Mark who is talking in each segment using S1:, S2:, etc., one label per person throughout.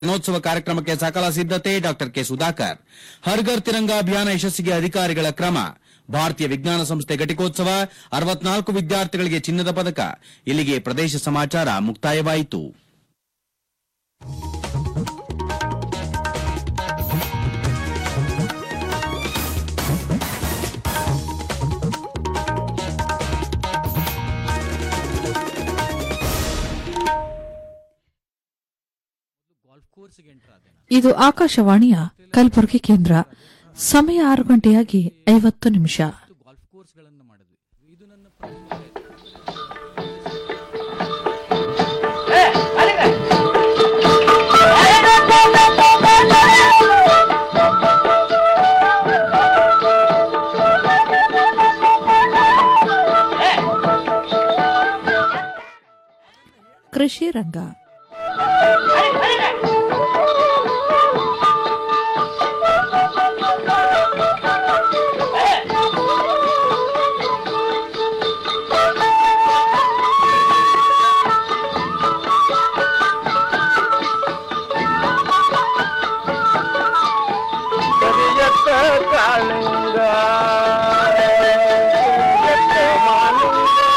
S1: ದಿನೋತ್ಸವ ಕಾರ್ಯಕ್ರಮಕ್ಕೆ ಸಕಲ ಸಿದ್ದತೆ ಡಾಕ್ಟರ್ ಕೆ ಸುಧಾಕರ್ ಹರ್ಘರ್ ತಿರಂಗ ಅಭಿಯಾನ ಯಶಸ್ಸಿಗೆ ಅಧಿಕಾರಿಗಳ ಕ್ರಮ ಭಾರತೀಯ ವಿಜ್ಞಾನ ಸಂಸ್ಥೆ ಘಟಿಕೋತ್ಸವ ಅರವತ್ನಾಲ್ಕು ವಿದ್ಯಾರ್ಥಿಗಳಿಗೆ ಚಿನ್ನದ ಪದಕ ಇಲ್ಲಿಗೆ ಪ್ರದೇಶ ಸಮಾಚಾರ ಮುಕ್ತಾಯವಾಯಿತು
S2: ಇದು ಆಕಾಶವಾಣಿಯ ಕಲಬುರಗಿ ಕೇಂದ್ರ ಸಮಯ ಆರು ಗಂಟೆಯಾಗಿ ಐವತ್ತು ನಿಮಿಷ ಕೃಷಿ ರಂಗ
S3: ಕರಿಯತ್ತ ಕಾಳಿಂಗ ಕರಿಯತ್ತ ಮಾಲಿಂಗ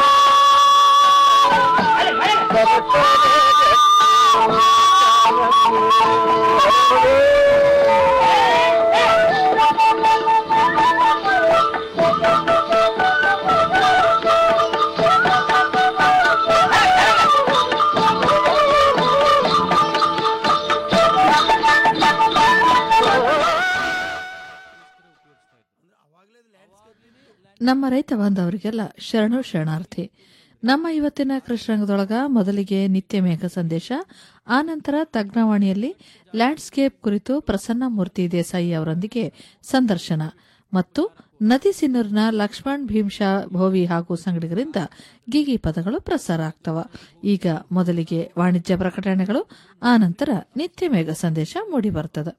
S2: ನಮ್ಮ ರೈತ ಬಾಂಧವರಿಗೆಲ್ಲ ಶರಣು ಶರಣಾರ್ಥಿ ನಮ್ಮ ಇವತ್ತಿನ ಕೃಷ್ಣರಂಗದೊಳಗ ಮೊದಲಿಗೆ ನಿತ್ಯ ಮೇಘ ಸಂದೇಶ ಆನಂತರ ತಜ್ಞವಾಣಿಯಲ್ಲಿ ಲ್ಯಾಂಡ್ಸ್ಕೇಪ್ ಕುರಿತು ಪ್ರಸನ್ನ ಮೂರ್ತಿ ದೇಸಾಯಿ ಅವರೊಂದಿಗೆ ಸಂದರ್ಶನ ಮತ್ತು ನದಿ ಸಿನ್ನೂರಿನ ಲಕ್ಷ್ಮಣ್ ಭೀಮ್ಶಾ ಭೋವಿ ಹಾಗೂ ಸಂಗಡಿಗರಿಂದ ಗೀಗಿ ಪದಗಳು ಪ್ರಸಾರ ಆಗ್ತವ ಈಗ ಮೊದಲಿಗೆ ವಾಣಿಜ್ಯ ಪ್ರಕಟಣೆಗಳು ಆನಂತರ ನಿತ್ಯ ಮೇಘ ಸಂದೇಶ ಮೂಡಿಬರ್ತದೆ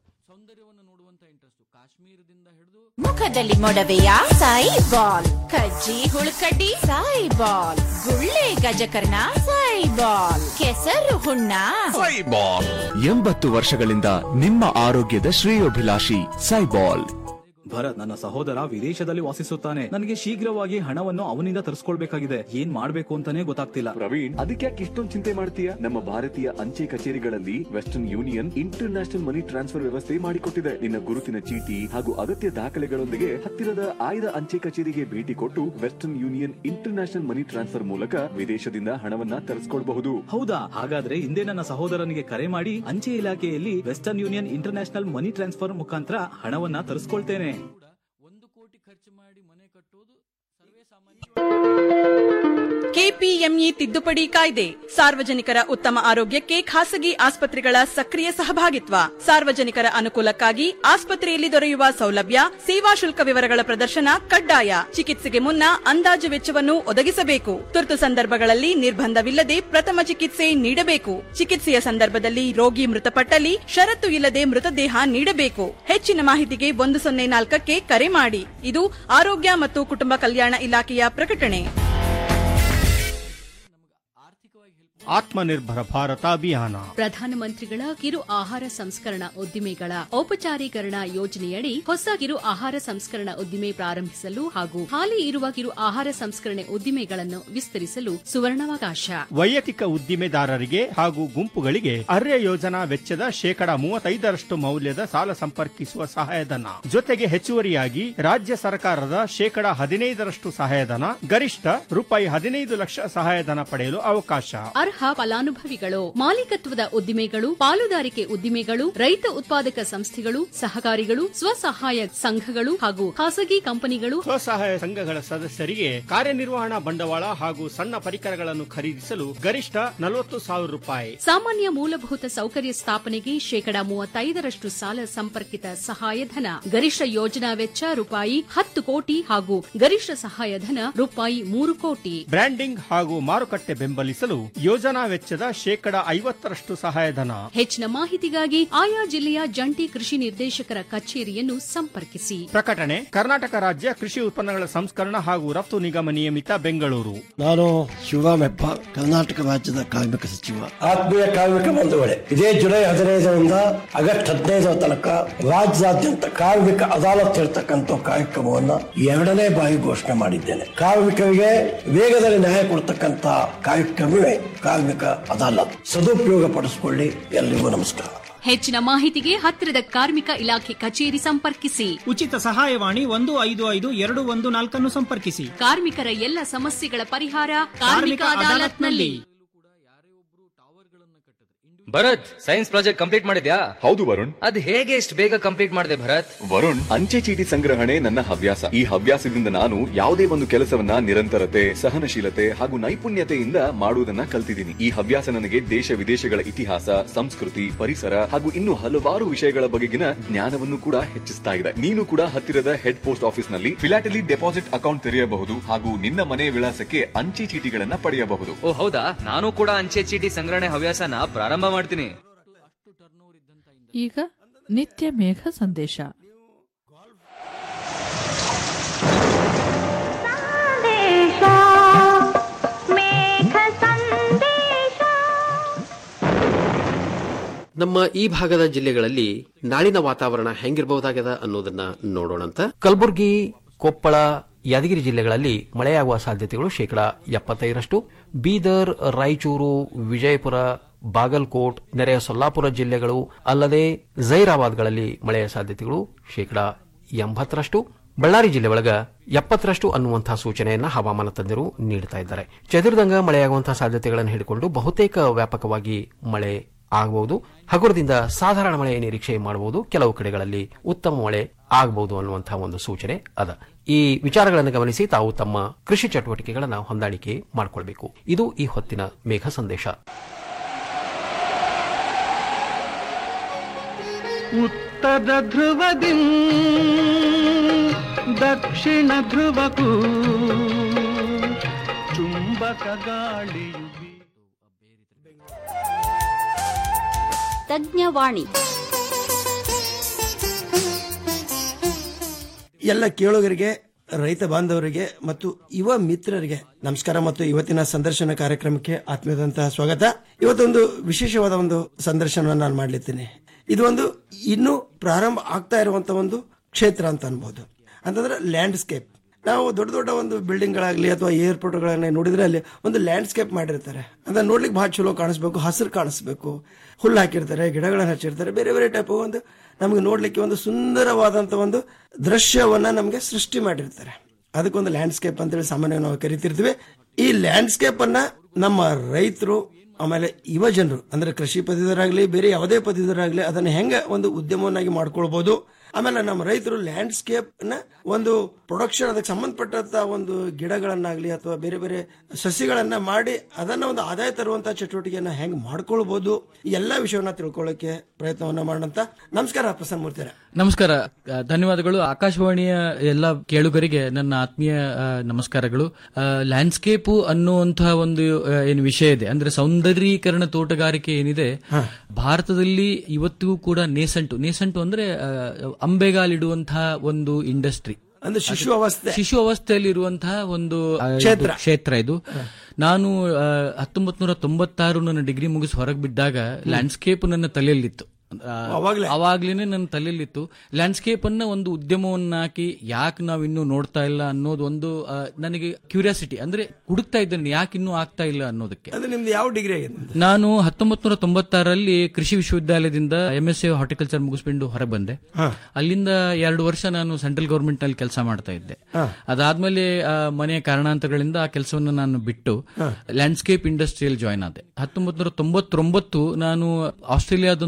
S4: ಮುಖದಲ್ಲಿ ಮೊಡವೆಯ ಸಾಯಿ ಬಾಲ್ ಕಜ್ಜಿ ಹುಳುಕಡ್ಡಿ ಸಾಯಿ ಬಾಲ್ ಗುಳ್ಳೆ ಗಜಕರ್ಣ ಸಾಯಿ ಬಾಲ್ ಕೆಸರು ಹುಣ್ಣ
S5: ಸೈಬಾಲ್ ಎಂಬತ್ತು ವರ್ಷಗಳಿಂದ ನಿಮ್ಮ ಆರೋಗ್ಯದ ಶ್ರೇಯೋಭಿಲಾಷಿ ಸೈಬಾಲ್
S6: ಭರತ್ ನನ್ನ ಸಹೋದರ ವಿದೇಶದಲ್ಲಿ ವಾಸಿಸುತ್ತಾನೆ ನನಗೆ ಶೀಘ್ರವಾಗಿ ಹಣವನ್ನು ಅವನಿಂದ ತರಿಸ್ಕೊಳ್ಬೇಕಾಗಿದೆ ಏನ್ ಮಾಡ್ಬೇಕು ಅಂತಾನೆ ಗೊತ್ತಾಗ್ತಿಲ್ಲ
S5: ಪ್ರವೀಣ್ ಅದಕ್ಕೆ ಯಾಕೆ ಇಷ್ಟೊಂದು ಚಿಂತೆ ಮಾಡ್ತೀಯ ನಮ್ಮ ಭಾರತೀಯ ಅಂಚೆ ಕಚೇರಿಗಳಲ್ಲಿ Western Union international money transfer ವ್ಯವಸ್ಥೆ ಮಾಡಿಕೊಟ್ಟಿದೆ ನಿನ್ನ ಗುರುತಿನ ಚೀಟಿ ಹಾಗೂ ಅಗತ್ಯ ದಾಖಲೆಗಳೊಂದಿಗೆ ಹತ್ತಿರದ ಆಯ್ದ ಅಂಚೆ ಕಚೇರಿಗೆ ಭೇಟಿ ಕೊಟ್ಟು Western Union international money transfer ಮೂಲಕ ವಿದೇಶದಿಂದ ಹಣವನ್ನ ತರಿಸ್ಕೊಳ್ಬಹುದು
S6: ಹೌದಾ ಹಾಗಾದ್ರೆ ಹಿಂದೆ ನನ್ನ ಸಹೋದರನಿಗೆ ಕರೆ ಮಾಡಿ ಅಂಚೆ ಇಲಾಖೆಯಲ್ಲಿ Western Union international money transfer ಮುಖಾಂತರ ಹಣವನ್ನ ತರಿಸ್ಕೊಳ್ತೇನೆ
S7: ಕೆಪಿಎಂಇ ತಿದ್ದುಪಡಿ ಕಾಯ್ದೆ ಸಾರ್ವಜನಿಕರ ಉತ್ತಮ ಆರೋಗ್ಯಕ್ಕೆ ಖಾಸಗಿ ಆಸ್ಪತ್ರೆಗಳ ಸಕ್ರಿಯ ಸಹಭಾಗಿತ್ವ ಸಾರ್ವಜನಿಕರ ಅನುಕೂಲಕ್ಕಾಗಿ ಆಸ್ಪತ್ರೆಯಲ್ಲಿ ದೊರೆಯುವ ಸೌಲಭ್ಯ ಸೇವಾ ಶುಲ್ಕ ವಿವರಗಳ ಪ್ರದರ್ಶನ ಕಡ್ಡಾಯ ಚಿಕಿತ್ಸೆಗೆ ಮುನ್ನ ಅಂದಾಜು ವೆಚ್ಚವನ್ನು ಒದಗಿಸಬೇಕು ತುರ್ತು ಸಂದರ್ಭಗಳಲ್ಲಿ ನಿರ್ಬಂಧವಿಲ್ಲದೆ ಪ್ರಥಮ ಚಿಕಿತ್ಸೆ ನೀಡಬೇಕು ಚಿಕಿತ್ಸೆಯ ಸಂದರ್ಭದಲ್ಲಿ ರೋಗಿ ಮೃತಪಟ್ಟಲ್ಲಿ ಷರತ್ತು ಇಲ್ಲದೆ ಮೃತದೇಹ ನೀಡಬೇಕು ಹೆಚ್ಚಿನ ಮಾಹಿತಿಗೆ ಒಂದು ಸೊನ್ನೆ ನಾಲ್ಕಕ್ಕೆ ಕರೆ ಮಾಡಿ ಇದು ಆರೋಗ್ಯ ಮತ್ತು ಕುಟುಂಬ ಕಲ್ಯಾಣ ಇಲಾಖೆಯ ಪ್ರಕಟಣೆ
S8: ಆತ್ಮನಿರ್ಭರ ಭಾರತ ಅಭಿಯಾನ
S9: ಪ್ರಧಾನಮಂತ್ರಿಗಳ ಕಿರು ಆಹಾರ ಸಂಸ್ಕರಣಾ ಉದ್ದಿಮೆಗಳ ಔಪಚಾರೀಕರಣ ಯೋಜನೆಯಡಿ ಹೊಸ ಕಿರು ಆಹಾರ ಸಂಸ್ಕರಣಾ ಉದ್ದಿಮೆ ಪ್ರಾರಂಭಿಸಲು ಹಾಗೂ ಹಾಲಿ ಇರುವ ಕಿರು ಆಹಾರ ಸಂಸ್ಕರಣೆ ಉದ್ದಿಮೆಗಳನ್ನು ವಿಸ್ತರಿಸಲು ಸುವರ್ಣಾವಕಾಶ
S8: ವೈಯಕ್ತಿಕ ಉದ್ದಿಮೆದಾರರಿಗೆ ಹಾಗೂ ಗುಂಪುಗಳಿಗೆ ಅರ್ಯ ಯೋಜನಾ ವೆಚ್ಚದ ಶೇಕಡ ಮೂವತ್ತೈದರಷ್ಟು ಮೌಲ್ಯದ ಸಾಲ ಸಂಪರ್ಕಿಸುವ ಸಹಾಯಧನ ಜೊತೆಗೆ ಹೆಚ್ಚುವರಿಯಾಗಿ ರಾಜ್ಯ ಸರ್ಕಾರದ ಶೇಕಡ ಹದಿನೈದರಷ್ಟು ಸಹಾಯಧನ ಗರಿಷ್ಠ ರೂಪಾಯಿ ಹದಿನೈದು ಲಕ್ಷ ಸಹಾಯಧನ ಪಡೆಯಲು ಅವಕಾಶ
S9: ಅರ್ಹ ಫಲಾನುಭವಿಗಳು ಮಾಲೀಕತ್ವದ ಉದ್ದಿಮೆಗಳು ಪಾಲುದಾರಿಕೆ ಉದ್ದಿಮೆಗಳು ರೈತ ಉತ್ಪಾದಕ ಸಂಸ್ಥೆಗಳು ಸಹಕಾರಿಗಳು ಸ್ವಸಹಾಯ ಸಂಘಗಳು ಹಾಗೂ ಖಾಸಗಿ ಕಂಪನಿಗಳು
S8: ಸ್ವಸಹಾಯ ಸಂಘಗಳ ಸದಸ್ಯರಿಗೆ ಕಾರ್ಯನಿರ್ವಹಣಾ ಬಂಡವಾಳ ಹಾಗೂ ಸಣ್ಣ ಪರಿಕರಗಳನ್ನು ಖರೀದಿಸಲು ಗರಿಷ್ಠ ನಲವತ್ತು ಸಾವಿರ ರೂಪಾಯಿ
S9: ಸಾಮಾನ್ಯ ಮೂಲಭೂತ ಸೌಕರ್ಯ ಸ್ಥಾಪನೆಗೆ ಶೇಕಡ ಮೂವತ್ತೈದರಷ್ಟು ಸಾಲ ಸಂಪರ್ಕಿತ ಸಹಾಯಧನ ಗರಿಷ್ಠ ಯೋಜನಾ ವೆಚ್ಚ ರೂಪಾಯಿ ಹತ್ತು ಕೋಟಿ ಹಾಗೂ ಗರಿಷ್ಠ ಸಹಾಯಧನ ರೂಪಾಯಿ ಮೂರು ಕೋಟಿ
S8: ಬ್ರ್ಯಾಂಡಿಂಗ್ ಹಾಗೂ ಮಾರುಕಟ್ಟೆ ಬೆಂಬಲಿಸಲು ಯೋಜನಾ ಯೋಜನಾ ವೆಚ್ಚದ ಶೇಕಡ ಐವತ್ತರಷ್ಟು ಸಹಾಯಧನ
S9: ಹೆಚ್ಚಿನ ಮಾಹಿತಿಗಾಗಿ ಆಯಾ ಜಿಲ್ಲೆಯ ಜಂಟಿ ಕೃಷಿ ನಿರ್ದೇಶಕರ ಕಚೇರಿಯನ್ನು ಸಂಪರ್ಕಿಸಿ
S8: ಪ್ರಕಟಣೆ ಕರ್ನಾಟಕ ರಾಜ್ಯ ಕೃಷಿ ಉತ್ಪನ್ನಗಳ ಸಂಸ್ಕರಣ ಹಾಗೂ ರಫ್ತು ನಿಗಮ ನಿಯಮಿತ ಬೆಂಗಳೂರು
S10: ನಾನು ಶಿವರಾಮೆಪ್ಪ ಕರ್ನಾಟಕ ರಾಜ್ಯದ ಕಾರ್ಮಿಕ ಸಚಿವ ಆತ್ಮೀಯ ಕಾರ್ಮಿಕ ಬಂಧುಗಳೇ ಇದೇ ಜುಲೈ ಹದಿನೈದರಿಂದ ಆಗಸ್ಟ್ ಹದಿನೈದರ ತನಕ ರಾಜ್ಯಾದ್ಯಂತ ಕಾರ್ಮಿಕ ಅದಾಲತ್ ಇರತಕ್ಕಂಥ ಕಾರ್ಯಕ್ರಮವನ್ನ ಎರಡನೇ ಬಾರಿ ಘೋಷಣೆ ಮಾಡಿದ್ದೇನೆ ಕಾರ್ಮಿಕರಿಗೆ ವೇಗದಲ್ಲಿ ನ್ಯಾಯ ಕೊಡ್ತಕ್ಕಂಥ ಕಾರ್ಯಕ್ರಮವೇ ಕಾರ್ಮಿಕ ಅದಾಲತ್ ಸದುಪಯೋಗ ಪಡಿಸಿಕೊಳ್ಳಿ ಎಲ್ರಿಗೂ ನಮಸ್ಕಾರ
S9: ಹೆಚ್ಚಿನ ಮಾಹಿತಿಗೆ ಹತ್ತಿರದ ಕಾರ್ಮಿಕ ಇಲಾಖೆ ಕಚೇರಿ ಸಂಪರ್ಕಿಸಿ
S11: ಉಚಿತ ಸಹಾಯವಾಣಿ ಒಂದು ಐದು ಐದು ಎರಡು ಒಂದು ನಾಲ್ಕನ್ನು ಸಂಪರ್ಕಿಸಿ
S9: ಕಾರ್ಮಿಕರ ಎಲ್ಲ ಸಮಸ್ಯೆಗಳ ಪರಿಹಾರ ಕಾರ್ಮಿಕ ಅದಾಲತ್ನಲ್ಲಿ
S12: ಭರತ್ ಸೈನ್ಸ್ ಪ್ರಾಜೆಕ್ಟ್ ಕಂಪ್ಲೀಟ್ ಮಾಡಿದ್ಯಾ
S5: ಹೌದು ವರುಣ್
S12: ಅದ್ ಹೇಗೆ ಇಷ್ಟು ಬೇಗ ಕಂಪ್ಲೀಟ್ ಮಾಡಿದೆ ಭರತ್
S5: ವರುಣ್ ಅಂಚೆ ಚೀಟಿ ಸಂಗ್ರಹಣೆ ನನ್ನ ಹವ್ಯಾಸ ಈ ಹವ್ಯಾಸದಿಂದ ನಾನು ಯಾವುದೇ ಒಂದು ಕೆಲಸವನ್ನ ನಿರಂತರತೆ ಸಹನಶೀಲತೆ ಹಾಗೂ ನೈಪುಣ್ಯತೆಯಿಂದ ಮಾಡುವುದನ್ನ ಕಲ್ತಿದ್ದೀನಿ ಈ ಹವ್ಯಾಸ ನನಗೆ ದೇಶ ವಿದೇಶಗಳ ಇತಿಹಾಸ ಸಂಸ್ಕೃತಿ ಪರಿಸರ ಹಾಗೂ ಇನ್ನು ಹಲವಾರು ವಿಷಯಗಳ ಬಗೆಗಿನ ಜ್ಞಾನವನ್ನು ಕೂಡ ಹೆಚ್ಚಿಸ್ತಾ ಇದೆ ನೀನು ಕೂಡ ಹತ್ತಿರದ ಹೆಡ್ ಪೋಸ್ಟ್ ಆಫೀಸ್ ನಲ್ಲಿ ಫಿಲಾಟಲಿ ಡೆಪಾಸಿಟ್ ಅಕೌಂಟ್ ತೆರೆಯಬಹುದು ಹಾಗೂ ನಿನ್ನ ಮನೆ ವಿಳಾಸಕ್ಕೆ ಅಂಚೆ ಚೀಟಿಗಳನ್ನ ಪಡೆಯಬಹುದು
S12: ಓ ಹೌದಾ ನಾನು ಕೂಡ ಅಂಚೆ ಚೀಟಿ ಸಂಗ್ರಹಣೆ ಹವ್ಯಾಸನ ಪ್ರಾರಂಭ ಮಾಡ್ತೀನಿ
S2: ಈಗ ನಿತ್ಯ ಮೇಘ ಸಂದೇಶ
S13: ನಮ್ಮ ಈ ಭಾಗದ ಜಿಲ್ಲೆಗಳಲ್ಲಿ ನಾಳಿನ ವಾತಾವರಣ ಹೆಂಗಿರಬಹುದಾಗ್ಯದ ಅನ್ನೋದನ್ನ ನೋಡೋಣಂತ
S14: ಕಲಬುರಗಿ ಕೊಪ್ಪಳ ಯಾದಗಿರಿ ಜಿಲ್ಲೆಗಳಲ್ಲಿ ಮಳೆಯಾಗುವ ಸಾಧ್ಯತೆಗಳು ಶೇಕಡ ಎಪ್ಪತ್ತೈದರಷ್ಟು ಬೀದರ್ ರಾಯಚೂರು ವಿಜಯಪುರ ಬಾಗಲ್ಕೋಟ್ ನೆರೆಯ ಸೊಲ್ಲಾಪುರ ಜಿಲ್ಲೆಗಳು ಅಲ್ಲದೆ ಜೈರಾಬಾದ್ಗಳಲ್ಲಿ ಮಳೆಯ ಸಾಧ್ಯತೆಗಳು ಶೇಕಡ ಎಂಬತ್ತರಷ್ಟು ಬಳ್ಳಾರಿ ಜಿಲ್ಲೆ ಒಳಗ ಎಪ್ಪತ್ತರಷ್ಟು ಅನ್ನುವಂತಹ ಸೂಚನೆಯನ್ನ ಹವಾಮಾನ ತಜ್ಞರು ನೀಡುತ್ತಾ ಇದ್ದಾರೆ ಚದುರಿದಂಗ ಮಳೆಯಾಗುವಂತಹ ಸಾಧ್ಯತೆಗಳನ್ನು ಹಿಡಿಕೊಂಡು ಬಹುತೇಕ ವ್ಯಾಪಕವಾಗಿ ಮಳೆ ಆಗಬಹುದು ಹಗುರದಿಂದ ಸಾಧಾರಣ ಮಳೆ ನಿರೀಕ್ಷೆ ಮಾಡಬಹುದು ಕೆಲವು ಕಡೆಗಳಲ್ಲಿ ಉತ್ತಮ ಮಳೆ ಆಗಬಹುದು ಅನ್ನುವಂತಹ ಒಂದು ಸೂಚನೆ ಅದ ಈ ವಿಚಾರಗಳನ್ನು ಗಮನಿಸಿ ತಾವು ತಮ್ಮ ಕೃಷಿ ಚಟುವಟಿಕೆಗಳನ್ನು ಹೊಂದಾಣಿಕೆ ಮಾಡಿಕೊಳ್ಬೇಕು ಇದು ಈ ಹೊತ್ತಿನ ಮೇಘ ಸಂದೇಶ
S11: ಉತ್ತರ ಧ್ರುವದಿ ದಕ್ಷಿಣ ಧ್ರುವಕ್ಕೂ ಚುಂಬಕ ಗಾಳಿಯು
S15: ತಜ್ಞವಾಣಿ
S10: ಎಲ್ಲ ಕೇಳುಗರಿಗೆ ರೈತ ಬಾಂಧವರಿಗೆ ಮತ್ತು ಯುವ ಮಿತ್ರರಿಗೆ ನಮಸ್ಕಾರ ಮತ್ತು ಇವತ್ತಿನ ಸಂದರ್ಶನ ಕಾರ್ಯಕ್ರಮಕ್ಕೆ ಆತ್ಮೀಯದಂತಹ ಸ್ವಾಗತ ಇವತ್ತೊಂದು ವಿಶೇಷವಾದ ಒಂದು ಸಂದರ್ಶನವನ್ನು ನಾನು ಮಾಡ್ಲಿದ್ದೀನಿ ಇದು ಒಂದು ಇನ್ನೂ ಪ್ರಾರಂಭ ಆಗ್ತಾ ಇರುವಂತ ಒಂದು ಕ್ಷೇತ್ರ ಅಂತ ಅನ್ಬೋದು ಅಂತಂದ್ರೆ ಲ್ಯಾಂಡ್ಸ್ಕೇಪ್ ನಾವು ದೊಡ್ಡ ದೊಡ್ಡ ಒಂದು ಬಿಲ್ಡಿಂಗ್ಗಳಾಗಲಿ ಅಥವಾ ಏರ್ಪೋರ್ಟ್ಗಳನ್ನ ನೋಡಿದ್ರೆ ಅಲ್ಲಿ ಒಂದು ಲ್ಯಾಂಡ್ಸ್ಕೇಪ್ ಮಾಡಿರ್ತಾರೆ ಅಂದ್ರೆ ನೋಡ್ಲಿಕ್ಕೆ ಬಹಳ ಚಲೋ ಕಾಣಿಸ್ಬೇಕು ಹಸಿರು ಕಾಣಿಸ್ಬೇಕು ಹುಲ್ಲು ಹಾಕಿರ್ತಾರೆ ಗಿಡಗಳನ್ನ ಹಚ್ಚಿರ್ತಾರೆ ಬೇರೆ ಬೇರೆ ಟೈಪ್ ಒಂದು ನಮಗೆ ನೋಡ್ಲಿಕ್ಕೆ ಒಂದು ಸುಂದರವಾದಂತ ಒಂದು ದೃಶ್ಯವನ್ನ ನಮಗೆ ಸೃಷ್ಟಿ ಮಾಡಿರ್ತಾರೆ ಅದಕ್ಕೊಂದು ಲ್ಯಾಂಡ್ಸ್ಕೇಪ್ ಅಂತೇಳಿ ಸಾಮಾನ್ಯವಾಗಿ ನಾವು ಕರಿತಿರ್ತೀವಿ ಈ ಲ್ಯಾಂಡ್ಸ್ಕೇಪ್ ಅನ್ನ ನಮ್ಮ ರೈತರು ಆಮೇಲೆ ಯುವ ಜನರು ಅಂದ್ರೆ ಕೃಷಿ ಪದವೀಧರಾಗ್ಲಿ ಬೇರೆ ಯಾವುದೇ ಪದವೀಧರಾಗ್ಲಿ ಅದನ್ನ ಹೆಂಗ ಒಂದು ಉದ್ಯಮವನ್ನಾಗಿ ಮಾಡ್ಕೊಳ್ಬಹುದು ಆಮೇಲೆ ನಮ್ಮ ರೈತರು ಲ್ಯಾಂಡ್ಸ್ಕೇಪ್ ನ ಒಂದು ಪ್ರೊಡಕ್ಷನ್ ಅದಕ್ಕೆ ಸಂಬಂಧಪಟ್ಟಂತ ಒಂದು ಗಿಡಗಳನ್ನಾಗ್ಲಿ ಅಥವಾ ಬೇರೆ ಬೇರೆ ಸಸಿಗಳನ್ನ ಮಾಡಿ ಅದನ್ನ ಒಂದು ಆದಾಯ ತರುವಂತ ಚಟುವಟಿಕೆಯನ್ನ ಹೆಂಗ್ ಮಾಡ್ಕೊಳ್ಬಹುದು ಈ ಎಲ್ಲಾ ವಿಷಯವನ್ನ ತಿಳ್ಕೊಳ್ಳೋಕೆ ಪ್ರಯತ್ನವನ್ನ ಮಾಡೋಣ ನಮಸ್ಕಾರ ಪ್ರಸನ್ನ ಮೂರ್ತಿಯರ
S16: ನಮಸ್ಕಾರ ಆ, ಧನ್ಯವಾದಗಳು ಆಕಾಶವಾಣಿಯ ಎಲ್ಲ ಕೇಳುಗರಿಗೆ ನನ್ನ ಆತ್ಮೀಯ ಆ, ನಮಸ್ಕಾರಗಳು ಲ್ಯಾಂಡ್ಸ್ಕೇಪು ಅನ್ನುವಂತಹ ಒಂದು ಆ, ಏನು ವಿಷಯ ಇದೆ ಅಂದ್ರೆ ಸೌಂದರ್ಯೀಕರಣ ತೋಟಗಾರಿಕೆ ಏನಿದೆ ಭಾರತದಲ್ಲಿ ಇವತ್ತಿಗೂ ಕೂಡ ನೇಸಂಟು ನೇಸಂಟು ಅಂದ್ರೆ ಆ, ಅಂಬೆಗಾಲಿಡುವಂತಹ ಒಂದು ಇಂಡಸ್ಟ್ರಿ
S10: ಅಂದ್ರೆ ಶಿಶು ಅವಸ್ಥೆ
S16: ಶಿಶು ಅವಸ್ಥೆಯಲ್ಲಿ ಇರುವಂತಹ ಒಂದು ಆ, ಇದು
S10: ಕ್ಷೇತ್ರ.
S16: ಕ್ಷೇತ್ರ ಇದು ನಾನು ಹತ್ತೊಂಬತ್ ನೂರ ತೊಂಬತ್ತಾರು ನನ್ನ ಡಿಗ್ರಿ ಮುಗಿಸಿ ಹೊರಗೆ ಬಿದ್ದಾಗ ಲ್ಯಾಂಡ್ಸ್ಕೇಪ್ ನನ್ನ ತಲೆಯಲ್ಲಿತ್ತು ಆ, ಅವಾಗ್ಲೇನೆ ನನ್ನ ತಲೆಯಲ್ಲಿತ್ತು ಲ್ಯಾಂಡ್ಸ್ಕೇಪ್ ಅನ್ನ ಒಂದು ಉದ್ಯಮವನ್ನಾಕಿ ಯಾಕೆ ನಾವು ಇನ್ನೂ ನೋಡ್ತಾ ಇಲ್ಲ ಅನ್ನೋದು ಒಂದು ಆ, ನನಗೆ ಕ್ಯೂರಿಯಾಸಿಟಿ ಅಂದ್ರೆ ಹುಡುಕ್ತಾ ಇದ್ದೇನೆ ಯಾಕೆ ಇನ್ನೂ ಆಗ್ತಾ ಇಲ್ಲ ಅನ್ನೋದಕ್ಕೆ
S10: ಅಂದ್ರೆ ನಿಮ್ದು ಯಾವ ಡಿಗ್ರಿ ಆಗಿದೆ
S16: ನಾನು ಹತ್ತೊಂಬತ್ ನೂರ ತೊಂಬತ್ತಾರರಲ್ಲಿ ಕೃಷಿ ವಿಶ್ವವಿದ್ಯಾಲಯದಿಂದ ಎಂ ಎಸ್ ಸಿ ಹಾರ್ಟಿಕಲ್ಚರ್ ಮುಗಿಸ್ಕೊಂಡು ಹೊರಗೆ ಬಂದೆ ಅಲ್ಲಿಂದ ಎರಡು ವರ್ಷ ನಾನು ಸೆಂಟ್ರಲ್ ಗವರ್ಮೆಂಟ್ ನಲ್ಲಿ ಕೆಲಸ ಮಾಡ್ತಾ ಇದ್ದೆ ಅದಾದ್ಮೇಲೆ ಆ, ಮನೆಯ ಕಾರಣಾಂತರಗಳಿಂದ ಆ ಕೆಲಸವನ್ನು ನಾನು ಬಿಟ್ಟು ಲ್ಯಾಂಡ್ಸ್ಕೇಪ್ ಇಂಡಸ್ಟ್ರಿಯಲ್ ಜಾಯ್ನ್ ಆದೆ ಹತ್ತೊಂಬತ್ ನೂರ ತೊಂಬತ್ತೊಂಬತ್ತು ನಾನು ಆಸ್ಟ್ರೇಲಿಯಾದೊಂದು ಫರ್ಮ್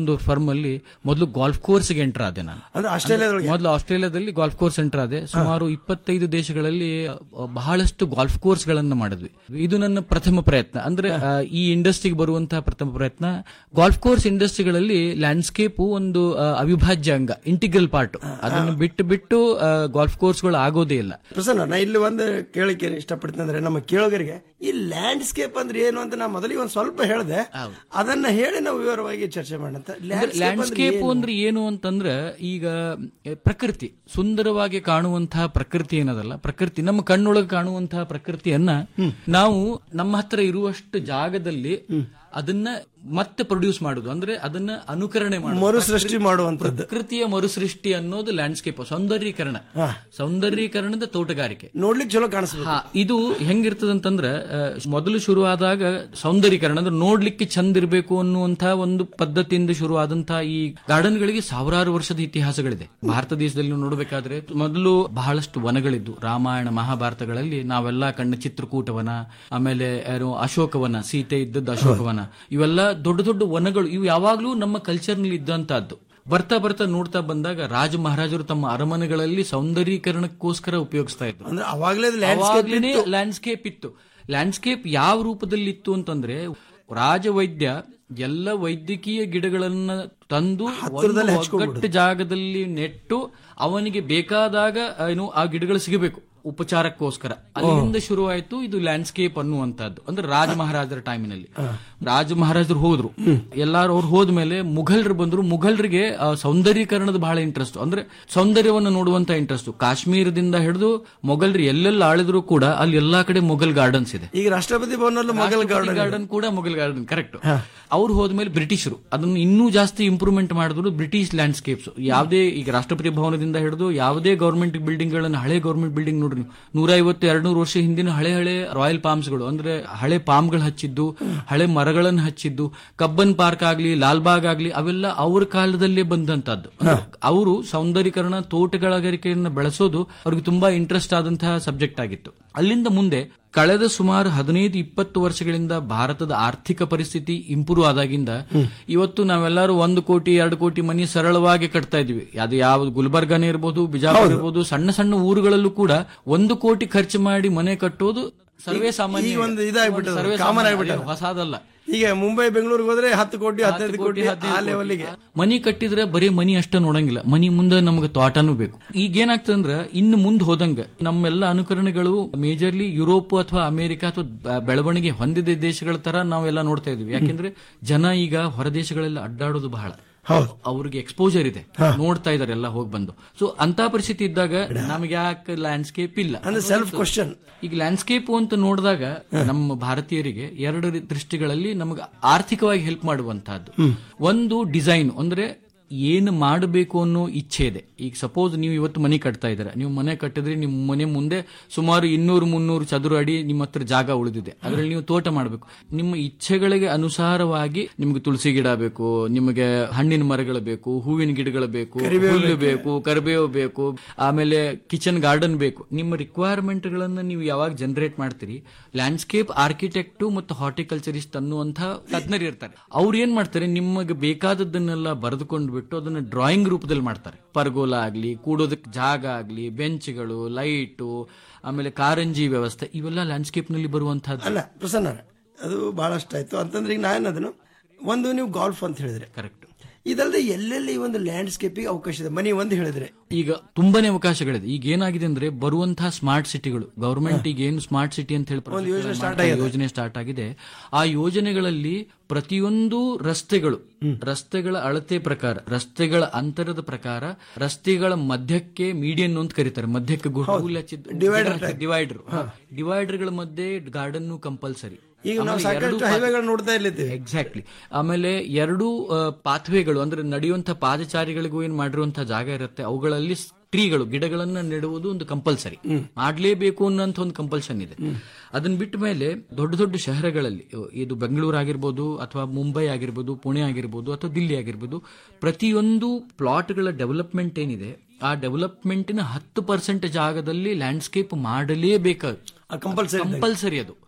S16: ನಮ್ಮಲ್ಲಿ ಮೊದಲು ಗಾಲ್ಫ್ ಕೋರ್ಸ್ಗೆ ಎಂಟರ್ ಆದೆ ನಾನು
S10: ಅಂದ್ರೆ ಆಸ್ಟ್ರೇಲಿಯಾದೊಳಗೆ?
S16: ಮೊದಲು ಆಸ್ಟ್ರೇಲಿಯಾದಲ್ಲಿ ಗಾಲ್ಫ್ ಕೋರ್ಸ್ ಎಂಟರ್ ಆದೆ ಸುಮಾರು ಇಪ್ಪತ್ತೈದು ದೇಶಗಳಲ್ಲಿ ಅ, ಬಹಳಷ್ಟು ಗಾಲ್ಫ್ ಕೋರ್ಸ್ ಗಳನ್ನ ಮಾಡಿದ್ವಿ ಇದು ನನ್ನ ಪ್ರಥಮ ಪ್ರಯತ್ನ ಅಂದ್ರೆ ಆ, ಈ ಇಂಡಸ್ಟ್ರಿಗೆ ಬರುವಂತಹ ಪ್ರಥಮ ಪ್ರಯತ್ನ ಗಾಲ್ಫ್ ಕೋರ್ಸ್ ಇಂಡಸ್ಟ್ರಿಗಳಲ್ಲಿ ಲ್ಯಾಂಡ್ಸ್ಕೇಪ್ ಒಂದು ಆ, ಅವಿಭಾಜ್ಯ ಅಂಗ ಇಂಟಿಗ್ರಲ್ ಪಾರ್ಟ್ ಅದನ್ನು ಬಿಟ್ಟು ಬಿಟ್ಟು ಗಾಲ್ಫ್ ಕೋರ್ಸ್ಗಳು ಆಗೋದೇ ಇಲ್ಲ
S10: ಪ್ರಸನ್ನ ನಾ ಇಲ್ಲಿ ಒಂದು ಕೇಳಿಕೆ ಇಷ್ಟಪಡ್ತೀನಿ ಅಂದ್ರೆ ನಮ್ಮ ಕೇಳೋಗರಿಗೆ ಈ ಲ್ಯಾಂಡ್ಸ್ಕೇಪ್ ಅಂದ್ರೆ ಏನು ಅಂತ ನಾ ಮೊದಲಿಗೆ ಒಂದ್ ಸ್ವಲ್ಪ ಹೇಳಿದೆ ಅದನ್ನ ಹೇಳಿ ನಾವು ವಿವರವಾಗಿ ಚರ್ಚೆ ಮಾಡೋಣ
S16: ಲ್ಯಾಂಡ್ಸ್ಕೇಪ್ ಅಂದ್ರೆ ಏನು ಅಂತಂದ್ರೆ ಈಗ ಎ, ಪ್ರಕೃತಿ ಸುಂದರವಾಗಿ ಕಾಣುವಂತಹ ಪ್ರಕೃತಿ ಏನದಲ್ಲ ಪ್ರಕೃತಿ ನಮ್ಮ ಕಣ್ಣೊಳಗೆ ಕಾಣುವಂತಹ ಪ್ರಕೃತಿಯನ್ನ ನಾವು ನಮ್ಮ ಹತ್ರ ಇರುವಷ್ಟು ಜಾಗದಲ್ಲಿ ಅದನ್ನ ಮತ್ತೆ ಪ್ರೊಡ್ಯೂಸ್ ಮಾಡುದು ಅಂದ್ರೆ ಅದನ್ನ ಅನುಕರಣೆ ಮಾಡುದು
S10: ಮರುಸೃಷ್ಟಿ ಮಾಡುವಂತದ್ದು
S16: ಪ್ರಕೃತಿಯ ಮರುಸೃಷ್ಟಿ ಅನ್ನೋದು ಲ್ಯಾಂಡ್ಸ್ಕೇಪ್ ಸೌಂದರ್ಯೀಕರಣ ಸೌಂದರ್ಯೀಕರಣದ ತೋಟಗಾರಿಕೆ
S10: ನೋಡ್ಲಿಕ್ಕೆ ಚಲೋ ಕಾಣಿಸ್ಬೇಕು
S16: ಹಾ ಇದು ಹೆಂಗಿರ್ತದಂತಂದ್ರ ಆ, ಮೊದಲು ಶುರುವಾದಾಗ ಸೌಂದರ್ಯೀಕರಣ ಅಂದ್ರೆ ನೋಡ್ಲಿಕ್ಕೆ ಚಂದ ಇರಬೇಕು ಅನ್ನುವಂತ ಒಂದು ಪದ್ಧತಿಯಿಂದ ಶುರುವಾದಂತಹ ಈ ಗಾರ್ಡನ್ ಗಳಿಗೆ ಸಾವಿರಾರು ವರ್ಷದ ಇತಿಹಾಸಗಳಿದೆ ಭಾರತ ದೇಶದಲ್ಲಿ ನೀವು ನೋಡಬೇಕಾದ್ರೆ ಮೊದಲು ಬಹಳಷ್ಟು ವನಗಳಿದ್ದು ರಾಮಾಯಣ ಮಹಾಭಾರತಗಳಲ್ಲಿ ನಾವೆಲ್ಲ ಕಂಡ ಚಿತ್ರಕೂಟವನ ಆಮೇಲೆ ಏನು ಅಶೋಕವನ ಸೀತೆ ಇದ್ದದ್ದು ಅಶೋಕವನ ಇವೆಲ್ಲ ದೊಡ್ಡ ದೊಡ್ಡ ವನಗಳು ಇವು ಯಾವಾಗ್ಲೂ ನಮ್ಮ ಕಲ್ಚರ್ ನಲ್ಲಿ ಇದ್ದಂತಹದ್ದು ಬರ್ತಾ ಬರ್ತಾ ನೋಡ್ತಾ ಬಂದಾಗ ರಾಜ ಮಹಾರಾಜರು ತಮ್ಮ ಅರಮನೆಗಳಲ್ಲಿ ಸೌಂದರ್ಯೀಕರಣಕ್ಕೋಸ್ಕರ ಉಪಯೋಗಿಸ್ತಾ ಇದ್ರು
S10: ಅಂದ್ರೆ ಅವಾಗ್ಲೇ ಅದು landscape
S16: ಅವಾಗ್ಲೇನೆ
S10: ಇತ್ತು.
S16: ಲ್ಯಾಂಡ್ಸ್ಕೇಪ್ ಇತ್ತು ಲ್ಯಾಂಡ್ಸ್ಕೇಪ್ ಯಾವ ರೂಪದಲ್ಲಿ ಇತ್ತು ಅಂತಂದ್ರೆ ರಾಜವೈದ್ಯ ಎಲ್ಲ ವೈದ್ಯಕೀಯ ಗಿಡಗಳನ್ನ ತಂದು ಒಂದು
S10: ಹತ್ತಿರದಲ್ಲಿ ಹಚ್ಕೊಂಡ್ಬಿಡು.
S16: ಒಗ್ಗಟ್ಟು ಜಾಗದಲ್ಲಿ ನೆಟ್ಟು ಅವನಿಗೆ ಬೇಕಾದಾಗ ಏನು ಆ ಗಿಡಗಳು ಸಿಗಬೇಕು ಉಪಚಾರಕ್ಕೋಸ್ಕರ ಅಲ್ಲಿಂದ ಶುರುವಾಯಿತು ಇದು ಲ್ಯಾಂಡ್ಸ್ಕೇಪ್ ಅನ್ನುವಂತದ್ದು ಅಂದ್ರೆ ರಾಜ ಮಹಾರಾಜರ ಟೈಮಿನಲ್ಲಿ ರಾಜ ಮಹಾರಾಜರು ಹೋದ್ರು ಎಲ್ಲಾರು ಅವ್ರು ಹೋದ್ಮೇಲೆ ಮುಘಲ್ರು ಬಂದ್ರು ಮುಘಲ್ರಿಗೆ ಆ, ಸೌಂದರ್ಯೀಕರಣದ ಬಹಳ ಇಂಟ್ರೆಸ್ಟ್ ಅಂದ್ರೆ ಸೌಂದರ್ಯವನ್ನು ನೋಡುವಂತ ಇಂಟ್ರೆಸ್ಟ್ ಕಾಶ್ಮೀರದಿಂದ ಹಿಡಿದು ಮೊಘಲ್ರು ಎಲ್ಲೆಲ್ಲ ಆಳಿದ್ರು ಕೂಡ ಅಲ್ಲಿ ಎಲ್ಲಾ ಕಡೆ ಮೊಘಲ್ ಗಾರ್ಡನ್ಸ್ ಇದೆ
S10: ಈಗ ರಾಷ್ಟ್ರಪತಿ ಭವನಲ್ಲೂ ಮೊಘಲ್
S16: ರಾಷ್ಟ್ರಪತಿ
S10: ಗಾರ್ಡನ್
S16: ಗಾರ್ಡನ್ ಕೂಡ ಮೊಘಲ್ ಗಾರ್ಡನ್ ಕರೆಕ್ಟ್ ಅವ್ರು ಹೋದ್ಮೇಲೆ ಬ್ರಿಟಿಷರು ಅದನ್ನು ಇನ್ನೂ ಜಾಸ್ತಿ ಇಂಪ್ರೂವ್ಮೆಂಟ್ ಮಾಡಿದ್ರು ಬ್ರಿಟಿಷ್ ಲ್ಯಾಂಡ್ಸ್ಕೇಪ್ಸ್ ಯಾವುದೇ ಈಗ ರಾಷ್ಟ್ರಪತಿ ಭವನದಿಂದ ಹಿಡಿದು ಯಾವುದೇ ಗವರ್ಮೆಂಟ್ ಬಿಲ್ಡಿಂಗ್ ಗಳನ್ನ ಹಳೆ ಗವರ್ಮೆಂಟ್ ಬಿಲ್ಡಿಂಗ್ ನೋಡ್ರಿ ನೀವು ನೂರ ಐವತ್ತು ಎರಡ್ನೂರು ವರ್ಷ ಹಿಂದಿನ ಹಳೆ ಹಳೆ ರಾಯಲ್ ಪಾಮ್ಸ್ ಗಳು ಅಂದ್ರೆ ಹಳೆ ಪಾಮ್ಗಳು ಹಚ್ಚಿದ್ದು ಹಳೆ ಮರಗಳನ್ನು ಹಚ್ಚಿದ್ದು ಕಬ್ಬನ್ ಪಾರ್ಕ್ ಆಗ್ಲಿ ಲಾಲ್ಬಾಗ್ ಆಗ್ಲಿ ಅವೆಲ್ಲ ಅವ್ರ ಕಾಲದಲ್ಲೇ ಬಂದಂತದ್ದು ಅವರು ಸೌಂದರ್ಯೀಕರಣ ತೋಟಗಾರಿಕೆಯನ್ನು ಬೆಳೆಸೋದು ಅವ್ರಿಗೆ ತುಂಬಾ ಇಂಟ್ರೆಸ್ಟ್ ಆದಂತಹ ಸಬ್ಜೆಕ್ಟ್ ಆಗಿತ್ತು ಅಲ್ಲಿಂದ ಮುಂದೆ ಕಳೆದ ಸುಮಾರು ಹದಿನೈದು ಇಪ್ಪತ್ತು ವರ್ಷಗಳಿಂದ ಭಾರತದ ಆರ್ಥಿಕ ಪರಿಸ್ಥಿತಿ ಇಂಪ್ರೂವ್ ಆದಾಗಿಂದ ಇವತ್ತು ನಾವೆಲ್ಲರೂ ಒಂದು ಕೋಟಿ ಎರಡು ಕೋಟಿ ಮನಿ ಸರಳವಾಗಿ ಕಟ್ತಾ ಇದೀವಿ ಅದು ಯಾವ್ದು ಗುಲ್ಬರ್ಗಾನೇ ಇರ್ಬೋದು ಬಿಜಾಪುರ ಇರ್ಬೋದು ಸಣ್ಣ ಸಣ್ಣ ಊರುಗಳಲ್ಲೂ ಕೂಡ ಒಂದು ಕೋಟಿ ಖರ್ಚು ಮಾಡಿ ಮನೆ ಕಟ್ಟೋದು ಸರ್ವೇ ಸಾಮಾನ್ಯ
S10: ಈಗ ಒಂದು ಇದಾಗ್ಬಿಟ್ಟದೆ,
S16: ಸರ್ವೇ
S10: common
S16: ಸಾಮಾನ್ಯ,
S10: ಆಗ್ಬಿಟ್ಟದೆ.
S16: ಹೊಸದಲ್ಲ
S10: ಈಗ ಮುಂಬೈ ಬೆಂಗಳೂರಿಗೆ ಹೋದ್ರೆ ಹತ್ತು ಕೋಟಿ
S16: ಹತ್ತು
S10: ಹದಿನೈದು ಕೋಟಿ
S16: ಹದಿನೈದು
S10: ಆ
S16: ಕೋಟಿ.
S10: ಲೆವೆಲ್ಗೆ
S16: ಮನಿ ಕಟ್ಟಿದ್ರೆ ಬರೀ ಮನಿ ಅಷ್ಟ ನೋಡಂಗಿಲ್ಲ ಮನಿ ಮುಂದೆ ನಮಗೆ ತೋಟನೂ ಬೇಕು ಈಗ ಏನಾಗ್ತದೆ ಅಂದ್ರೆ ಇನ್ನು ಮುಂದೆ ಹೋದಂಗ ನಮ್ಮೆಲ್ಲ ಅನುಕರಣೆಗಳು ಮೇಜರ್ಲಿ ಯುರೋಪ್ ಅಥವಾ ಅಮೆರಿಕ ಅಥವಾ ಬ- ಬೆಳವಣಿಗೆ ಹೊಂದಿದ ದೇಶಗಳ ತರ ನಾವೆಲ್ಲ ನೋಡ್ತಾ ಇದೀವಿ ಯಾಕೆಂದ್ರೆ ಜನ ಈಗ ಹೊರ ದೇಶಗಳೆಲ್ಲ ಅಡ್ಡಾಡೋದು ಬಹಳ
S10: ಹೌದು
S16: ಅವ್ರಿಗೆ ಎಕ್ಸ್ಪೋಜರ್ ಇದೆ ನೋಡ್ತಾ ಇದಾರೆ ಎಲ್ಲ ಹೋಗಿ ಬಂದು ಸೊ ಅಂತ ಪರಿಸ್ಥಿತಿ ಇದ್ದಾಗ ನಮಗೆ ಯಾಕೆ ಲ್ಯಾಂಡ್ಸ್ಕೇಪ್ ಇಲ್ಲ
S10: ಅಂದ್ರೆ self question.
S16: ಈಗ ಲ್ಯಾಂಡ್ಸ್ಕೇಪ್ ಅಂತ ನೋಡಿದಾಗ ನಮ್ಮ ಭಾರತೀಯರಿಗೆ ಎರಡು ರೀ- ದೃಷ್ಟಿಗಳಲ್ಲಿ ನಮಗೆ ಆರ್ಥಿಕವಾಗಿ ಹೆಲ್ಪ್ ಮಾಡುವಂತಹದ್ದು ಒಂದು ಡಿಸೈನ್ ಅಂದ್ರೆ ಏನು ಮಾಡಬೇಕು ಅನ್ನೋ ಇಚ್ಛೆ ಇದೆ ಈಗ ಸಪೋಸ್ ನೀವು ಇವತ್ತು ಮನೆ ಕಟ್ತಾ ಇದ್ದೀರಾ ನೀವು ಮನೆ ಕಟ್ಟಿದ್ರೆ ನಿಮ್ಮ ಮನೆ ಮುಂದೆ ಸುಮಾರು ಇನ್ನೂರು ಮುನ್ನೂರು ಚದುರ ಅಡಿ ನಿಮ್ಮ ಹತ್ರ ಜಾಗ ಉಳಿದಿದೆ ಅದರಲ್ಲಿ ನೀವು ತೋಟ ಮಾಡಬೇಕು ನಿಮ್ಮ ಇಚ್ಛೆಗಳಿಗೆ ಅನುಸಾರವಾಗಿ ನಿಮ್ಗೆ ತುಳಸಿ ಗಿಡ ಬೇಕು ನಿಮಗೆ ಹಣ್ಣಿನ ಮರಗಳು ಬೇಕು ಹೂವಿನ ಗಿಡಗಳು ಬೇಕು
S10: ಕರಿಬೇವು
S16: ಹುಲ್ಲು
S10: ಬೇಕು.
S16: ಬೇಕು ಕರಿಬೇವು ಬೇಕು ಆಮೇಲೆ ಕಿಚನ್ ಗಾರ್ಡನ್ ಬೇಕು ನಿಮ್ಮ ರಿಕ್ವೈರ್ಮೆಂಟ್ ಗಳನ್ನ ನೀವು ಯಾವಾಗ ಜನರೇಟ್ ಮಾಡ್ತೀರಿ ಲ್ಯಾಂಡ್ಸ್ಕೇಪ್ ಆರ್ಕಿಟೆಕ್ಟ್ ಮತ್ತು ಹಾರ್ಟಿಕಲ್ಚರಿಸ್ಟ್ ಅನ್ನುವಂಥ ತಜ್ಞರು ಇರ್ತಾರೆ ಅವ್ರು ಏನ್ ಮಾಡ್ತಾರೆ ನಿಮಗೆ ಬೇಕಾದದ್ದನ್ನೆಲ್ಲ ಬರೆದುಕೊಂಡು ಬಿಟ್ಟು ಅದನ್ನ ಡ್ರಾಯಿಂಗ್ ರೂಪದಲ್ಲಿ ಮಾಡ್ತಾರೆ ಪರ್ಗೋಲ ಆಗ್ಲಿ ಕೂಡೋದಕ್ಕೆ ಜಾಗ ಆಗ್ಲಿ ಬೆಂಚ್ಗಳು ಲೈಟು ಆಮೇಲೆ ಕಾರಂಜಿ ವ್ಯವಸ್ಥೆ ಇವೆಲ್ಲ ಲ್ಯಾಂಡ್ಸ್ಕೇಪ್ ನಲ್ಲಿ ಬರುವಂತಹದ್ದು
S10: ಅಲ್ಲ ಪ್ರಸನ್ನ ಅದು ಬಹಳಷ್ಟು ಆಯ್ತು ಅಂತಂದ್ರೆ ಈಗ ನಾನು ಅದನ್ನು ಒಂದು ನೀವು ಗಾಲ್ಫ್ ಅಂತ ಹೇಳಿದ್ರೆ
S16: ಕರೆಕ್ಟ್
S10: ಇದಲ್ಲದೆ ಎಲ್ಲೆಲ್ಲಿ ಈ ಒಂದು ಲ್ಯಾಂಡ್ಸ್ಕೇಪಿಗೆ ಅವಕಾಶ ಇದೆ ಮನಿ ಒಂದು ಹೇಳಿದ್ರೆ
S16: ಈಗ ತುಂಬಾನೇ ಅವಕಾಶಗಳಿದೆ ಈಗ ಏನಾಗಿದೆ ಅಂದ್ರೆ ಬರುವಂತಹ ಸ್ಮಾರ್ಟ್ ಸಿಟಿಗಳು ಗವರ್ಮೆಂಟ್ ಈಗ ಏನು ಸ್ಮಾರ್ಟ್ ಸಿಟಿ ಅಂತ ಹೇಳಿ
S10: ಒಂದು ಯೋಜನೆ
S16: ಪ್ರಕಟಣೆ
S10: start
S16: ಮಾಡ್ತಾ
S10: ಆಗಿದೆ.
S16: ಯೋಜನೆ ಸ್ಟಾರ್ಟ್ ಆಗಿದೆ ಆ ಯೋಜನೆಗಳಲ್ಲಿ ಪ್ರತಿಯೊಂದು ರಸ್ತೆಗಳು ರಸ್ತೆಗಳ ಅಳತೆ ಪ್ರಕಾರ ರಸ್ತೆಗಳ ಅಂತರದ ಪ್ರಕಾರ ರಸ್ತೆಗಳ ಮಧ್ಯಕ್ಕೆ ಮೀಡಿಯನ್ ಅಂತ ಕರೀತಾರೆ ಮಧ್ಯಕ್ಕೆ
S10: Divider type.
S16: ಡಿವೈಡರ್ ಡಿವೈಡರ್ ಗಳ ಮಧ್ಯೆ ಗಾರ್ಡನ್ ಕಂಪಲ್ಸರಿ
S10: ಈಗ ನಾವು ಸಾಕಷ್ಟು ಹೈವೇಗಳು ನೋಡ್ತಾ ಇರ್ಲಿದ್ದೀವಿ
S16: ಎಕ್ಸಾಕ್ಟ್ಲಿ ಆಮೇಲೆ ಎರಡು ಪಾತ್ವೇಗಳು ಅಂದ್ರೆ ನಡೆಯುವಂತ ಪಾದಚಾರಿಗಳಿಗೂ ಏನ್ ಮಾಡಿರುವಂತಹ ಜಾಗ ಇರುತ್ತೆ ಅವುಗಳಲ್ಲಿ ಟ್ರೀಗಳು ಗಿಡಗಳನ್ನ ನೆಡುವುದು ಒಂದು ಕಂಪಲ್ಸರಿ ಮಾಡ್ಲೇಬೇಕು ಅನ್ನೋಂಥ ಒಂದು ಕಂಪಲ್ಷನ್ ಇದೆ ಅದನ್ನ ಬಿಟ್ಟ ಮೇಲೆ ದೊಡ್ಡ ದೊಡ್ಡ ಶಹರಗಳಲ್ಲಿ ಇದು ಬೆಂಗಳೂರು ಆಗಿರ್ಬೋದು ಅಥವಾ ಮುಂಬೈ ಆಗಿರ್ಬೋದು ಪುಣೆ ಆಗಿರ್ಬೋದು ಅಥವಾ ದಿಲ್ಲಿ ಆಗಿರ್ಬೋದು ಪ್ರತಿಯೊಂದು ಪ್ಲಾಟ್ಗಳ ಡೆವಲಪ್ಮೆಂಟ್ ಏನಿದೆ ಆ ಡೆವಲಪ್ಮೆಂಟಿನ ಹತ್ತು ಪರ್ಸೆಂಟ್ ಜಾಗದಲ್ಲಿ ಲ್ಯಾಂಡ್ಸ್ಕೇಪ್ ಮಾಡಲೇಬೇಕು
S10: ಕಂಪಲ್ಸರಿ
S16: ಕಂಪಲ್ಸರಿ ಅದು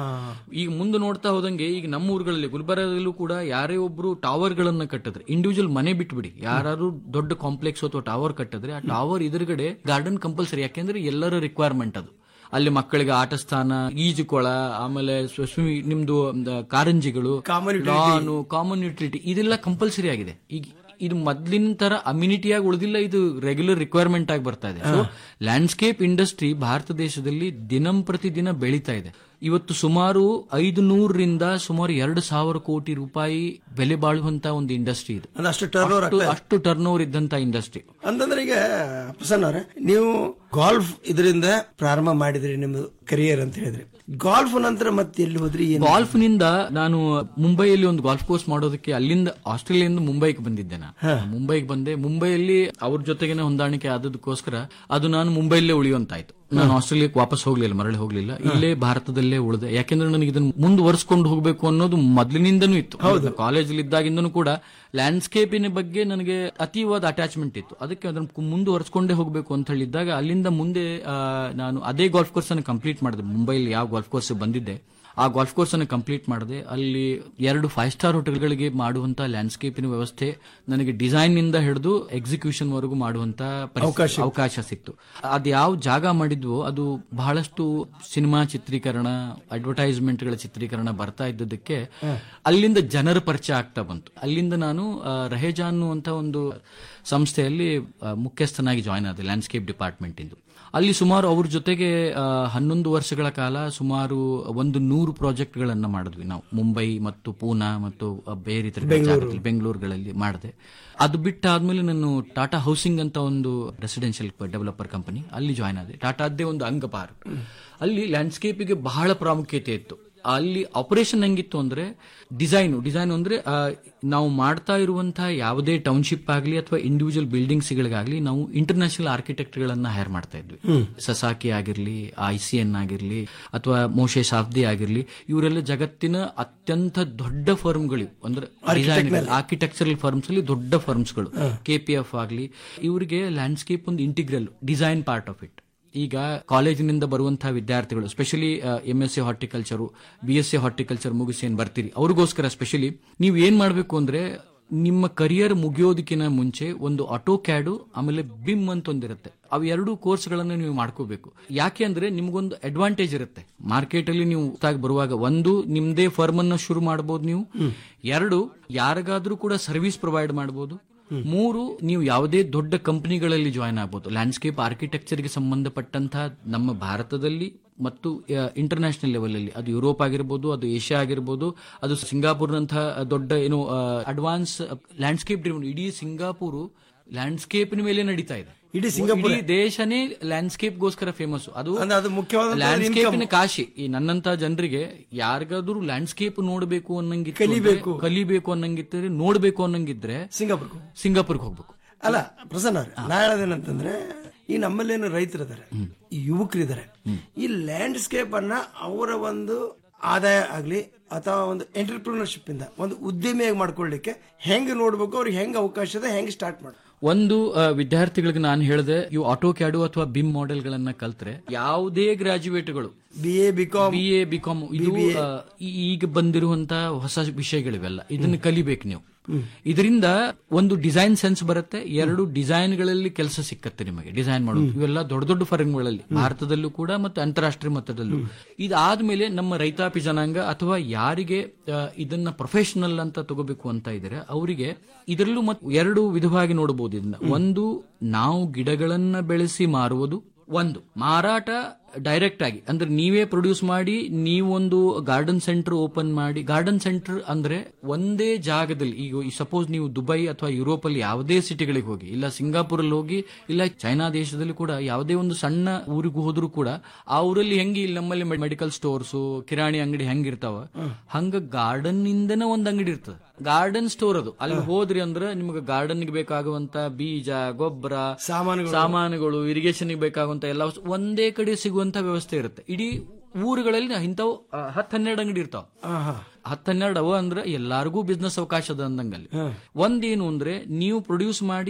S16: ಈಗ ಮುಂದೆ ನೋಡ್ತಾ ಹೋದಂಗೆ ಈಗ ನಮ್ಮ ಊರುಗಳಲ್ಲಿ ಗುಲ್ಬರ್ಗದಲ್ಲೂ ಕೂಡ ಯಾರೇ ಒಬ್ರು ಟವರ್ ಗಳನ್ನ ಕಟ್ಟಿದ್ರೆ ಇಂಡಿವಿಜುವಲ್ ಮನೆ ಬಿಟ್ಬಿಡಿ ಯಾರು ದೊಡ್ಡ ಕಾಂಪ್ಲೆಕ್ಸ್ ಅಥವಾ ಟವರ್ ಕಟ್ಟಿದ್ರೆ ಆ ಟವರ್ ಎದುರುಗಡೆ ಗಾರ್ಡನ್ ಕಂಪಲ್ಸರಿ ಯಾಕೆಂದ್ರೆ ಎಲ್ಲರ ರಿಕ್ವೈರ್ಮೆಂಟ್ ಅದು ಅಲ್ಲಿ ಮಕ್ಕಳಿಗೆ ಆಟ ಸ್ಥಾನ ಈಜುಕೊಳ ಆಮೇಲೆ ಸ್ವ- ಸ್ವಿಮ್ಮಿ- ನಿಮ್ದು ದ- ಕಾರಂಜಿಗಳು ಲಾನು ಕಾಮನ್ ಯುಟಿಲಿಟಿ ಇದೆಲ್ಲ ಕಂಪಲ್ಸರಿ ಆಗಿದೆ ಈಗ ಇದು ಮೊದ್ಲಿನ ತರ ಅಮ್ಯುನಿಟಿ ಆಗಿ ಉಳಿದಿಲ್ಲ ಇದು ರೆಗ್ಯುಲರ್ ರಿಕ್ವೈರ್ಮೆಂಟ್ ಆಗಿ ಬರ್ತಾ ಇದೆ ಸೊ ಲ್ಯಾಂಡ್ಸ್ಕೇಪ್ ಇಂಡಸ್ಟ್ರಿ ಭಾರತ ದೇಶದಲ್ಲಿ ದಿನಂ ಪ್ರತಿದಿನ ಬೆಳೀತಾ ಇದೆ ಇವತ್ತು ಸುಮಾರು ಐದು ನೂರರಿಂದ ಸುಮಾರು ಎರಡು ಸಾವಿರ ಕೋಟಿ ರೂಪಾಯಿ ಬೆಲೆ ಬಾಳುವಂತ ಒಂದು ಇಂಡಸ್ಟ್ರಿ ಇದು
S10: ಅಂದ್ರೆ ಅಷ್ಟು turnover
S16: ಅಷ್ಟು-
S10: ಆಗ್ತಾ ಇದೆ.
S16: ಅಷ್ಟು ಟರ್ನ್ ಓವರ್ ಇದ್ದಂತ ಇಂಡಸ್ಟ್ರಿ
S10: ಅಂತಂದ್ರೆ ಈಗ ಪ್ರಸನ್ನ ಅವ್ರೆ ನೀವು ಗಾಲ್ಫ್ ಇದರಿಂದ ಪ್ರಾರಂಭ ಮಾಡಿದ್ರಿ ನಿಮ್ಮ ಕರಿಯರ್ ಅಂತ ಹೇಳಿದ್ರಿ ಗಾಲ್ಫ್ ನಂತರ ಮತ್ತೆ ಎಲ್ಲಿ ಹೋದ್ರಿ ಏನು
S16: ಗಾಲ್ಫ್ ನಿಂದ ನಾನು ಮುಂಬೈಯಲ್ಲಿ ಒಂದು ಗಾಲ್ಫ್ ಕೋರ್ಸ್ ಮಾಡೋದಕ್ಕೆ ಅಲ್ಲಿಂದ ಆಸ್ಟ್ರೇಲಿಯಾದಿಂದ ಮುಂಬೈಗೆ ಬಂದಿದ್ದೆ ನಾನು ಮುಂಬೈಗೆ ಬಂದೆ ಮುಂಬೈಯಲ್ಲಿ ಅವ್ರ ಜೊತೆಗೇನೆ ಹೊಂದಾಣಿಕೆ ಆದದಕ್ಕೋಸ್ಕರ ಅದು ನಾನು ಮುಂಬೈಲೇ ಉಳಿಯುವಂತಾಯ್ತು ನಾನು ಆಸ್ಟ್ರೇಲಿಯಾಕ್ಕೆ ವಾಪಸ್ ಹೋಗ್ಲಿಲ್ಲ ಮರಳಿ ಹೋಗ್ಲಿಲ್ಲ ಇಲ್ಲೇ ಭಾರತದಲ್ಲೇ ಉಳಿದೆ ಯಾಕೆಂದ್ರೆ ನನಗೆ ಇದನ್ನು ಮುಂದುವರ್ಸ್ಕೊಂಡು ಹೋಗ್ಬೇಕು ಅನ್ನೋದು ಮೊದಲಿನಿಂದನೂ ಇತ್ತು ಕಾಲೇಜಲ್ಲಿ ಇದ್ದಾಗಿಂದನೂ ಕೂಡ ಲ್ಯಾಂಡ್ಸ್ಕೇಪಿನ ಬಗ್ಗೆ ನನಗೆ ಅತೀವಾದ ಅಟ್ಯಾಚ್ಮೆಂಟ್ ಇತ್ತು ಅದಕ್ಕೆ ಅದನ್ನು ಮುಂದುವರ್ಸ್ಕೊಂಡೇ ಹೋಗ್ಬೇಕು ಅಂತ ಹೇಳಿದ್ದಾಗ ಅಲ್ಲಿಂದ ಮುಂದೆ ಆ, ನಾನು ಅದೇ ಗಾಲ್ಫ್ ಕೋರ್ಸ್ ಅನ್ನು ಕಂಪ್ಲೀಟ್ ಮಾಡಿದೆ ಮುಂಬೈಲಿ ಯಾವ ಗಾಲ್ಫ್ ಕೋರ್ಸ್ ಬಂದಿದ್ದೆ ಆ ಗಾಲ್ಫ್ ಕೋರ್ಸ್ ಅನ್ನು ಕಂಪ್ಲೀಟ್ ಮಾಡಿದೆ ಅಲ್ಲಿ ಎರಡು ಫೈವ್ ಸ್ಟಾರ್ ಹೋಟೆಲ್ಗಳಿಗೆ ಮಾಡುವಂತ ಲ್ಯಾಂಡ್ಸ್ಕೇಪಿನ ವ್ಯವಸ್ಥೆ ನನಗೆ ಡಿಸೈನ್ ನಿಂದ ಹಿಡಿದು ಎಕ್ಸಿಕ್ಯೂಷನ್ ವರೆಗೂ ಮಾಡುವಂತ ಪರಿಸ್ಥಿತಿ- ಅವಕಾಶ ಸಿಕ್ತು ಅದು ಯಾವ ಜಾಗ ಮಾಡಿದ್ವೋ ಅದು ಬಹಳಷ್ಟು ಸಿನಿಮಾ ಚಿತ್ರೀಕರಣ ಅಡ್ವರ್ಟೈಸ್ಮೆಂಟ್ ಗಳ ಚಿತ್ರೀಕರಣ ಬರ್ತಾ ಇದ್ದದಕ್ಕೆ ಅಲ್ಲಿಂದ ಜನರ ಪರಿಚಯ ಆಗ್ತಾ ಬಂತು ಅಲ್ಲಿಂದ ನಾನು ಆ, ರಹೇಜಾ ಅನ್ನುವಂತ ಒಂದು ಸಂಸ್ಥೆಯಲ್ಲಿ ಆ, ಮುಖ್ಯಸ್ಥನಾಗಿ ಜಾಯ್ನ್ ಆದೆ ಲ್ಯಾಂಡ್ಸ್ಕೇಪ್ ಡಿಪಾರ್ಟ್ಮೆಂಟ್ ಇಂದು ಅಲ್ಲಿ ಸುಮಾರು ಅವ್ರ ಜೊತೆಗೆ ಆ, ಹನ್ನೊಂದು ವರ್ಷಗಳ ಕಾಲ ಸುಮಾರು ಒಂದು ನೂರು ಪ್ರಾಜೆಕ್ಟ್ ಗಳನ್ನ ಮಾಡಿದ್ವಿ ನಾವು ಮುಂಬೈ ಮತ್ತು ಪೂನಾ ಮತ್ತು ಆ, ಬೇರೆ ಇತರ ಜಾಗದಲ್ಲಿ ಬೆಂಗಳೂರುಗಳಲ್ಲಿ ಮಾಡಿದೆ ಅದು ಬಿಟ್ಟಾದ್ಮೇಲೆ ನಾನು ಟಾಟಾ ಹೌಸಿಂಗ್ ಅಂತ ಒಂದು ರೆಸಿಡೆನ್ಷಿಯಲ್ ಡೆವಲಪರ್ ಕಂಪನಿ ಅಲ್ಲಿ ಜಾಯ್ನ್ ಆದೆ ಟಾಟಾದ್ದೇ ಒಂದು ಅಂಗಪಾರ ಅಲ್ಲಿ ಲ್ಯಾಂಡ್ಸ್ಕೇಪಿಗೆ ಬಹಳ ಪ್ರಾಮುಖ್ಯತೆ ಇತ್ತು ಅಲ್ಲಿ ಆಪರೇಷನ್ ಹೆಂಗಿತ್ತು ಅಂದ್ರೆ ಡಿಸೈನ್ ಡಿಸೈನ್ ಅಂದ್ರೆ ಆ, ನಾವು ಮಾಡ್ತಾ ಇರುವಂತಹ ಯಾವುದೇ ಟೌನ್ಶಿಪ್ ಆಗಲಿ ಅಥವಾ ಇಂಡಿವಿಜುವಲ್ ಬಿಲ್ಡಿಂಗ್ಸ್ ಗಳಿಗಾಗ್ಲಿ ನಾವು ಇಂಟರ್ನ್ಯಾಷನಲ್ ಆರ್ಕಿಟೆಕ್ಟ್ ಗಳನ್ನ ಹೈರ್ ಮಾಡ್ತಾ ಇದ್ವಿ ಸಸಾಕಿ ಆಗಿರ್ಲಿ ಐ ಸಿ ಎನ್ ಆಗಿರ್ಲಿ ಅಥವಾ ಮೋಶೆ ಸಾಫ್ದಿ ಆಗಿರ್ಲಿ ಇವರೆಲ್ಲ ಜಗತ್ತಿನ ಅತ್ಯಂತ ದೊಡ್ಡ ಫರ್ಮ್ಗಳು ಅಂದ್ರೆ ಆರ್ಕಿಟೆಕ್ಚರಲ್ ಫರ್ಮ್ಸ್ ಅಲ್ಲಿ ದೊಡ್ಡ ಫರ್ಮ್ಸ್ಗಳು ಕೆ ಪಿ ಎಫ್ ಆಗಲಿ ಇವರಿಗೆ ಲ್ಯಾಂಡ್ಸ್ಕೇಪ್ ಒಂದು integral design part of it ಈಗ ಕಾಲೇಜಿನಿಂದ ಬರುವಂತಹ ವಿದ್ಯಾರ್ಥಿಗಳು specially M S C horticulture B S C horticulture ಮುಗಿಸಿ ಏನ್ ಬರ್ತೀರಿ ಅವ್ರಿಗೋಸ್ಕರ ಸ್ಪೆಷಲಿ ನೀವು ಏನ್ ಮಾಡ್ಬೇಕು ಅಂದ್ರೆ ನಿಮ್ಮ ಕರಿಯರ್ ಮುಗಿಯೋದಕ್ಕಿಂತ ಮುಂಚೆ ಒಂದು ಆಟೋ ಕ್ಯಾಡು ಆಮೇಲೆ ಬಿಮ್ ಅಂತ ಒಂದಿರುತ್ತೆ ಅವು ಎರಡು ಕೋರ್ಸ್ಗಳನ್ನು ನೀವು ಮಾಡ್ಕೋಬೇಕು ಯಾಕೆ ಅಂದ್ರೆ ನಿಮ್ಗೊಂದು ಅಡ್ವಾಂಟೇಜ್ ಇರುತ್ತೆ ಮಾರ್ಕೆಟ್ ಅಲ್ಲಿ ನೀವು ಹೊಸ್ದಾಗಿ ಬರುವಾಗ ಒಂದು ನಿಮ್ದೇ ಫರ್ಮ್ ಅನ್ನ ಶುರು ಮಾಡಬಹುದು ನೀವು ಎರಡು ಯಾರಿಗಾದ್ರೂ ಕೂಡ ಸರ್ವಿಸ್ ಪ್ರೊವೈಡ್ ಮಾಡಬಹುದು ಮೂರು ನೀವು ಯಾವುದೇ ದೊಡ್ಡ ಕಂಪನಿಗಳಲ್ಲಿ ಜಾಯ್ನ್ ಆಗಬಹುದು ಲ್ಯಾಂಡ್ಸ್ಕೇಪ್ ಆರ್ಕಿಟೆಕ್ಚರ್ಗೆ ಸಂಬಂಧಪಟ್ಟಂತಹ ನಮ್ಮ ಭಾರತದಲ್ಲಿ ಮತ್ತು ಇಂಟರ್ನ್ಯಾಷನಲ್ ಲೆವೆಲ್ ಅಲ್ಲಿ ಅದು ಯುರೋಪ್ ಆಗಿರ್ಬೋದು ಅದು ಏಷ್ಯಾ ಆಗಿರ್ಬೋದು ಅದು ಸಿಂಗಾಪುರ್ನಂತಹ ದೊಡ್ಡ ಏನು ಅಡ್ವಾನ್ಸ್ ಲ್ಯಾಂಡ್ಸ್ಕೇಪ್ ಡ್ರಿವನ್ ಇಡೀ ಸಿಂಗಾಪುರ್ ಲ್ಯಾಂಡ್ಸ್ಕೇಪಿನ ಮೇಲೆ ನಡೀತಾ ಇದೆ
S10: ಇಡೀ ಸಿಂಗಾಪುರ?
S16: ಇಡೀ ದೇಶನೇ ಲ್ಯಾಂಡ್ಸ್ಕೇಪ್ ಗೋಸ್ಕರ ಫೇಮಸ್ ಅದು
S10: ಅಂದ್ರೆ ಅದು ಮುಖ್ಯವಾದ
S16: ಲ್ಯಾಂಡ್ಸ್ಕೇಪಿನ ಕಾಶಿ ಈ ನನ್ನಂತ ಜನರಿಗೆ ಯಾರಿಗಾದ್ರೂ ಲ್ಯಾಂಡ್ಸ್ಕೇಪ್ ನೋಡಬೇಕು ಅನ್ನಂಗಿತ್ತು
S10: ಕಲಿಬೇಕು.
S16: ಅಂದ್ರೆ, ಕಲಿಬೇಕು ಅನ್ನಂಗಿದ್ರೆ ನೋಡ್ಬೇಕು ಅನ್ನಂಗಿದ್ರೆ
S10: ಸಿಂಗಾಪುರ್
S16: ಸಿಂಗಾಪುರ್ಗೆ ಹೋಗ್ಬೇಕು
S10: ಅಲ್ಲ ಪ್ರಸನ್ನ ಅವ್ರೆ, ನಾ ಹೇಳೋದೇನಂತಂದ್ರೆ ಈ ನಮ್ಮಲ್ಲೇನು ರೈತರಿದ್ದಾರೆ ಯುವಕರಿದ್ದಾರೆ ಈ ಲ್ಯಾಂಡ್ಸ್ಕೇಪ್ ಅನ್ನ ಅವರ ಒಂದು ಆದಾಯ ಆಗ್ಲಿ ಅಥವಾ ಒಂದು ಎಂಟರ್ಪ್ರಿನರ್ಶಿಪ್ ಇಂದ ಒಂದು ಉದ್ಯಮಿಯಾಗಿ ಮಾಡ್ಕೊಳ್ಳಿಕ್ಕೆ ಹೆಂಗ್ ನೋಡ್ಬೇಕು ಅವ್ರಿಗೆ ಹೆಂಗ್ ಅವಕಾಶ ಇದೆ ಹೆಂಗ್ ಸ್ಟಾರ್ಟ್ ಮಾಡಿ
S16: ಒಂದು ಆ, ವಿದ್ಯಾರ್ಥಿಗಳಿಗೆ ನಾನು ಹೇಳಿದೆ ಇವು ಆಟೋ ಕ್ಯಾಡು ಅಥವಾ ಬಿಮ್ ಮಾಡೆಲ್ ಗಳನ್ನ ಕಲ್ತ್ರೆ ಯಾವುದೇ ಗ್ರಾಜುಯೇಟ್ಗಳು
S10: B A BCom
S16: B A BCom ಇದು ಆ, ಈ- ಈಗ ಬಂದಿರುವಂತ ಹೊಸ ವಿಷಯಗಳಿವೆಲ್ಲ ಇದನ್ನ ಕಲಿಬೇಕು ನೀವು ಇದರಿಂದ ಒಂದು ಡಿಸೈನ್ ಸೆನ್ಸ್ ಬರುತ್ತೆ ಎರಡು ಡಿಸೈನ್ ಗಳಲ್ಲಿ ಕೆಲಸ ಸಿಕ್ಕತ್ತೆ ನಿಮಗೆ ಡಿಸೈನ್ ಮಾಡೋದು ಇವೆಲ್ಲ ದೊಡ್ಡ ದೊಡ್ಡ ಫರ್ಮ್ಗಳಲ್ಲಿ ಭಾರತದಲ್ಲೂ ಕೂಡ ಮತ್ತು ಅಂತಾರಾಷ್ಟ್ರೀಯ ಮಟ್ಟದಲ್ಲೂ ಇದಾದ್ಮೇಲೆ ನಮ್ಮ ರೈತಾಪಿ ಜನಾಂಗ ಅಥವಾ ಯಾರಿಗೆ ಆ, ಇದನ್ನ ಪ್ರೊಫೆಷನಲ್ ಅಂತ ತಗೋಬೇಕು ಅಂತ ಇದ್ರೆ ಅವರಿಗೆ ಇದರಲ್ಲೂ ಮತ್ತು ಎರಡು ವಿಧವಾಗಿ ನೋಡಬಹುದು ಇದನ್ನ ಒಂದು ನಾವು ಗಿಡಗಳನ್ನ ಬೆಳೆಸಿ ಮಾರುವುದು ಒಂದು ಮಾರಾಟ ಡೈರೆಕ್ಟ್ ಆಗಿ ಅಂದ್ರೆ ನೀವೇ ಪ್ರೊಡ್ಯೂಸ್ ಮಾಡಿ ನೀವೊಂದು ಗಾರ್ಡನ್ ಸೆಂಟರ್ ಓಪನ್ ಮಾಡಿ ಗಾರ್ಡನ್ ಸೆಂಟರ್ ಅಂದ್ರೆ ಒಂದೇ ಜಾಗದಲ್ಲಿ ಈಗ ಸಪೋಸ್ ನೀವು ದುಬೈ ಅಥವಾ ಯುರೋಪ್ ಅಲ್ಲಿ ಯಾವುದೇ ಸಿಟಿಗಳಿಗೆ ಹೋಗಿ ಇಲ್ಲ ಸಿಂಗಾಪುರ್ ಅಲ್ಲಿ ಹೋಗಿ ಇಲ್ಲ ಚೈನಾ ದೇಶದಲ್ಲಿ ಕೂಡ ಯಾವುದೇ ಒಂದು ಸಣ್ಣ ಊರಿಗೆ ಹೋದ್ರು ಕೂಡ ಆ ಊರಲ್ಲಿ ಹೆಂಗೆ ಇಲ್ಲಿ ನಮ್ಮಲ್ಲಿ ಮೆಡಿಕಲ್ ಸ್ಟೋರ್ಸ್ ಕಿರಾಣಿ ಅಂಗಡಿ ಹೆಂಗಿರ್ತಾವ ಹಂಗ ಗಾರ್ಡನ್ ನಿಂದನೇ ಒಂದ್ ಅಂಗಡಿ ಇರ್ತದೆ ಗಾರ್ಡನ್ ಸ್ಟೋರ್ ಅದು ಅಲ್ಲಿ ಹೋದ್ರಿ ಅಂದ್ರೆ ನಿಮ್ಗೆ ಗಾರ್ಡನ್ ಬೇಕಾಗುವಂತ ಬೀಜ ಗೊಬ್ಬರ
S10: ಸಾಮಾನುಗಳು.
S16: ಸಾಮಾನುಗಳು ಇರಿಗೇಷನ್ ಬೇಕಾಗುವಂತ ಎಲ್ಲ ವಸ್ತು ಒಂದೇ ಕಡೆ ಸಿಗುವಂತ ವ್ಯವಸ್ಥೆ ಇರುತ್ತೆ ಇಡೀ ಊರುಗಳಲ್ಲಿ ಇಂಥವು ಹತ್ತು ಹನ್ನೆರಡು ಅಂಗಡಿ ಇರ್ತಾವ ಹತ್ತು ಹನ್ನೆರಡು ಅವ ಅಂದ್ರೆ ಎಲ್ಲಾರ್ಗೂ ಬಿಸ್ನೆಸ್ ಅವಕಾಶ ಅದ ಅಂದಂಗಲ್ಲಿ ಒಂದೇನು ಅಂದ್ರೆ ನೀವು ಪ್ರೊಡ್ಯೂಸ್ ಮಾಡಿ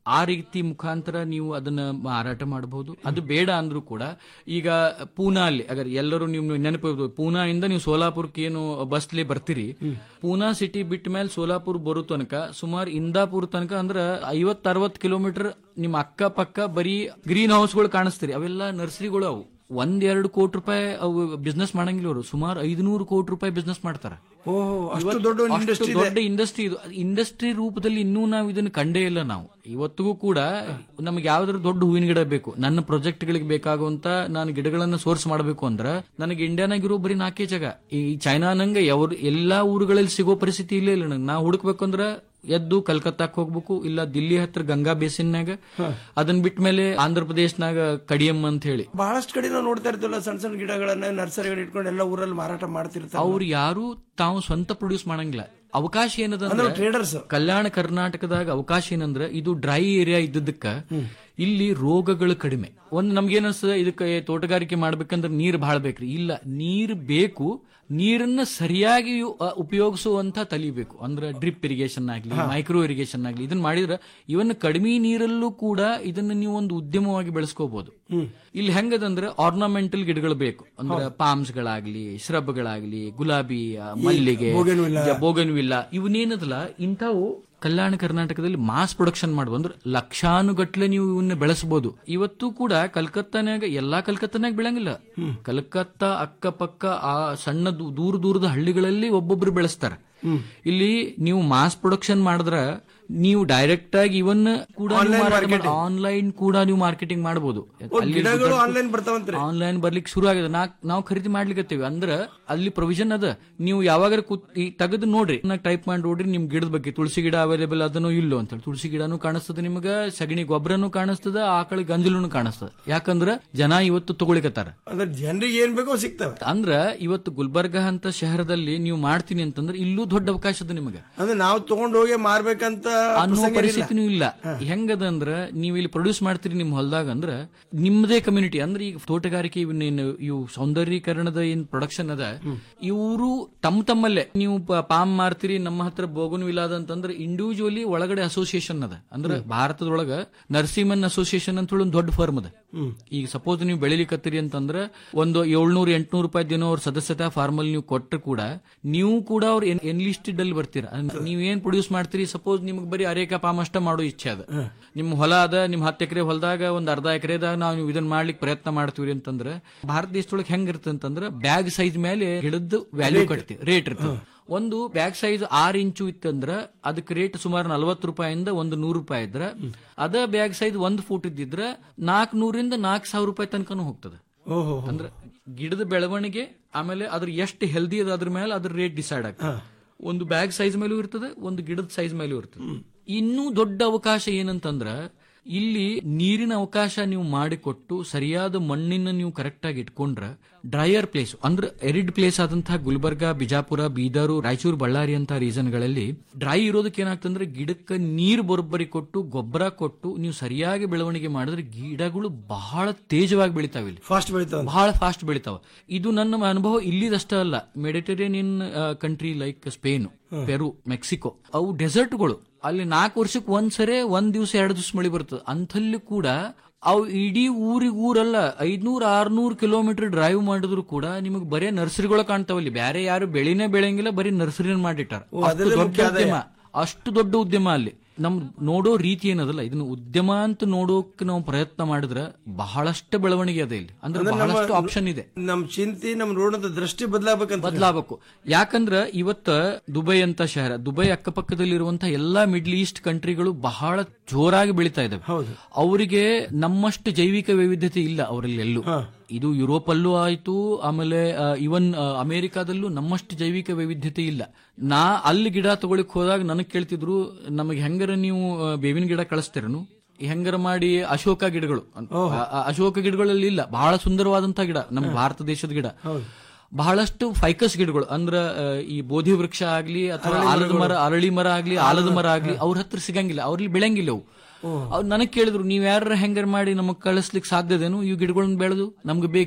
S16: ಆ ರೀತಿ ಮುಖಾಂತರ ನೀವು ಅದನ್ನ ಮಾರಾಟ ಮಾಡಬಹುದು ಅದು ಬೇಡ ಅಂದ್ರೂ ಕೂಡ ಈಗ ಪೂನಾ ಅಲ್ಲಿ ಅಗರ್ ಎಲ್ಲರೂ ನೀವು ನೆನಪು ಪೂನಾ ಇಂದ ನೀವು ಸೋಲಾಪುರಕ್ಕೆ ಏನು ಬಸ್ಲಿ ಬರ್ತೀರಿ ಪೂನಾ ಸಿಟಿ ಬಿಟ್ಟ ಮೇಲೆ ಸೋಲಾಪುರ್ ಬರೋ ತನಕ ಸುಮಾರು ಇಂದಾಪುರ್ ತನಕ ಅಂದ್ರ ಐವತ್ ಅರವತ್ ಕಿಲೋಮೀಟರ್ ನಿಮ್ಮ ಅಕ್ಕ ಪಕ್ಕ ಬರೀ ಗ್ರೀನ್ ಹೌಸ್ಗಳು ಕಾಣಿಸ್ತೀರಿ ಅವೆಲ್ಲ ನರ್ಸರಿಗಳು ಅವು ಒಂದೆರಡು ಕೋಟಿ ರೂಪಾಯಿ ಅವು ಬಿಸ್ನೆಸ್ ಮಾಡಂಗಿಲ್ಲ ಅವರು ಸುಮಾರು ಐದುನೂರು ಕೋಟಿ ರೂಪಾಯಿ ಬಿಸ್ನೆಸ್ ಮಾಡ್ತಾರೆ
S10: ಓಹೋ ಅಷ್ಟು
S16: ಇವತ್ತು
S10: ದೊಡ್ಡ ಒಂದು
S16: ಅಷ್ಟು
S10: ಇಂಡಸ್ಟ್ರಿ
S16: ದೊಡ್ಡ ಇಂಡಸ್ಟ್ರಿ ಇದು ಇಂಡಸ್ಟ್ರಿ ರೂಪದಲ್ಲಿ ಇನ್ನೂ ನಾವು ಇದನ್ನು ಕಂಡೇ ಇಲ್ಲ ನಾವು ಇವತ್ತಿಗೂ ಕೂಡ ನಮಗೆ ಯಾವ್ದಾದ್ರು ದೊಡ್ಡ ಹೂವಿನ ಗಿಡ ಬೇಕು ನನ್ನ ಪ್ರಾಜೆಕ್ಟ್ ಗಳಿಗೆ ಬೇಕಾಗುವಂತ ನಾನು ಗಿಡಗಳನ್ನ ಸೋರ್ಸ್ ಮಾಡಬೇಕು ಅಂದ್ರೆ ನನಗೆ ಇಂಡಿಯಾನಾಗಿರೋ ಬರೀ ನಾಲ್ಕೇ ಜಾಗ ಈ ಚೈನಾ ನಂಗೆ ಯಾವ ಎಲ್ಲಾ ಊರುಗಳಲ್ಲಿ ಸಿಗೋ ಪರಿಸ್ಥಿತಿ ಇಲ್ಲ ಇಲ್ಲ ನಂಗೆ ನಾ ಹುಡುಕ್ಬೇಕು ಅಂದ್ರೆ ಎದ್ದು ಕಲ್ಕತ್ತಾಕ್ ಹೋಗ್ಬೇಕು ಇಲ್ಲ ದಿಲ್ಲಿ ಹತ್ರ ಗಂಗಾ ಬೇಸಿನ್ಯಾಗ ಅದನ್ನ ಬಿಟ್ಟ ಮೇಲೆ ಆಂಧ್ರ ಪ್ರದೇಶನಾಗ ಕಡಿಯಂ ಅಂತ ಹೇಳಿ
S10: ಬಹಳಷ್ಟು ಕಡೆ ನಾವು ನೋಡ್ತಾ ಇರ್ತೀವಲ್ಲ ಸಣ್ಣ ಸಣ್ಣ ಗಿಡಗಳನ್ನ ನರ್ಸರಿಗಳು ಇಟ್ಕೊಂಡು ಎಲ್ಲ ಊರಲ್ಲಿ ಮಾರಾಟ ಮಾಡ್ತಿರ್ತಾರೆ
S16: ಅವ್ರು ಯಾರು ತಾವು ಸ್ವಂತ ಪ್ರೊಡ್ಯೂಸ್ ಮಾಡಂಗಿಲ್ಲ ಅವಕಾಶ ಏನದ
S10: ಅಂದ್ರೆ traders.
S16: ಕಲ್ಯಾಣ ಕರ್ನಾಟಕದಾಗ ಅವಕಾಶ ಏನಂದ್ರೆ ಇದು ಡ್ರೈ ಏರಿಯಾ ಇದ್ದದಕ್ಕ ಇಲ್ಲಿ ರೋಗಗಳು ಕಡಿಮೆ ಒಂದ್ ನಮ್ಗೆ ಅನಿಸ್ತದೆ ಇದಕ್ಕೆ ತೋಟಗಾರಿಕೆ ಮಾಡ್ಬೇಕಂದ್ರೆ ನೀರ್ ಬಹಳ ಬೇಕ್ರಿ ಇಲ್ಲ ನೀರ್ ಬೇಕು ನೀರನ್ನ ಸರಿಯಾಗಿ ಯು- ಅ, ಉಪಯೋಗಿಸುವಂತ ತಲಿಬೇಕು ಅಂದ್ರೆ ಡ್ರಿಪ್ ಇರಿಗೇಷನ್ ಆಗ್ಲಿ ಮೈಕ್ರೋ ಇರಿಗೇಷನ್ ಆಗ್ಲಿ ಇದನ್ನ ಮಾಡಿದ್ರೆ ಇವನ್ ಕಡಿಮೆ ನೀರಲ್ಲೂ ಕೂಡ ಇದನ್ನ ನೀವು ಒಂದು ಉದ್ಯಮವಾಗಿ ಬೆಳೆಸ್ಕೋಬಹುದು ಇಲ್ಲಿ ಹೆಂಗದಂದ್ರೆ ಆರ್ನಮೆಂಟಲ್ ಗಿಡಗಳು ಬೇಕು ಅಂದ್ರೆ ಪಾಮ್ಸ್ ಗಳಾಗ್ಲಿ ಶ್ರಬ್ಗಳಾಗ್ಲಿ ಗುಲಾಬಿ ಆ, ಮಲ್ಲಿಗೆ
S10: bougainvillea.
S16: ಬೋಗನ್ವಿಲ್ಲ ಇವನ್ನೇನದಲ್ಲ ಇಂಥವು ಕಲ್ಯಾಣ ಕರ್ನಾಟಕದಲ್ಲಿ ಮಾಸ್ ಪ್ರೊಡಕ್ಷನ್ ಮಾಡುವ ಅಂದ್ರೆ ಲಕ್ಷಾನುಗಟ್ಲೆ ನೀವು ಇವನ್ನ ಬೆಳೆಸಬಹುದು ಇವತ್ತು ಕೂಡ ಕಲ್ಕತ್ತಾನ್ಯಾಗ ಎಲ್ಲಾ ಕಲ್ಕತ್ತಾನ್ಯಾಗ ಬೆಳಂಗಿಲ್ಲ ಕಲ್ಕತ್ತಾ ಅಕ್ಕಪಕ್ಕ ಆ ಸಣ್ಣ ದೂ- ದೂರ ದೂರದ ಹಳ್ಳಿಗಳಲ್ಲಿ ಒಬ್ಬೊಬ್ರು ಬೆಳೆಸ್ತಾರೆ ಇಲ್ಲಿ ನೀವು ಮಾಸ್ ಪ್ರೊಡಕ್ಷನ್ ಮಾಡಿದ್ರ ನೀವು ಡೈರೆಕ್ಟ್ ಆಗಿ ಇವನ್ ಕೂಡ ಆನ್ಲೈನ್ ಕೂಡ ನೀವು ಮಾರ್ಕೆಟಿಂಗ್ ಮಾಡಬಹುದು
S10: ಗಿಡಗಳು ಆನ್ಲೈನ್ ಬರ್ತಾವಂತ್ರಿ
S16: ಆನ್ಲೈನ್ ಬರ್ಲಿಕ್ಕೆ ಶುರು ಆಗಿದೆ ನಾ ನಾವು ಖರೀದಿ ಮಾಡ್ಲಿಕ್ಕತ್ತೀವಿ ಅಂದ್ರ ಅಲ್ಲಿ ಪ್ರೊವಿಷನ್ ಅದ ನೀವು ಯಾವಾಗ ತೆಗೆದು ನೋಡ್ರಿ ಟೈಪ್ ಮಾಡಿ ನೋಡ್ರಿ ನಿಮ್ ಗಿಡದ ಬಗ್ಗೆ ತುಳಸಿ ಗಿಡ ಅವೈಲೇಬಲ್ ಅದನ್ನು ಇಲ್ಲೋ ಅಂತ ಹೇಳಿ ತುಳಸಿ ಗಿಡನೂ ಕಾಣಿಸ್ತದೆ ನಿಮ್ಗ ಸಗಣಿ ಗೊಬ್ಬರನು ಕಾಣಿಸ್ತದ ಆಕಳ ಗಂಜಲನು ಕಾಣಿಸ್ತದ ಯಾಕಂದ್ರ ಜನ ಇವತ್ತು ತಗೊಳಿಕತ್ತಾರ
S10: ಅಂದ್ರೆ ಜನರಿಗೆ ಏನ್ ಬೇಕೋ ಸಿಗ್ತವೆ
S16: ಅಂದ್ರ ಇವತ್ತು ಗುಲ್ಬರ್ಗ ಅಂತ ಶಹರದಲ್ಲಿ ನೀವು ಮಾಡ್ತೀನಿ ಅಂತಂದ್ರೆ ಇಲ್ಲೂ ದೊಡ್ಡ ಅವಕಾಶ ಅದ ನಿಮಗೆ
S10: ಅಂದ್ರೆ ನಾವು ತಗೊಂಡ್ ಹೋಗಿ ಮಾರ್ಬೇಕಂತ
S16: ಅನ್ನೋ
S10: ಪ್ರಸಂಗ ಏನಿಲ್ಲ.
S16: ಪರಿಸ್ಥಿತಿನೂ ಇಲ್ಲ ಹೆಂಗದ ಅಂದ್ರ ನೀವು ಇಲ್ಲಿ ಪ್ರೊಡ್ಯೂಸ್ ಮಾಡ್ತೀರಿ ನಿಮ್ ಹೊಲದಾಗ ಅಂದ್ರ ನಿಮ್ಮದೇ ಕಮ್ಯುನಿಟಿ ಅಂದ್ರೆ ಈಗ ತೋಟಗಾರಿಕೆ ಇವನ್ನೇನು ಇವು ಸೌಂದರ್ಯೀಕರಣದ ಏನ್ ಪ್ರೊಡಕ್ಷನ್ ಅದ ಇವರು ತಮ್ಮ ತಮ್ಮಲ್ಲೇ ನೀವು ಪ- ಪಾಮ್ ಮಾರ್ತೀರಿ ನಮ್ಮ ಹತ್ರ ಬೋಗನ್ ವಿಲಾದ ಅಂತಂದ್ರೆ ಇಂಡಿವಿಜುವಲಿ ಒಳಗಡೆ ಅಸೋಸಿಯೇಷನ್ ಅದ ಅಂದ್ರೆ ಭಾರತದೊಳಗ ನರಸಿಂಹನ್ ಅಸೋಸಿಯೇಷನ್ ಅಂತ ಹೇಳಿ ಒಂದು ದೊಡ್ಡ ಫರ್ಮ್ ಅದ ಈಗ ಸಪೋಸ್ ನೀವು ಬೆಳಿಲಿಕತ್ತೀರಿ ಅಂತಂದ್ರೆ ಒಂದು ಏಳ್ನೂರು ಎಂಟ್ನೂರು ರೂಪಾಯಿ ದಿನ ಅವ್ರ ಸದಸ್ಯತಾ ಫಾರ್ಮಲ್ ನೀವು ಕೊಟ್ಟರು ಕೂಡ ನೀವು ಕೂಡ ಅವ್ರ ಎನ್ಲಿಸ್ಟೆಡ್ ಅಲ್ಲಿ ಬರ್ತೀರಾ ಅಂದ್ರೆ ನೀವ್ ಏನ್ ಪ್ರೊಡ್ಯೂಸ್ ಮಾಡ್ತೀರಿ ಸಪೋಸ್ ನಿಮ್ಗೆ ಬರೀ ಅರೇಕ ಪಾಮ್ ಅಷ್ಟ ಮಾಡೋ ಇಚ್ಛೆ ಅದ ನಿಮ್ ಹೊಲ ಅದ ನಿಮ್ ಹತ್ತು ಎಕರೆ ಹೊಲದಾಗ ಒಂದ್ ಅರ್ಧ ಎಕರೆದಾಗ ನಾವು ನೀವು ಇದನ್ನ ಮಾಡ್ಲಿಕ್ಕೆ ಪ್ರಯತ್ನ ಮಾಡ್ತೀವಿ ಅಂತಂದ್ರೆ ಭಾರತ ದೇಶದೊಳಗೆ ಹೆಂಗ್ ಇರುತ್ತೆ ಅಂತಂದ್ರೆ ಬ್ಯಾಗ್ ಸೈಜ್ ಮೇಲೆ ಗಿಡದ ವ್ಯಾಲ್ಯೂ ಕಟ್ತೀವಿ ರೇಟ್ ಇರ್ತದೆ ಒಂದು ಬ್ಯಾಗ್ ಸೈಜ್ ಆರ್ ಇಂಚು ಇತ್ತಂದ್ರ ಅದಕ್ಕೆ ರೇಟ್ ಸುಮಾರು ನಲ್ವತ್ತು ರೂಪಾಯಿಂದ ಒಂದು ನೂರು ರೂಪಾಯಿ ಇದ್ರ ಅದ ಬ್ಯಾಗ್ ಸೈಜ್ ಒಂದು ಫೂಟ್ ಇದ್ದಿದ್ರ ನಾಲ್ಕು ನೂರಿಂದ ನಾಲ್ಕು ಸಾವಿರ ರೂಪಾಯಿ ತನಕನೂ ಹೋಗ್ತದೆ
S10: ಓಹೋ
S16: ಅಂದ್ರೆ ಗಿಡದ ಬೆಳವಣಿಗೆ ಆಮೇಲೆ ಅದ್ರ ಎಷ್ಟು ಹೆಲ್ದಿ ಅದ ಅದ್ರ ಮೇಲೆ ಅದ್ರ ರೇಟ್ ಡಿಸೈಡ್ ಆಗ್ತದೆ ಒಂದು ಬ್ಯಾಗ್ ಸೈಜ್ ಮೇಲೂ ಇರ್ತದೆ ಒಂದು ಗಿಡದ ಸೈಜ್ ಮೇಲೂ ಇರ್ತದೆ ಇನ್ನೂ ದೊಡ್ಡ ಅವಕಾಶ ಏನಂತಂದ್ರ ಇಲ್ಲಿ ನೀರಿನ ಅವಕಾಶ ನೀವು ಮಾಡಿಕೊಟ್ಟು ಸರಿಯಾದ ಮಣ್ಣಿನ ನೀವು ಕರೆಕ್ಟ್ ಆಗಿ ಇಟ್ಕೊಂಡ್ರೆ ಡ್ರೈಯರ್ ಪ್ಲೇಸ್ ಅಂದ್ರೆ ಎರಿಡ್ ಪ್ಲೇಸ್ ಆದಂತಹ ಗುಲ್ಬರ್ಗ ಬಿಜಾಪುರ ಬೀದರು ರಾಯಚೂರು ಬಳ್ಳಾರಿ ಅಂತ ರೀಸನ್ಗಳಲ್ಲಿ ಡ್ರೈ ಇರೋದಕ್ಕೆ ಏನಾಗ್ತಂದ್ರೆ ಗಿಡಕ್ಕೆ ನೀರು ಬರೋಬ್ಬರಿ ಕೊಟ್ಟು ಗೊಬ್ಬರ ಕೊಟ್ಟು ನೀವು ಸರಿಯಾಗಿ ಬೆಳವಣಿಗೆ ಮಾಡಿದ್ರೆ ಗಿಡಗಳು ಬಹಳ ತೇಜವಾಗಿ ಬೆಳಿತಾವೆ ಇಲ್ಲಿ
S10: ಫಾಸ್ಟ್ ಬೆಳಿತಾವ
S16: ಬಹಳ ಫಾಸ್ಟ್ ಬೆಳಿತಾವ ಇದು ನನ್ನ ಅನುಭವ ಇಲ್ಲಿದಷ್ಟೇ ಅಲ್ಲ Mediterranean country like Spain Peru Mexico ಅವು ಡೆಸರ್ಟ್ಗಳು ಅಲ್ಲಿ ನಾಲ್ಕು ವರ್ಷಕ್ಕೆ ಒಂದ್ಸರಿ ಒಂದ್ ದಿವಸ ಎರಡು ದಿವಸ ಮಳಿ ಬರ್ತದೆ ಅಂಥಲ್ಲಿ ಕೂಡ ಅವು ಇಡೀ ಊರಿಗೆ ಊರಲ್ಲ ಐದ್ನೂರ್ ಆರ್ನೂರ್ ಕಿಲೋಮೀಟರ್ ಡ್ರೈವ್ ಮಾಡಿದ್ರು ಕೂಡ ನಿಮಗೆ ಬರೇ ನರ್ಸರಿಗಳು ಕಾಣ್ತಾವಲ್ಲಿ ಬೇರೆ ಯಾರು ಬೆಳಿನೇ ಬೆಳೆಯಂಗಿಲ್ಲ ಬರೀ ನರ್ಸರಿನ ಮಾಡಿಟ್ಟಾರ
S10: ಓ,
S16: ಅಷ್ಟು
S10: ಅದರಲ್ಲೇ
S16: ದೊಡ್ಡ
S10: ಮುಖ್ಯ ಆದಾಯ.
S16: ಉದ್ಯಮ ಅಷ್ಟು ದೊಡ್ಡ ಉದ್ಯಮ ಅಲ್ಲಿ ನಮ್ ನೋಡೋ ರೀತಿ ಏನದಲ್ಲ ಇದನ್ನ ಉದ್ಯಮ ಅಂತ ನೋಡೋಕೆ ನಾವು ಪ್ರಯತ್ನ ಮಾಡಿದ್ರೆ ಬಹಳಷ್ಟು ಬೆಳವಣಿಗೆ ಅದ ಇಲ್ಲಿ ಅಂದ್ರೆ
S10: ಅಂದ್ರೆ ನಮ್ಮ-
S16: ಬಹಳಷ್ಟು ಆಪ್ಷನ್ ಇದೆ
S10: ನಮ್ ಚಿಂತೆ ನಮ್ ನೋಡೋದ ದೃಷ್ಟಿ ಬದಲಾಗಬೇಕಂತ
S16: ಬದಲಾಗಬೇಕು ಯಾಕಂದ್ರ ಇವತ್ತ ದುಬೈ ಅಂತ ಶಹರ ದುಬೈ ಅಕ್ಕಪಕ್ಕದಲ್ಲಿರುವಂತಹ ಎಲ್ಲಾ ಮಿಡ್ಲ್ ಈಸ್ಟ್ ಕಂಟ್ರಿಗಳು ಬಹಳ ಜೋರಾಗಿ ಬೆಳೀತಾ ಇದಾವೆ ಅವರಿಗೆ ನಮ್ಮಷ್ಟು ಜೈವಿಕ ವೈವಿಧ್ಯತೆ ಇಲ್ಲ ಅವರಲ್ಲಿ ಎಲ್ಲೂ ಇದು ಯುರೋಪ್ ಅಲ್ಲೂ ಆಯ್ತು ಆಮೇಲೆ ಇವನ್ ಅಮೆರಿಕಾದಲ್ಲೂ ನಮ್ಮಷ್ಟು ಜೈವಿಕ ವೈವಿಧ್ಯತೆ ಇಲ್ಲ ನಾ ಅಲ್ಲಿ ಗಿಡ ತಗೊಳಿಕ್ ಹೋದಾಗ ನನಗ್ ಕೇಳ್ತಿದ್ರು ನಮಗೆ ಹೆಂಗರ ನೀವು ಆ, ಬೇವಿನ ಗಿಡ ಕಳಿಸ್ತೀರನು ಹೆಂಗರ ಮಾಡಿ ಅಶೋಕ ಗಿಡಗಳು ಆ- ಆ ಅಶೋಕ ಗಿಡಗಳಲ್ಲಿ ಇಲ್ಲ ಬಹಳ ಸುಂದರವಾದಂತಹ ಗಿಡ ನಮ್ಮ ಭಾರತ ದೇಶದ ಗಿಡ ಬಹಳಷ್ಟು ಫೈಕಸ್ ಗಿಡಗಳು ಅಂದ್ರ ಆ, ಈ ಬೋಧಿ ವೃಕ್ಷ ಆಗ್ಲಿ ಅಥವಾ ಆಲದ ಮರ ಅರಳಿ ಮರ ಆಗ್ಲಿ ಆಲದ ಮರ ಆಗ್ಲಿ ಅವ್ರ ಹತ್ರ ಸಿಗಂಗಿಲ್ಲ ಅವ್ರಲ್ಲಿ ಬೆಳಂಗಿಲ್ಲ ಅವು ಅವ್ರು ನನಗ್ ಕೇಳಿದ್ರು ನೀವ್ ಯಾರ ಹೆಂಗರ್ ಮಾಡಿ ನಮಗ್ ಕಳಿಸ್ಲಿಕ್ಕೆ ಸಾಧ್ಯದೇನು ಇವು ಗಿಡಗಳನ್ನ ಬೆಳೆದು ನಮ್ಗೆ ಬೇಕಿವು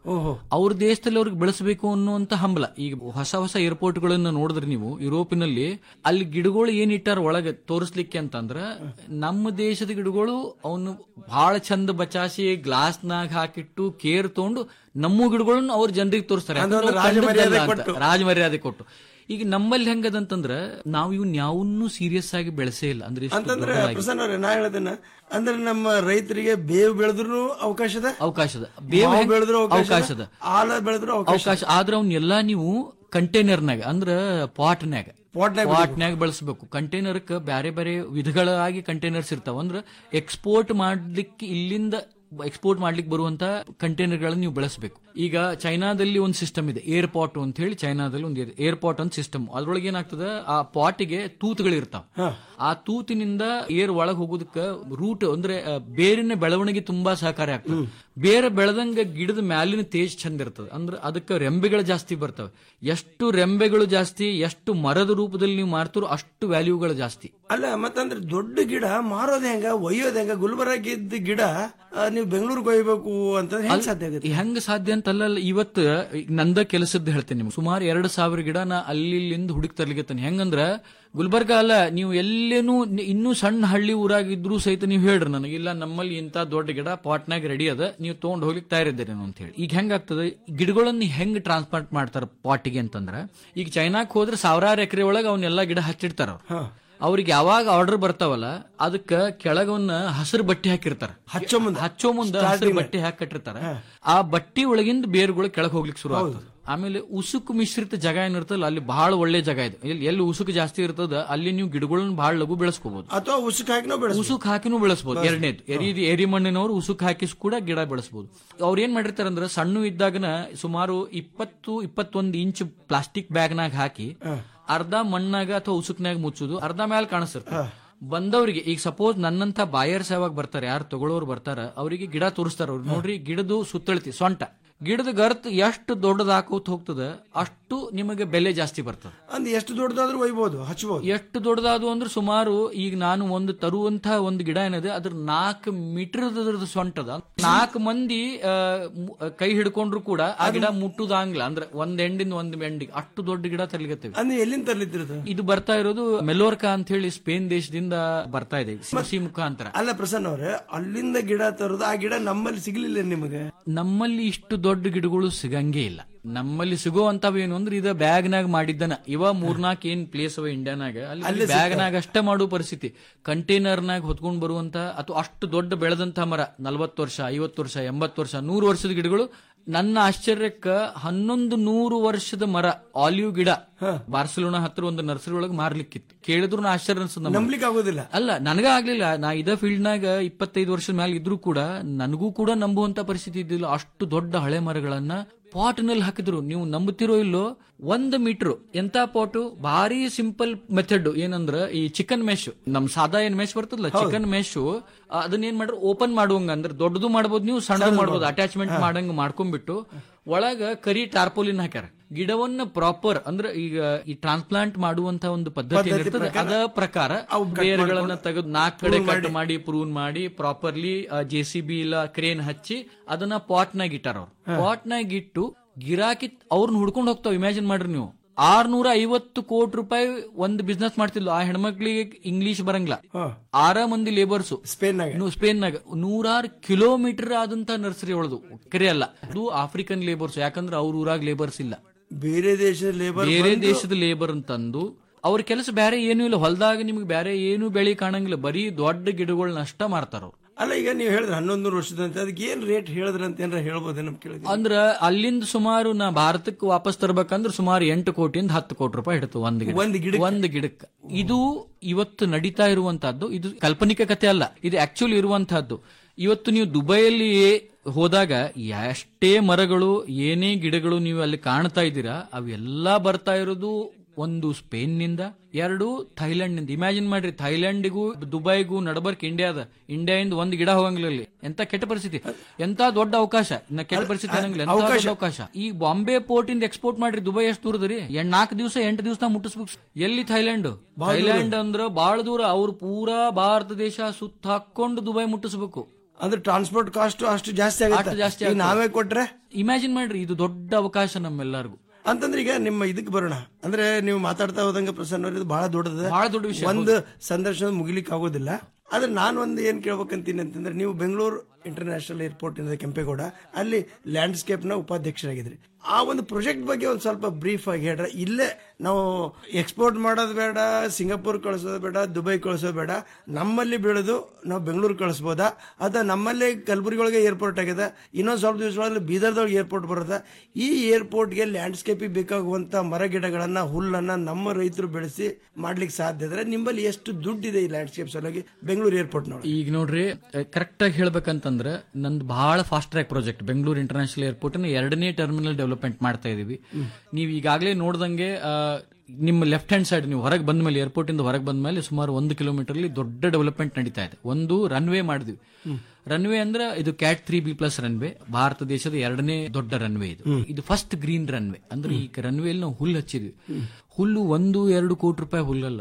S16: ಅವ್ರ ದೇಶದಲ್ಲಿ ಅವ್ರಿಗೆ ಬೆಳೆಸಬೇಕು ಅನ್ನುವಂತ ಹಂಬಲ ಈಗ ಹೊಸ ಹೊಸ ಏರ್ಪೋರ್ಟ್ ಗಳನ್ನ ನೋಡಿದ್ರೆ ನೀವು ಯುರೋಪಿನಲ್ಲಿ ಅಲ್ಲಿ ಗಿಡಗಳು ಏನ್ ಇಟ್ಟಾರ ಒಳಗೆ ತೋರಿಸ್ಲಿಕ್ಕೆ ಅಂತಂದ್ರ ನಮ್ಮ ದೇಶದ ಗಿಡಗಳು ಅವನು ಬಹಳ ಚಂದ ಬಚಾಸಿ ಗ್ಲಾಸ್ನಾಗ ಹಾಕಿಟ್ಟು ಕೇರ್ ತಗೊಂಡು ನಮ್ಮ ಗಿಡಗಳನ್ನ ಅವ್ರ ಜನರಿಗೆ ತೋರಿಸ್ತಾರೆ
S10: ಅಂದ್ರೆ ಒಂದು
S16: ಯಾಕಂದ್ರೆ ಅವ್ರು
S10: ರಾಜಮರ್ಯಾದೆ
S16: ಕಂಡದ್ದಲ್ಲ ಅಂತ.
S10: ಕೊಟ್ಟು.
S16: ರಾಜಮರ್ಯಾದೆ ಕೊಟ್ಟು ಈಗ ನಮ್ಮಲ್ಲಿ ಹೆಂಗದಂತಂದ್ರ ನಾವು ಇವ್ನ ಯಾವನ್ನೂ ಸೀರಿಯಸ್ ಆಗಿ ಬೆಳೆಸೇ ಇಲ್ಲ ಅಂದ್ರೆ ಇಷ್ಟು
S10: ಅಂತಂದ್ರೆ
S16: ದೊಡ್ಡದಾಗಿ.
S10: ಪ್ರಸನ್ನ ಅವ್ರೆ ನಾ ಹೇಳದನ್ನ ಅಂದ್ರೆ ನಮ್ಮ ರೈತರಿಗೆ ಬೇವು ಬೆಳೆದ್ರು ಅವಕಾಶದ
S16: ಅವಕಾಶದ ಬೇವು
S10: ಮಾವು
S16: ಹೆಂಗ್-
S10: ಬೆಳೆದ್ರು
S16: ಅವಕಾಶದ
S10: ಅವಕಾಶದ ಆಲ ಬೆಳೆದ್ರು ಅವಕಾಶ
S16: ಅವಕಾಶ ಆದ್ರೆ ಅವ್ನೆಲ್ಲಾ ನೀವು ಕಂಟೈನರ್ನಾಗ ಅಂದ್ರ ಪಾಟ್ನ್ಯಾಗ
S10: ಪಾಟ್ನ್ಯಾಗ
S16: ಪಾಟ್ನ್ಯಾಗ ಬಳಸಬೇಕು ಕಂಟೈನರ್ಕ್ ಬ್ಯಾರೆ ಬೇರೆ ವಿಧಗಳಾಗಿ ಕಂಟೈನರ್ಸ್ ಇರ್ತಾವ ಅಂದ್ರ ಎಕ್ಸ್ಪೋರ್ಟ್ ಮಾಡ್ಲಿಕ್ಕೆ ಇಲ್ಲಿಂದ ಎಕ್ಸ್ಪೋರ್ಟ್ ಮಾಡ್ಲಿಕ್ಕೆ ಬರುವಂತ ಕಂಟೈನರ್ಗಳನ್ನ ನೀವು ಬಳಸಬೇಕು ಈಗ ಚೈನಾದಲ್ಲಿ ಒಂದು ಸಿಸ್ಟಮ್ ಇದೆ ಏರ್ ಪಾಟ್ ಅಂತ ಹೇಳಿ ಚೈನಾದಲ್ಲಿ ಒಂದು ಏರ್ ಪಾಟ್ ಅಂತ ಸಿಸ್ಟಮ್ ಅದ್ರೊಳಗೆ ಏನಾಗ್ತದ ಆ ಪಾಟಿಗೆ ತೂತುಗಳು ಇರ್ತಾವ ಆ ತೂತಿನಿಂದ ಏರ್ ಒಳಗ್ ಹೋಗೋದಕ್ಕ ರೂಟ್ ಅಂದ್ರೆ ಆ, ಬೇರಿನ ಬೆಳವಣಿಗೆ ತುಂಬಾ ಸಹಕಾರಿ ಆಗ್ತದೆ ಬೇರೆ ಬೆಳೆದಂಗ ಗಿಡದ ಮ್ಯಾಲಿನ ತೇಜ್ ಚಂದ ಇರ್ತದೆ ಅಂದ್ರೆ ಅದಕ್ಕೆ ರೆಂಬೆಗಳು ಜಾಸ್ತಿ ಬರ್ತವೆ ಎಷ್ಟು ರೆಂಬೆಗಳು ಜಾಸ್ತಿ ಎಷ್ಟು ಮರದ ರೂಪದಲ್ಲಿ ನೀವು ಮಾರ್ತೀರೋ ಅಷ್ಟು ವ್ಯಾಲ್ಯೂಗಳು ಜಾಸ್ತಿ
S10: ಅಲ್ಲ ಮತ್ತಂದ್ರೆ ದೊಡ್ಡ ಗಿಡ ಮಾರೋದ್ ಹೆಂಗ ಒಯ್ಯೋದ್ ಹೆಂಗ ಗುಲ್ಬರ್ಗ ಇದ್ದ ಗಿಡ ಆ, ನೀವು ಬೆಂಗಳೂರಿಗೆ ಒಯ್ಬೇಕು ಅಂತ ಹೆಂಗ್ ಸಾಧ್ಯ ಆಗುತ್ತೆ
S16: ಹೆಂಗ್ ಸಾಧ್ಯ ಅಂತ ಅಲ್ಲ ಇವತ್ತು ಈಗ ನಂದ ಕೆಲಸದ್ದು ಹೇಳ್ತೇನೆ ನಿಮ್ಗೆ ಸುಮಾರು ಎರಡು ಸಾವಿರ ಗಿಡ ನಾ ಅಲ್ಲಿ ಹುಡುಕ್ ತರ್ಲಿಕ್ಕೆ ಹೆಂಗಂದ್ರ ಗುಲ್ಬರ್ಗ ಅಲ್ಲ ನೀವು ಎಲ್ಲೇನು ನಿ- ಇನ್ನೂ ಸಣ್ಣ ಹಳ್ಳಿ ಊರಾಗಿದ್ರು ಸಹಿತ ನೀವು ಹೇಳ್ರಿ ನನಗೆ ಇಲ್ಲ ನಮ್ಮಲ್ಲಿ ಇಂತ ದೊಡ್ಡ ಗಿಡ ಪಾಟ್ನಾಗ ರೆಡಿ ಅದ ನೀವು ತಗೊಂಡ್ ಹೋಗ್ಲಿಕ್ಕೆ ತಯಾರಿದ್ದೀರೇನು ಅಂತ ಹೇಳಿ ಈಗ ಹೆಂಗಾಗ್ತದೆ ಗಿಡಗಳನ್ನ ಹೆಂಗ್ ಟ್ರಾನ್ಸ್ಪ್ಲಾಂಟ್ ಮಾಡ್ತಾರ ಪಾಟಿಗೆ ಅಂತಂದ್ರ ಈಗ ಚೈನಾಕ್ ಹೋದ್ರೆ ಸಾವಿರಾರು ಎಕರೆ ಒಳಗೆ ಅವನ್ನೆಲ್ಲ ಗಿಡ ಹಚ್ಚಿಡ್ತಾರ ಅವ್ರು. ಅವ್ರಿಗೆ ಯಾವಾಗ ಆರ್ಡರ್ ಬರ್ತಾವಲ್ಲ ಅದಕ್ಕ ಕೆಳಗವನ್ನ ಹಸಿರು ಬಟ್ಟೆ ಹಾಕಿರ್ತಾರ
S10: ಹಚ್ಚೋ ಮುಂದೆ
S16: ಹಚ್ಚೋ ಮುಂದೆ ಹಸಿರು ಬಟ್ಟೆ ಹಾಕಿ ಕಟ್ಟಿರ್ತಾರ ಆ ಬಟ್ಟಿ ಒಳಗಿಂದ ಬೇರುಗಳು ಕೆಳಗ್ ಹೋಗ್ಲಿಕ್ಕೆ ಶುರು ಆಗ್ತದೆ ಆಮೇಲೆ ಉಸುಕು ಮಿಶ್ರಿತ ಜಾಗ ಏನಿರ್ತಲ್ಲ ಅಲ್ಲಿ ಬಹಳ ಒಳ್ಳೆ ಜಾಗ ಇದೆ ಎಲ್ಲಿ ಎಲ್ಲಿ ಉಸುಕು ಜಾಸ್ತಿ ಇರ್ತದ ಅಲ್ಲಿ ನೀವು ಗಿಡಗಳನ್ನ ಬಹಳ ಲಘು ಬೆಳೆಸ್ಕೋಬಹುದು
S10: ಅಥವಾ ಉಸುಕ್ ಹಾಕಿನೋ ಬೆಳೆಸ
S16: ಉಸುಕ್ ಹಾಕಿನೂ ಬೆಳೆಸಬಹುದು ಎರಡನೇದು ಎರಿ ಎರಿ ಮಣ್ಣಿನವರು ಉಸುಕ್ ಹಾಕಿಸ್ ಕೂಡ ಗಿಡ ಬೆಳೆಸಬಹುದು ಅವ್ರು ಏನ್ ಮಾಡಿರ್ತಾರೆ ಅಂದ್ರೆ ಸಣ್ಣ ಇದ್ದಾಗನ ಸುಮಾರು ಇಪ್ಪತ್ತು ಇಪ್ಪತ್ತೊಂದು ಇಂಚ್ ಪ್ಲಾಸ್ಟಿಕ್ ಬ್ಯಾಗ್ನಾಗ ಹಾಕಿ ಅರ್ಧ ಮಣ್ಣಾಗ ಅಥವಾ ಉಸುಕ್ನಾಗ ಮುಚ್ಚುದು ಅರ್ಧ ಮ್ಯಾಲ ಕಾಣಿಸ್ತಿರ್ತದೆ ಬಂದವರಿಗೆ ಈಗ ಸಪೋಸ್ ನನ್ನಂತ ಬಾಯರ್ಸ್ ಯಾವಾಗ ಬರ್ತಾರೆ ಯಾರು ತಗೊಳ್ಳೋರು ಬರ್ತಾರ ಅವರಿಗೆ ಗಿಡ ತೋರಿಸ್ತಾರ ಅವ್ರು ನೋಡ್ರಿ ಗಿಡದು ಸುತ್ತಳತಿ ಸೊಂಟ ಗಿಡದ ಗರ್ತ್ ಎಷ್ಟು ದೊಡ್ಡದ ಹಾಕೋತ್ ಹೋಗ್ತದ ಅಷ್ಟು ನಿಮಗೆ ಬೆಲೆ ಜಾಸ್ತಿ ಬರ್ತದೆ
S10: ಅಂದ್ ಎಷ್ಟು ದೊಡ್ಡದಾದ್ರೂ ಒಯ್ಬೋದು ಹಚ್ಬೋದು
S16: ಎಷ್ಟು ದೊಡ್ಡದಾದು ಅಂದ್ರೆ ಸುಮಾರು ಈಗ ನಾನು ಒಂದು ತರುವಂತಹ ಒಂದು ಗಿಡ ಏನಿದೆ ಅದ್ರ ನಾಲ್ಕು ಮೀಟರ್ ಸೊಂಟದ ನಾಲ್ಕು ಮಂದಿ ಆ, ಮು- ಕೈ ಹಿಡ್ಕೊಂಡ್ರು ಕೂಡ ಆ ಗಿಡ ಮುಟ್ಟುದಾಂಗ್ಲ ಅಂದ್ರೆ ಒಂದ್ ಎಂಡಿಂದ ಒಂದ್ ಎಂಡಿಗೆ ಅಷ್ಟು ದೊಡ್ಡ ಗಿಡ ತರ್ಲಿಕತ್ತೀವಿ
S10: ಅಂದ್ರೆ ಎಲ್ಲಿಂದ ತರ್ಲಿತ್ತಿರೋದು
S16: ಇದು ಬರ್ತಾ ಇರೋದು ಮೆಲೋರ್ಕಾ ಅಂತ ಹೇಳಿ ಸ್ಪೇನ್ ದೇಶದಿಂದ ಬರ್ತಾ ಇದೆ ಸಿ ಮುಖಾಂತರ
S10: ಅಲ್ಲ ಪ್ರಸನ್ನ ಅವ್ರೆ ಅಲ್ಲಿಂದ ಗಿಡ ತರೋದು ಆ ಗಿಡ ನಮ್ಮಲ್ಲಿ ಸಿಗ್ಲಿಲ್ಲ ನಿಮಗೆ
S16: ನಮ್ಮಲ್ಲಿ ಇಷ್ಟು ದೊಡ್ಡ ಗಿಡಗಳು ಸಿಗಂಗೇ ಇಲ್ಲ ನಮ್ಮಲ್ಲಿ ಸಿಗುವಂತವ ಏನು ಅಂದ್ರೆ ಇದ ಬ್ಯಾಗ್ನಾಗ ಮಾಡಿದ್ದನ ಇವ ಮೂರ್ನಾಕ್ ಏನ್ ಪ್ಲೇಸ್ ಅವ ಇಂಡಿಯಾನಾಗ ಅಲ್ಲಿ
S10: ಅಲ್ಲೇ
S16: ಬ್ಯಾಗ್ನಾಗ ಅಷ್ಟೇ ಮಾಡೋ ಪರಿಸ್ಥಿತಿ ಕಂಟೈನರ್ನಾಗ ಹೊತ್ಕೊಂಡ್ ಬರುವಂತ ಅಥವಾ ಅಷ್ಟು ದೊಡ್ಡ ಬೆಳೆದಂತ ಮರ ನಲವತ್ತು ವರ್ಷ ಐವತ್ತು ವರ್ಷ ಎಂಬತ್ತು ವರ್ಷ ನೂರು ವರ್ಷದ ಗಿಡಗಳು ನನ್ನ ಆಶ್ಚರ್ಯಕ್ಕ ಹನ್ನೊಂದು ನೂರು ವರ್ಷದ ಮರ ಆಲಿವ್ ಗಿಡ ಬಾರ್ಸಲೋನಾ ಹತ್ರ ಒಂದು ನರ್ಸರಿ ಒಳಗೆ ಮಾರ್ಲಿಕ್ಕಿತ್ತು ಕೇಳಿದ್ರು ನಾ ಆಶ್ಚರ್ಯ ಅನ್ಸದ್ ನಮ್ಗೆ.
S10: ನಂಬ್ಲಿಕ್ಕೆ ಆಗೋದಿಲ್ಲ
S16: ಅಲ್ಲ ನನಗ ಆಗ್ಲಿಲ್ಲ ನಾ ಇದ ಫೀಲ್ಡ್ ನಾಗ ಇಪ್ಪತ್ತೈದು ವರ್ಷದ ಮೇಲೆ ಇದ್ರೂ ಕೂಡ ನನಗೂ ಕೂಡ ನಂಬುವಂತ ಪರಿಸ್ಥಿತಿ ಇದ್ದಿಲ್ಲ ಅಷ್ಟು ದೊಡ್ಡ ಹಳೆ ಮರಗಳನ್ನ ಪಾಟ್ ನಲ್ಲಿ ಹಾಕಿದ್ರು ನೀವು ನಂಬುತ್ತಿರೋ ಇಲ್ಲೋ ಒಂದ್ ಮೀಟರ್ ಎಂತ ಪಾಟು ಭಾರಿ ಸಿಂಪಲ್ ಮೆಥಡ್ ಏನಂದ್ರ ಈ ಚಿಕನ್ ಮೆಶ್ ನಮ್ ಸಾದಾ ಏನ್ ಮೆಶ್ ಬರ್ತದಲ್ಲ ಚಿಕನ್ ಮೆಶ್ ಅದನ್ನ ಏನ್ ಮಾಡ್ರಿ ಓಪನ್ ಮಾಡುವಂಗ ಅಂದ್ರೆ ದೊಡ್ಡದು ಮಾಡ್ಬೋದು ನೀವು ಸಣ್ಣದು ಮಾಡ್ಬೋದು ಅಟ್ಯಾಚ್ಮೆಂಟ್ ಮಾಡಂಗ ಮಾಡ್ಕೊಂಡ್ಬಿಟ್ಟು ಒಳಗ ಕರಿ ಟಾರ್ಪೋಲಿನ್ ಹಾಕ್ಯಾರ ಗಿಡವನ್ನ ಪ್ರಾಪರ್ ಅಂದ್ರೆ ಈಗ ಈ ಟ್ರಾನ್ಸ್ಪ್ಲಾಂಟ್ ಮಾಡುವಂತ ಒಂದು ಪದ್ಧತಿ
S10: ಪದ್ಧತಿ
S16: ಏನಿರ್ತದೆ
S10: ಪ್ರಕಾರ
S16: ಅದ ಪ್ರಕಾರ
S10: ಅವು cut
S16: ಬೇರುಗಳನ್ನ
S10: ಮಾಡ್ಕೊಂಡು
S16: ತೆಗೆದು ನಾಲ್ಕು ಕಡೆ
S10: prune
S16: ಕಟ್
S10: ಮಾಡಿ.
S16: ಮಾಡಿ ಪ್ರೂನ್ ಮಾಡಿ ಪ್ರಾಪರ್ಲಿ ಜೆ ಸಿ ಬಿ ಇಲ್ಲ ಕ್ರೇನ್ ಹಚ್ಚಿ ಅದನ್ನ ಪಾಟ್ ನಾಗ ಇಟ್ಟಾರ ಅವ್ರು ಪಾಟ್ ನಾಗ ಇಟ್ಟು ಗಿರಾಕಿ ಅವ್ರನ್ನ ಹುಡ್ಕೊಂಡು ಹೋಗ್ತಾವ ಇಮ್ಯಾಜಿನ್ ಮಾಡ್ರಿ ನೀವು ಆರ್ನೂರ ಐವತ್ತು ಕೋಟಿ ರೂಪಾಯಿ ಒಂದು ಬಿಸ್ನೆಸ್ ಮಾಡ್ತಿದ್ಲು ಆ ಹೆಣ್ಮಕ್ಳಿಗೆ ಇಂಗ್ಲಿಷ್ ಬರಂಗಿಲ್ಲ ಆರ ಮಂದಿ ಲೇಬರ್ಸ್
S10: ಸ್ಪೇನ್
S16: ಸ್ಪೇನ್ ನಾಗ ನೂರಾರು ಕಿಲೋಮೀಟರ್ ಆದಂತ ನರ್ಸರಿ ಒಳದು ಕರೆ ಅಲ್ಲ ಅದು ಆಫ್ರಿಕನ್ ಲೇಬರ್ಸ್ ಯಾಕಂದ್ರೆ ಅವ್ರ ಊರಾಗ ಲೇಬರ್ಸ್ ಇಲ್ಲ
S10: ಬೇರೆ ದೇಶದ ಲೇಬರ್
S16: ಬೇರೆ ದೇಶದ ಲೇಬರ್ ಅಂತಂದು ಅವ್ರ ಕೆಲಸ ಬೇರೆ ಏನೂ ಇಲ್ಲ ಹೊಲದಾಗ ನಿಮ್ಗೆ ಬೇರೆ ಏನು ಬೆಳಿ ಕಾಣಂಗಿಲ್ಲ ಬರೀ ದೊಡ್ಡ ಗಿಡಗಳನ್ನ ಅಷ್ಟ ಮಾರ್ತಾರ ಅವ್ರು
S10: ಅಲ್ಲ ಈಗ ನೀವು ಹೇಳಿದ್ರೆ ಹನ್ನೊಂದು ನೂರು ವರ್ಷದಂತೆ ಅದಕ್ಕೆ ಏನ್ ರೇಟ್ ಹೇಳಿದ್ರ ಅಂತ ಏನಾರ ಹೇಳ್ಬೋದೇ ನಮ್ ಕೇಳಿದ್ವಿ
S16: ಅಂದ್ರ ಅಲ್ಲಿಂದ ಸುಮಾರು ನಾ ಭಾರತಕ್ಕೆ ವಾಪಸ್ ತರ್ಬೇಕಂದ್ರ ಸುಮಾರು ಎಂಟು ಕೋಟಿಯಿಂದ ಹತ್ತು ಕೋಟಿ ರೂಪಾಯಿ ಹಿಡಿತು ಒಂದ್ ಗಿಡ
S10: ಒಂದ್ ಗಿಡಕ್ಕೆ?
S16: ಒಂದ್ ಗಿಡಕ್ಕೆ ಇದು ಇವತ್ತು ನಡೀತಾ ಇರುವಂತಹದ್ದು ಇದು ಕಾಲ್ಪನಿಕ ಕಥೆ ಅಲ್ಲ ಇದು ಆಕ್ಚುಲಿ ಇರುವಂತಹದ್ದು ಇವತ್ತು ನೀವು ದುಬೈಯಲ್ಲಿ ಹೋದಾಗ ಎಷ್ಟೇ ಮರಗಳು ಏನೇ ಗಿಡಗಳು ನೀವು ಅಲ್ಲಿ ಕಾಣ್ತಾ ಇದ್ದೀರಾ ಅವೆಲ್ಲಾ ಬರ್ತಾ ಇರೋದು ಒಂದು ಸ್ಪೇನ್ ನಿಂದ ಎರಡು ಥೈಲ್ಯಾಂಡ್ ನಿಂದ ಇಮ್ಯಾಜಿನ್ ಮಾಡ್ರಿ ಥೈಲ್ಯಾಂಡಿಗೂ ದುಬೈಗೂ ನಡಬರ್ಕ್ ಇಂಡಿಯಾದ ಇಂಡಿಯಾದಿಂದ ಒಂದ್ ಗಿಡ ಹೋಗಂಗಿಲ್ಲ ಅಲ್ಲಿ ಎಂತ ಕೆಟ್ಟ ಪರಿಸ್ಥಿತಿ ಎಂತ ದೊಡ್ಡ ಅವಕಾಶ ಇನ್ನ ಕೆಟ್ಟ ಪರಿಸ್ಥಿತಿ ಅನ್ನಂಗಿಲ್ಲ ಎಂತ
S10: ಅವಕಾಶ.
S16: ದೊಡ್ಡ ಅವಕಾಶ ಈ ಬಾಂಬೆ ಪೋರ್ಟ್ ಇಂದ ಎಕ್ಸ್ಪೋರ್ಟ್ ಮಾಡ್ರಿ ದುಬೈ ಎಷ್ಟು ದೂರದ್ರಿ ಎಂಟ್ ನಾಲ್ಕು ದಿವಸ ಎಂಟು ದಿವಸ ಮುಟ್ಟಿಸ್ಬೇಕು ಎಲ್ಲಿ ಥೈಲ್ಯಾಂಡ್ ಥೈಲ್ಯಾಂಡ್ ಅಂದ್ರ ಬಾಳ ದೂರ ಅವ್ರು ಪೂರಾ ಭಾರತ ದೇಶ ಸುತ್ತ ಹಾಕೊಂಡು ದುಬೈ ಮುಟ್ಟಿಸ್ಬೇಕು
S10: ಅಂದ್ರೆ ಟ್ರಾನ್ಸ್ಪೋರ್ಟ್ ಕಾಸ್ಟ್ ಅಷ್ಟು ಜಾಸ್ತಿ
S16: ಅಷ್ಟು
S10: ಆಗುತ್ತೆ
S16: ಜಾಸ್ತಿ
S10: ಈಗ
S16: ಆಗ್ತದೆ.
S10: ನಾವೇ ಕೊಟ್ರೆ
S16: ಇಮ್ಯಾಜಿನ್ ಮಾಡ್ರಿ ಇದು ದೊಡ್ಡ ಅವಕಾಶ ನಮ್ಮೆಲ್ಲರಿಗೂ
S10: ಅಂತಂದ್ರೆ ಈಗ ನಿಮ್ಮ ಇದಕ್ಕೆ ಬರೋಣ ಅಂದ್ರೆ ನೀವು ಮಾತಾಡ್ತಾ ಹೋದಂಗ ಪ್ರಸನ್ನ ಅವ್ರೆ, ಇದು ಬಹಳ ದೊಡ್ಡದ
S16: ಬಹಳ ದೊಡ್ಡ ವಿಷಯ,
S10: ಒಂದು ಸಂದರ್ಶನ ಮುಗಿಲಿಕ್ಕೆ ಆಗೋದಿಲ್ಲ ಆದ್ರೆ ನಾನು ಒಂದು ಏನ್ ಕೇಳ್ಬೇಕಂತೀನಿ ಅಂತಂದ್ರೆ ನೀವು ಬೆಂಗಳೂರು ಇಂಟರ್ನ್ಯಾಷನಲ್ ಏರ್ಪೋರ್ಟ್ ಇಂದ ಕೆಂಪೇಗೌಡ ಅಲ್ಲಿ ಲ್ಯಾಂಡ್ಸ್ಕೇಪ್ ನ ಉಪಾಧ್ಯಕ್ಷರಾಗಿದ್ರಿ ಆ ಒಂದು ಪ್ರಾಜೆಕ್ಟ್ ಬಗ್ಗೆ ಒಂದು ಸ್ವಲ್ಪ ಬ್ರೀಫ್ ಆಗಿ ಹೇಳ್ರೆ ಇಲ್ಲೇ ನಾವು ಎಕ್ಸ್ಪೋರ್ಟ್ ಮಾಡೋದು ಬೇಡ ಸಿಂಗಾಪುರ್ ಕಳಿಸೋದು ಬೇಡ ದುಬೈ ಕಳಿಸೋದು ಬೇಡ ನಮ್ಮಲ್ಲಿ ಬೆಳೆದು ನಾವು ಬೆಂಗಳೂರು ಕಳಿಸ್ಬೋದಾ ಅಥವಾ ನಮ್ಮಲ್ಲಿ ಕಲಬುರಗಿ ಒಳಗೆ ಏರ್ಪೋರ್ಟ್ ಆಗಿದೆ ಇನ್ನೊಂದು ಸ್ವಲ್ಪ ದಿವಸಗಳಲ್ಲಿ ಬೀದರ್ದೊಳಗೆ ಏರ್ಪೋರ್ಟ್ ಬರುತ್ತೆ ಈ ಏರ್ಪೋರ್ಟ್ಗೆ ಲ್ಯಾಂಡ್ಸ್ಕೇಪಿಗೆ ಬೇಕಾಗುವಂತ ಮರ ಗಿಡಗಳನ್ನ ಹುಲ್ಲನ್ನ ನಮ್ಮ ರೈತರು ಬೆಳೆಸಿ ಮಾಡ್ಲಿಕ್ಕೆ ಸಾಧ್ಯ ಇದ್ರೆ ನಿಮ್ಮಲ್ಲಿ ಎಷ್ಟು ದುಡ್ಡಿದೆ ಈ ಲ್ಯಾಂಡ್ಸ್ಕೇಪ್ ಸಲುವಾಗಿ ಬೆಂಗಳೂರು ಏರ್ಪೋರ್ಟ್ ನೋಡಿ
S16: ಈಗ ನೋಡ್ರಿ ಕರೆಕ್ಟ್ ಆಗಿ ಹೇಳ್ಬೇಕಂತಂದ್ರೆ ನಂದು ಬಹಳ fast track project Bengaluru international airport ಎರಡನೇ ಟರ್ಮಿನಲ್ ಡೆವಲಪ್ಮೆಂಟ್ ಮಾಡ್ತಾ ಇದೀವಿ ನೀವು ಈಗಾಗಲೇ ನೋಡ್ದಂಗೆ ಆ, ನಿಮ್ಮ ಲೆಫ್ಟ್ ಹ್ಯಾಂಡ್ ಸೈಡ್ ನೀವು ಹೊರಗೆ ಬಂದ ಮೇಲೆ ಏರ್ಪೋರ್ಟ್ ಇಂದ ಹೊರಗೆ ಬಂದ ಮೇಲೆ ಸುಮಾರು ಒಂದು ಕಿಲೋಮೀಟರ್ ಅಲ್ಲಿ ದೊಡ್ಡ ಡೆವಲಪ್ಮೆಂಟ್ ನಡೀತಾ ಇದೆ ಒಂದು ರನ್ವೇ ಮಾಡಿದ್ವಿ ರನ್ವೇ ಅಂದ್ರೆ ಇದು CAT three B plus runway Bharat ದೇಶದ ಎರಡನೇ ದೊಡ್ಡ ರನ್ವೇ ಇದು ಇದು ಫಸ್ಟ್ ಗ್ರೀನ್ ರನ್ವೇ ಅಂದ್ರೆ ಈ ರನ್ವೇ ನಾವು ಹುಲ್ಲು ಹಚ್ಚಿದ್ವಿ ಹುಲ್ಲು ಒಂದು ಎರಡು ಕೋಟಿ ರೂಪಾಯಿ ಹುಲ್ಲಲ್ಲ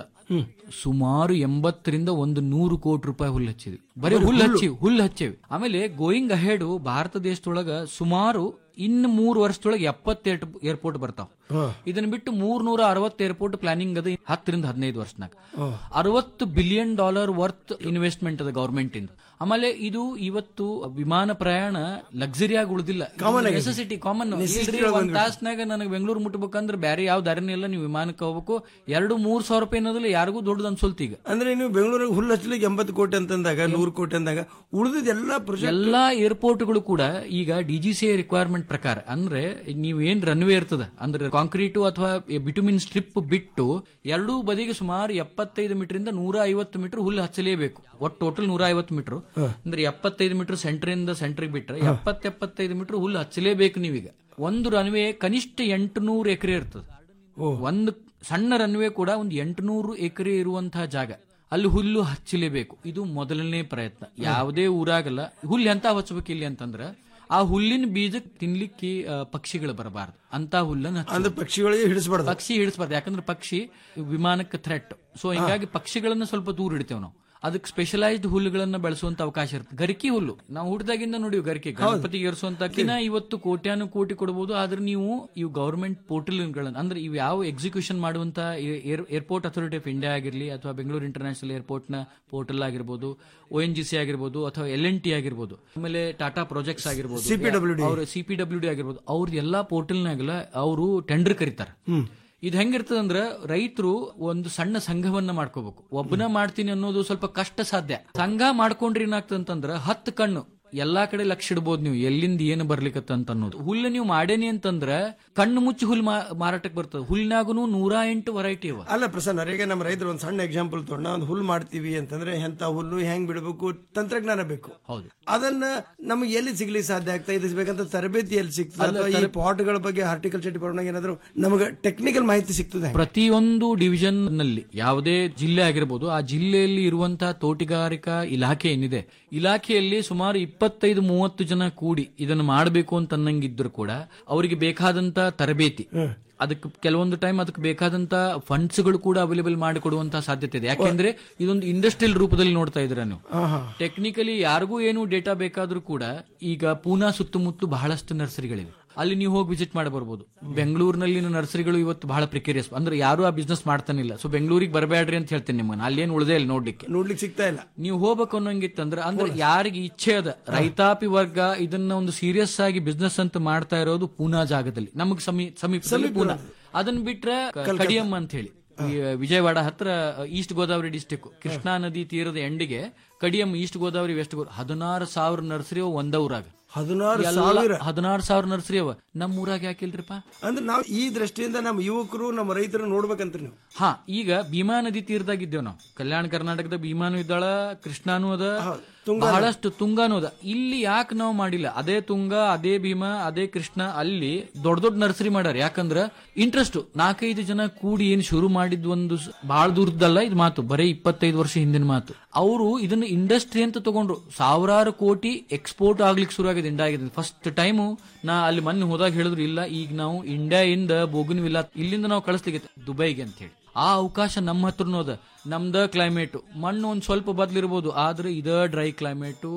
S16: ಸುಮಾರು ಎಂಬತ್ತರಿಂದ ಒಂದು ನೂರು ಕೋಟಿ ರೂಪಾಯಿ ಹುಲ್ಲು ಹಚ್ಚಿದ್ವಿ ಬರೀ ಹುಲ್ಲು ಹಚ್ಚಿ ಹುಲ್ಲು ಹಚ್ಚೇವಿ ಆಮೇಲೆ ಗೋಯಿಂಗ್ ಅಹೆಡ್ ಭಾರತ ದೇಶದೊಳಗ ಸುಮಾರು ಇನ್ನು ಮೂರು ವರ್ಷದೊಳಗೆ ಎಪ್ಪತ್ತೆರಡು ಏರ್ಪೋರ್ಟ್ ಬರ್ತಾವ ಇದನ್ನ ಬಿಟ್ಟು ಮೂರ್ನೂರ ಅರವತ್ತು ಏರ್ಪೋರ್ಟ್ ಪ್ಲಾನಿಂಗ್ ಅದ ಹತ್ತರಿಂದ ಹದಿನೈದು ವರ್ಷನಾಗ ಅರವತ್ತು ಬಿಲಿಯನ್ ಡಾಲರ್ ವರ್ತ್ ಇನ್ವೆಸ್ಟ್ಮೆಂಟ್ ಅದ ಗವರ್ಮೆಂಟ್ ಇಂದ ಆಮೇಲೆ ಇದು ಇವತ್ತು ವಿಮಾನ ಪ್ರಯಾಣ ಲಕ್ಸುರಿ ಆಗಿ ಉಳಿದಿಲ್ಲ ನೆಸೆಸಿಟಿ ಕಾಮನ್ ಒಂದ್ ತಾಸ್ನಾಗ ನನಗೆ ಬೆಂಗಳೂರು ಮುಟ್ಬೇಕಂದ್ರೆ ಬೇರೆ ಯಾವ ದಾರಿನೇ ಇಲ್ಲ ನೀವು ವಿಮಾನಕ್ಕೆ ಹೋಗ್ಬೇಕು ಎರಡು ಮೂರ್ ಸಾವಿರ ರೂಪಾಯಿ ಅನ್ನೋದಿಲ್ಲ ಯಾರಿಗೂ ದೊಡ್ಡದು ಅನ್ಸೋಲ್ತ ಈಗ
S10: ಅಂದ್ರೆ ನೀವು ಬೆಂಗಳೂರಿಗೆ ಹುಲ್ಲು ಹಚ್ಚಲಿಕ್ಕೆ ಎಂಬತ್ತು ಕೋಟಿ ಅಂತಂದಾಗ ನೂರು ಕೋಟಿ ಅಂದಾಗ ಉಳಿದಿದ್ದ ಎಲ್ಲಾ ಪ್ರಾಜೆಕ್ಟ್
S16: ಎಲ್ಲಾ ಏರ್ಪೋರ್ಟ್ಗಳು ಕೂಡ ಈಗ ಡಿಜಿಸಿಎ ರಿಕ್ವೈರ್ಮೆಂಟ್ ಪ್ರಕಾರ ಅಂದ್ರೆ ನೀವ್ ಏನ್ ರನ್ವೇ ಇರ್ತದ ಅಂದ್ರೆ ಕಾಂಕ್ರೀಟು ಅಥವಾ ಬಿಟುಮಿನ್ ಸ್ಟ್ರಿಪ್ ಬಿಟ್ಟು ಎರಡೂ ಬದಿಗೆ ಸುಮಾರು ಎಪ್ಪತ್ತೈದು ಮೀಟರ್ ಇಂದ ನೂರ ಐವತ್ತು ಮೀಟರ್ ಹುಲ್ಲು ಹಚ್ಚಲೇಬೇಕು ಒಟ್ಟು ಟೋಟಲ್ ನೂರ ಐವತ್ತು ಮೀಟರ್ ಅಂದ್ರೆ ಎಪ್ಪತ್ತೈದು ಮೀಟರ್ ಸೆಂಟರ್ ಇಂದ ಸೆಂಟರ್ ಬಿಟ್ರೆ ಎಪ್ಪತ್ತ ಎಪ್ಪತ್ತೈದು ಮೀಟರ್ ಹುಲ್ಲು ಹಚ್ಚಲೇಬೇಕು ನೀವೀಗ ಒಂದು ರನ್ವೇ ಕನಿಷ್ಠ ಎಂಟುನೂರು ಎಕರೆ ಇರ್ತದೆ ಒಂದು ಸಣ್ಣ ರನ್ವೇ ಕೂಡ ಒಂದು ಎಂಟುನೂರು ಎಕರೆ ಇರುವಂತಹ ಜಾಗ ಅಲ್ಲಿ ಹುಲ್ಲು ಹಚ್ಚಲೇಬೇಕು ಇದು ಮೊದಲನೇ ಪ್ರಯತ್ನ ಯಾವುದೇ ಊರಾಗಲ್ಲ ಹುಲ್ಲು ಎಂತ ಹಚ್ಚಬೇಕು ಇಲ್ಲಿ ಅಂತಂದ್ರ ಆ ಹುಲ್ಲಿನ ಬೀಜ ತಿನ್ಲಿಕ್ಕೆ ಆ, ಪಕ್ಷಿಗಳು ಬರಬಾರದು ಅಂತ ಹುಲ್ಲನ್ನು ಹಚ್ಚಬೇಕು.
S10: ಅಂದ್ರೆ ಪಕ್ಷಿಗಳಿಗೆ ಹಿಡಿಸಬಾರ್ದು
S16: ಪಕ್ಷಿ ಹಿಡಿಸಬಾರ್ದು ಯಾಕಂದ್ರೆ ಪಕ್ಷಿ ವಿಮಾನಕ್ಕೆ ಥ್ರೆಟ್ ಸೊ ಹಿಂಗಾಗಿ ಪಕ್ಷಿಗಳನ್ನ ಸ್ವಲ್ಪ ದೂರ ಇಡ್ತೇವೆ ನಾವು ಅದಕ್ಕೆ ಸ್ಪೆಷಲೈಸ್ಡ್ ಹುಲ್ಲುಗಳನ್ನ ಬೆಳೆಸುವಂತ ಅವಕಾಶ ಇರುತ್ತೆ ಗರಿಕೆ ಹುಲ್ಲು ನಾವು ಹುಟ್ಟಿದಾಗಿಂದ ನೋಡಿವಿ ಗರಿಕೆ ಗಣಪತಿಗೆ ಏರಿಸುವಂತ ದಿನ ಇವತ್ತು ಕೋಟ್ಯಾನು ಕೋಟಿ ಕೊಡಬಹುದು ಆದ್ರೆ ನೀವು ಇವು ಗವರ್ಮೆಂಟ್ ಪೋರ್ಟಲ್ಗಳನ್ನ ಅಂದ್ರೆ ಇವು ಯಾವ ಎಕ್ಸಿಕ್ಯೂಷನ್ ಮಾಡುವಂತ ಏರ್ಪೋರ್ಟ್ ಅಥಾರಿಟಿ ಆಫ್ ಇಂಡಿಯಾ ಆಗಿರಲಿ ಅಥವಾ ಬೆಂಗಳೂರು ಇಂಟರ್ನ್ಯಾಷನಲ್ ಏರ್ಪೋರ್ಟ್ ನ ಪೋರ್ಟಲ್ ಆಗಿರ್ಬೋದು ಒ ಎನ್ ಜಿ ಸಿ ಆಗಿರ್ಬೋದು ಅಥವಾ ಎಲ್ ಎನ್ ಟಿ ಆಗಿರ್ಬೋದು ಆಮೇಲೆ ಟಾಟಾ ಪ್ರಾಜೆಕ್ಟ್ಸ್ ಆಗಿರ್ಬೋದು
S10: CPWD.
S16: ಅವ್ರ ಸಿ ಪಿ ಡಬ್ಲ್ಯೂ ಡಿ ಆಗಿರ್ಬೋದು ಅವ್ರ ಎಲ್ಲಾ ಪೋರ್ಟಲ್ನಾಗೆಲ್ಲ ಅವರು ಟೆಂಡರ್ ಕರೀತಾರೆ ಇದು ಹೆಂಗಿರ್ತದಂದ್ರ ರೈತರು ಒಂದು ಸಣ್ಣ ಸಂಘವನ್ನ ಮಾಡ್ಕೋಬೇಕು ಒಬ್ಬನ ಮಾಡ್ತೀನಿ ಅನ್ನೋದು ಸ್ವಲ್ಪ ಕಷ್ಟ ಸಾಧ್ಯ ಸಂಘ ಮಾಡ್ಕೊಂಡ್ರೆ ಏನಾಗ್ತದಂತಂದ್ರ ಹತ್ತು ಕಣ್ಣು ಎಲ್ಲಾ ಕಡೆ ಲಕ್ಷ ಇಡ್ಬೋದು ನೀವು ಎಲ್ಲಿಂದ ಏನು ಬರ್ಲಿಕ್ಕತ್ತ ಅಂತ ಅನ್ನೋದು ಹುಲ್ಲು ನೀವು ಮಾಡೇನಿ ಅಂತಂದ್ರ ಕಣ್ಣು ಮುಚ್ಚಿ ಹುಲ್ ಮಾರಾಟಕ್ಕೆ ಬರ್ತದೆ ಹುಲ್ನಾಗೂ ನೂರ ಎಂಟು ವೆರೈಟಿ ಇವ
S10: ಅಲ್ಲ ಪ್ರಸನ್ನ ಈಗ ನಮ್ಮ ರೈತರು ಒಂದು ಸಣ್ಣ ಎಕ್ಸಾಂಪಲ್ ತಗೊಂಡ ಒಂದು ಹುಲ್ಲು ಮಾಡ್ತೀವಿ ಅಂತಂದ್ರೆ ಎಂತ ಹುಲ್ಲು ಹೆಂಗ್ ಬಿಡಬೇಕು ತಂತ್ರಜ್ಞಾನ ಬೇಕು
S16: ಹೌದು
S10: ಅದನ್ನ ನಮಗೆ ಎಲ್ಲಿ ಸಿಗ್ಲಿಕ್ಕೆ ಸಾಧ್ಯ ಆಗ್ತಾ ಇದೆ ಬೇಕಂತ ತರಬೇತಿ ಎಲ್ಲಿ ಸಿಗ್ತದೆ ಅಥವಾ ಈ ಪಾಟ್ಗಳ ಬಗ್ಗೆ ಹಾರ್ಟಿಕಲ್ಚರ್ ಡಿಪಾರ್ಟ್ಮೆಂಟ್ ಏನಾದ್ರು ನಮಗೆ ಟೆಕ್ನಿಕಲ್ ಮಾಹಿತಿ ಸಿಗ್ತದೆ
S16: ಪ್ರತಿಯೊಂದು ಡಿವಿಷನ್ ನಲ್ಲಿ ಯಾವುದೇ ಜಿಲ್ಲೆ ಆಗಿರ್ಬೋದು ಆ ಜಿಲ್ಲೆಯಲ್ಲಿ ಇರುವಂತಹ ತೋಟಗಾರಿಕಾ ಇಲಾಖೆ ಏನಿದೆ ಇಲಾಖೆಯಲ್ಲಿ ಸುಮಾರು ಇಪ್ಪತ್ತೈದು ಮೂವತ್ತು ಜನ ಕೂಡಿ ಇದನ್ನು ಮಾಡಬೇಕು ಅಂತ ಅನ್ನಂಗಿದ್ರು ಕೂಡ ಅವರಿಗೆ ಬೇಕಾದಂತ ತರಬೇತಿ ಅದಕ್ಕೆ ಕೆಲವೊಂದು ಟೈಮ್ ಅದಕ್ಕೆ ಬೇಕಾದಂತ ಫಂಡ್ಸ್ ಗಳು ಕೂಡ ಅವೈಲೇಬಲ್ ಮಾಡಿಕೊಡುವಂತಹ ಸಾಧ್ಯತೆ ಇದೆ ಯಾಕೆಂದ್ರೆ ಇದೊಂದು ಇಂಡಸ್ಟ್ರಿಯಲ್ ರೂಪದಲ್ಲಿ ನೋಡ್ತಾ ಇದ್ರ ನೀವು ಟೆಕ್ನಿಕಲಿ ಯಾರಿಗೂ ಏನು ಡೇಟಾ ಬೇಕಾದ್ರೂ ಕೂಡ ಈಗ ಪೂನಾ ಸುತ್ತಮುತ್ತ ಬಹಳಷ್ಟು ನರ್ಸರಿಗಳಿವೆ ಅಲ್ಲಿ ನೀವು ಹೋಗಿ ವಿಸಿಟ್ ಮಾಡಿ ಬರ್ಬೋದು ಬೆಂಗಳೂರಿನಲ್ಲಿನ ನರ್ಸರಿಗಳು ಇವತ್ತು ಬಹಳ ಪ್ರಿಕೇರಿಯಸ್ ಅಂದ್ರೆ ಯಾರು ಆ ಬಿಸ್ನೆಸ್ ಮಾಡ್ತಾನಿಲ್ಲ ಸೊ ಬೆಂಗಳೂರಿಗೆ ಬರಬೇಡ್ರಿ ಅಂತ ಹೇಳ್ತೇನೆ ನಿಮ್ಮನ್ನ ಅಲ್ಲೇನು ಉಳಿದೇ ಇಲ್ಲ ನೋಡ್ಲಿಕ್ಕೆ
S10: ನೋಡ್ಲಿಕ್ಕೆ ಸಿಗ್ತಾ ಇಲ್ಲ
S16: ನೀವು ಹೋಗ್ಬೇಕು ಅನ್ನೋಂಗಿತ್ತಂದ್ರೆ ಅಂದ್ರೆ ಯಾರಿಗೆ ಇಚ್ಛೆ ಅದ ರೈತಾಪಿ ವರ್ಗ ಇದನ್ನ ಒಂದು ಸೀರಿಯಸ್ ಆಗಿ ಬಿಸ್ನೆಸ್ ಅಂತ ಮಾಡ್ತಾ ಇರೋದು ಪೂನಾ ಜಾಗದಲ್ಲಿ ನಮಗ್ ಸಮೀ ಸಮೀಪದಲ್ಲಿ ಪೂನಾ ಅದನ್ನ ಬಿಟ್ರೆ ಕಡಿಯಂ ಅಂತ ಹೇಳಿ ಈ ವಿಜಯವಾಡ ಹತ್ರ ಈಸ್ಟ್ ಗೋದಾವರಿ ಡಿಸ್ಟಿಕ್ ಕೃಷ್ಣಾ ನದಿ ತೀರದ ಎಂಡಿಗೆ ಕಡಿಯಂ ಈಸ್ಟ್ ಗೋದಾವರಿ ವೆಸ್ಟ್ ಗೋದಾವರಿ ಹದಿನಾರು ಸಾವಿರ ನರ್ಸರಿ ಅವ ಒಂದ ಊರಾಗ
S10: ಹದಿನಾರು
S16: ಎಲ್ಲ
S10: ಸಾವಿರ
S16: ಹದಿನಾರು ಸಾವಿರ ನರ್ಸರಿ ಅವ ನಮ್ಮ ಊರಾಗ ಯಾಕಿಲ್ರಿಪ್ಪ
S10: ಅಂದ್ರೆ ನಾವು ಈ ದೃಷ್ಟಿಯಿಂದ ನಮ್ಮ ಯುವಕರು ನಮ್ಮ ರೈತರು ನೋಡ್ಬೇಕಂತ ನೀವು
S16: ಹಾ ಈಗ ಭೀಮಾ ನದಿ ತೀರದಾಗಿದ್ದೇವ್ ನಾವು ಕಲ್ಯಾಣ ಕರ್ನಾಟಕದ ಭೀಮಾನು ಇದ್ದಾಳ ಕೃಷ್ಣಾನು ಅದ ಬಹಳಷ್ಟು ತುಂಗಾನು ಅದ ಇಲ್ಲಿ ಯಾಕೆ ನಾವು ಮಾಡಿಲ್ಲ ಅದೇ ತುಂಗ ಅದೇ ಭೀಮಾ ಅದೇ ಕೃಷ್ಣ ಅಲ್ಲಿ ದೊಡ್ಡ ದೊಡ್ಡ ನರ್ಸರಿ ಮಾಡ್ಯಾರ ಯಾಕಂದ್ರ ಇಂಟ್ರೆಸ್ಟ್ ನಾಲ್ಕೈದು ಜನ ಕೂಡಿ ಏನ್ ಶುರು ಮಾಡಿದ್ ಒಂದು ಸ- ಬಹಳ ದೂರದಲ್ಲ ಇದು ಮಾತು ಬರೀ ಇಪ್ಪತ್ತೈದು ವರ್ಷ ಹಿಂದಿನ ಮಾತು ಅವರು ಇದನ್ನ ಇಂಡಸ್ಟ್ರಿ ಅಂತ ತಗೊಂಡ್ರು ಸಾವಿರಾರು ಕೋಟಿ ಎಕ್ಸ್ಪೋರ್ಟ್ ಆಗ್ಲಿಕ್ಕೆ ಶುರು ಆಗಿದೆ ಇಂಡಿಯಾ ಆಗಿದೆ ಫಸ್ಟ್ ಟೈಮು ನಾ ಅಲ್ಲಿ ಮೊನ್ನೆ ಹೋದಾಗ ಹೇಳಿದ್ರು ಇಲ್ಲ ಈಗ ನಾವು ಇಂಡಿಯಾ ಇಂದ ಬೋಗನ್ವಿಲ್ಲ ಇಲ್ಲಿಂದ ನಾವು ಕಳಿಸ್ಲಿಕ್ಕೆ ದುಬೈಗೆ ಅಂತ ಹೇಳಿ ಆ ಅವಕಾಶ ನಮ್ಮ ಹತ್ರನೂ ಅದ ನಮ್ದ ಕ್ಲೈಮೇಟ್ ಮಣ್ಣು ಒಂದ್ ಸ್ವಲ್ಪ ಬದ್ಲಿರ್ಬೋದು ಆದ್ರೆ ಇದ ಡ್ರೈ ಕ್ಲೈಮೇಟು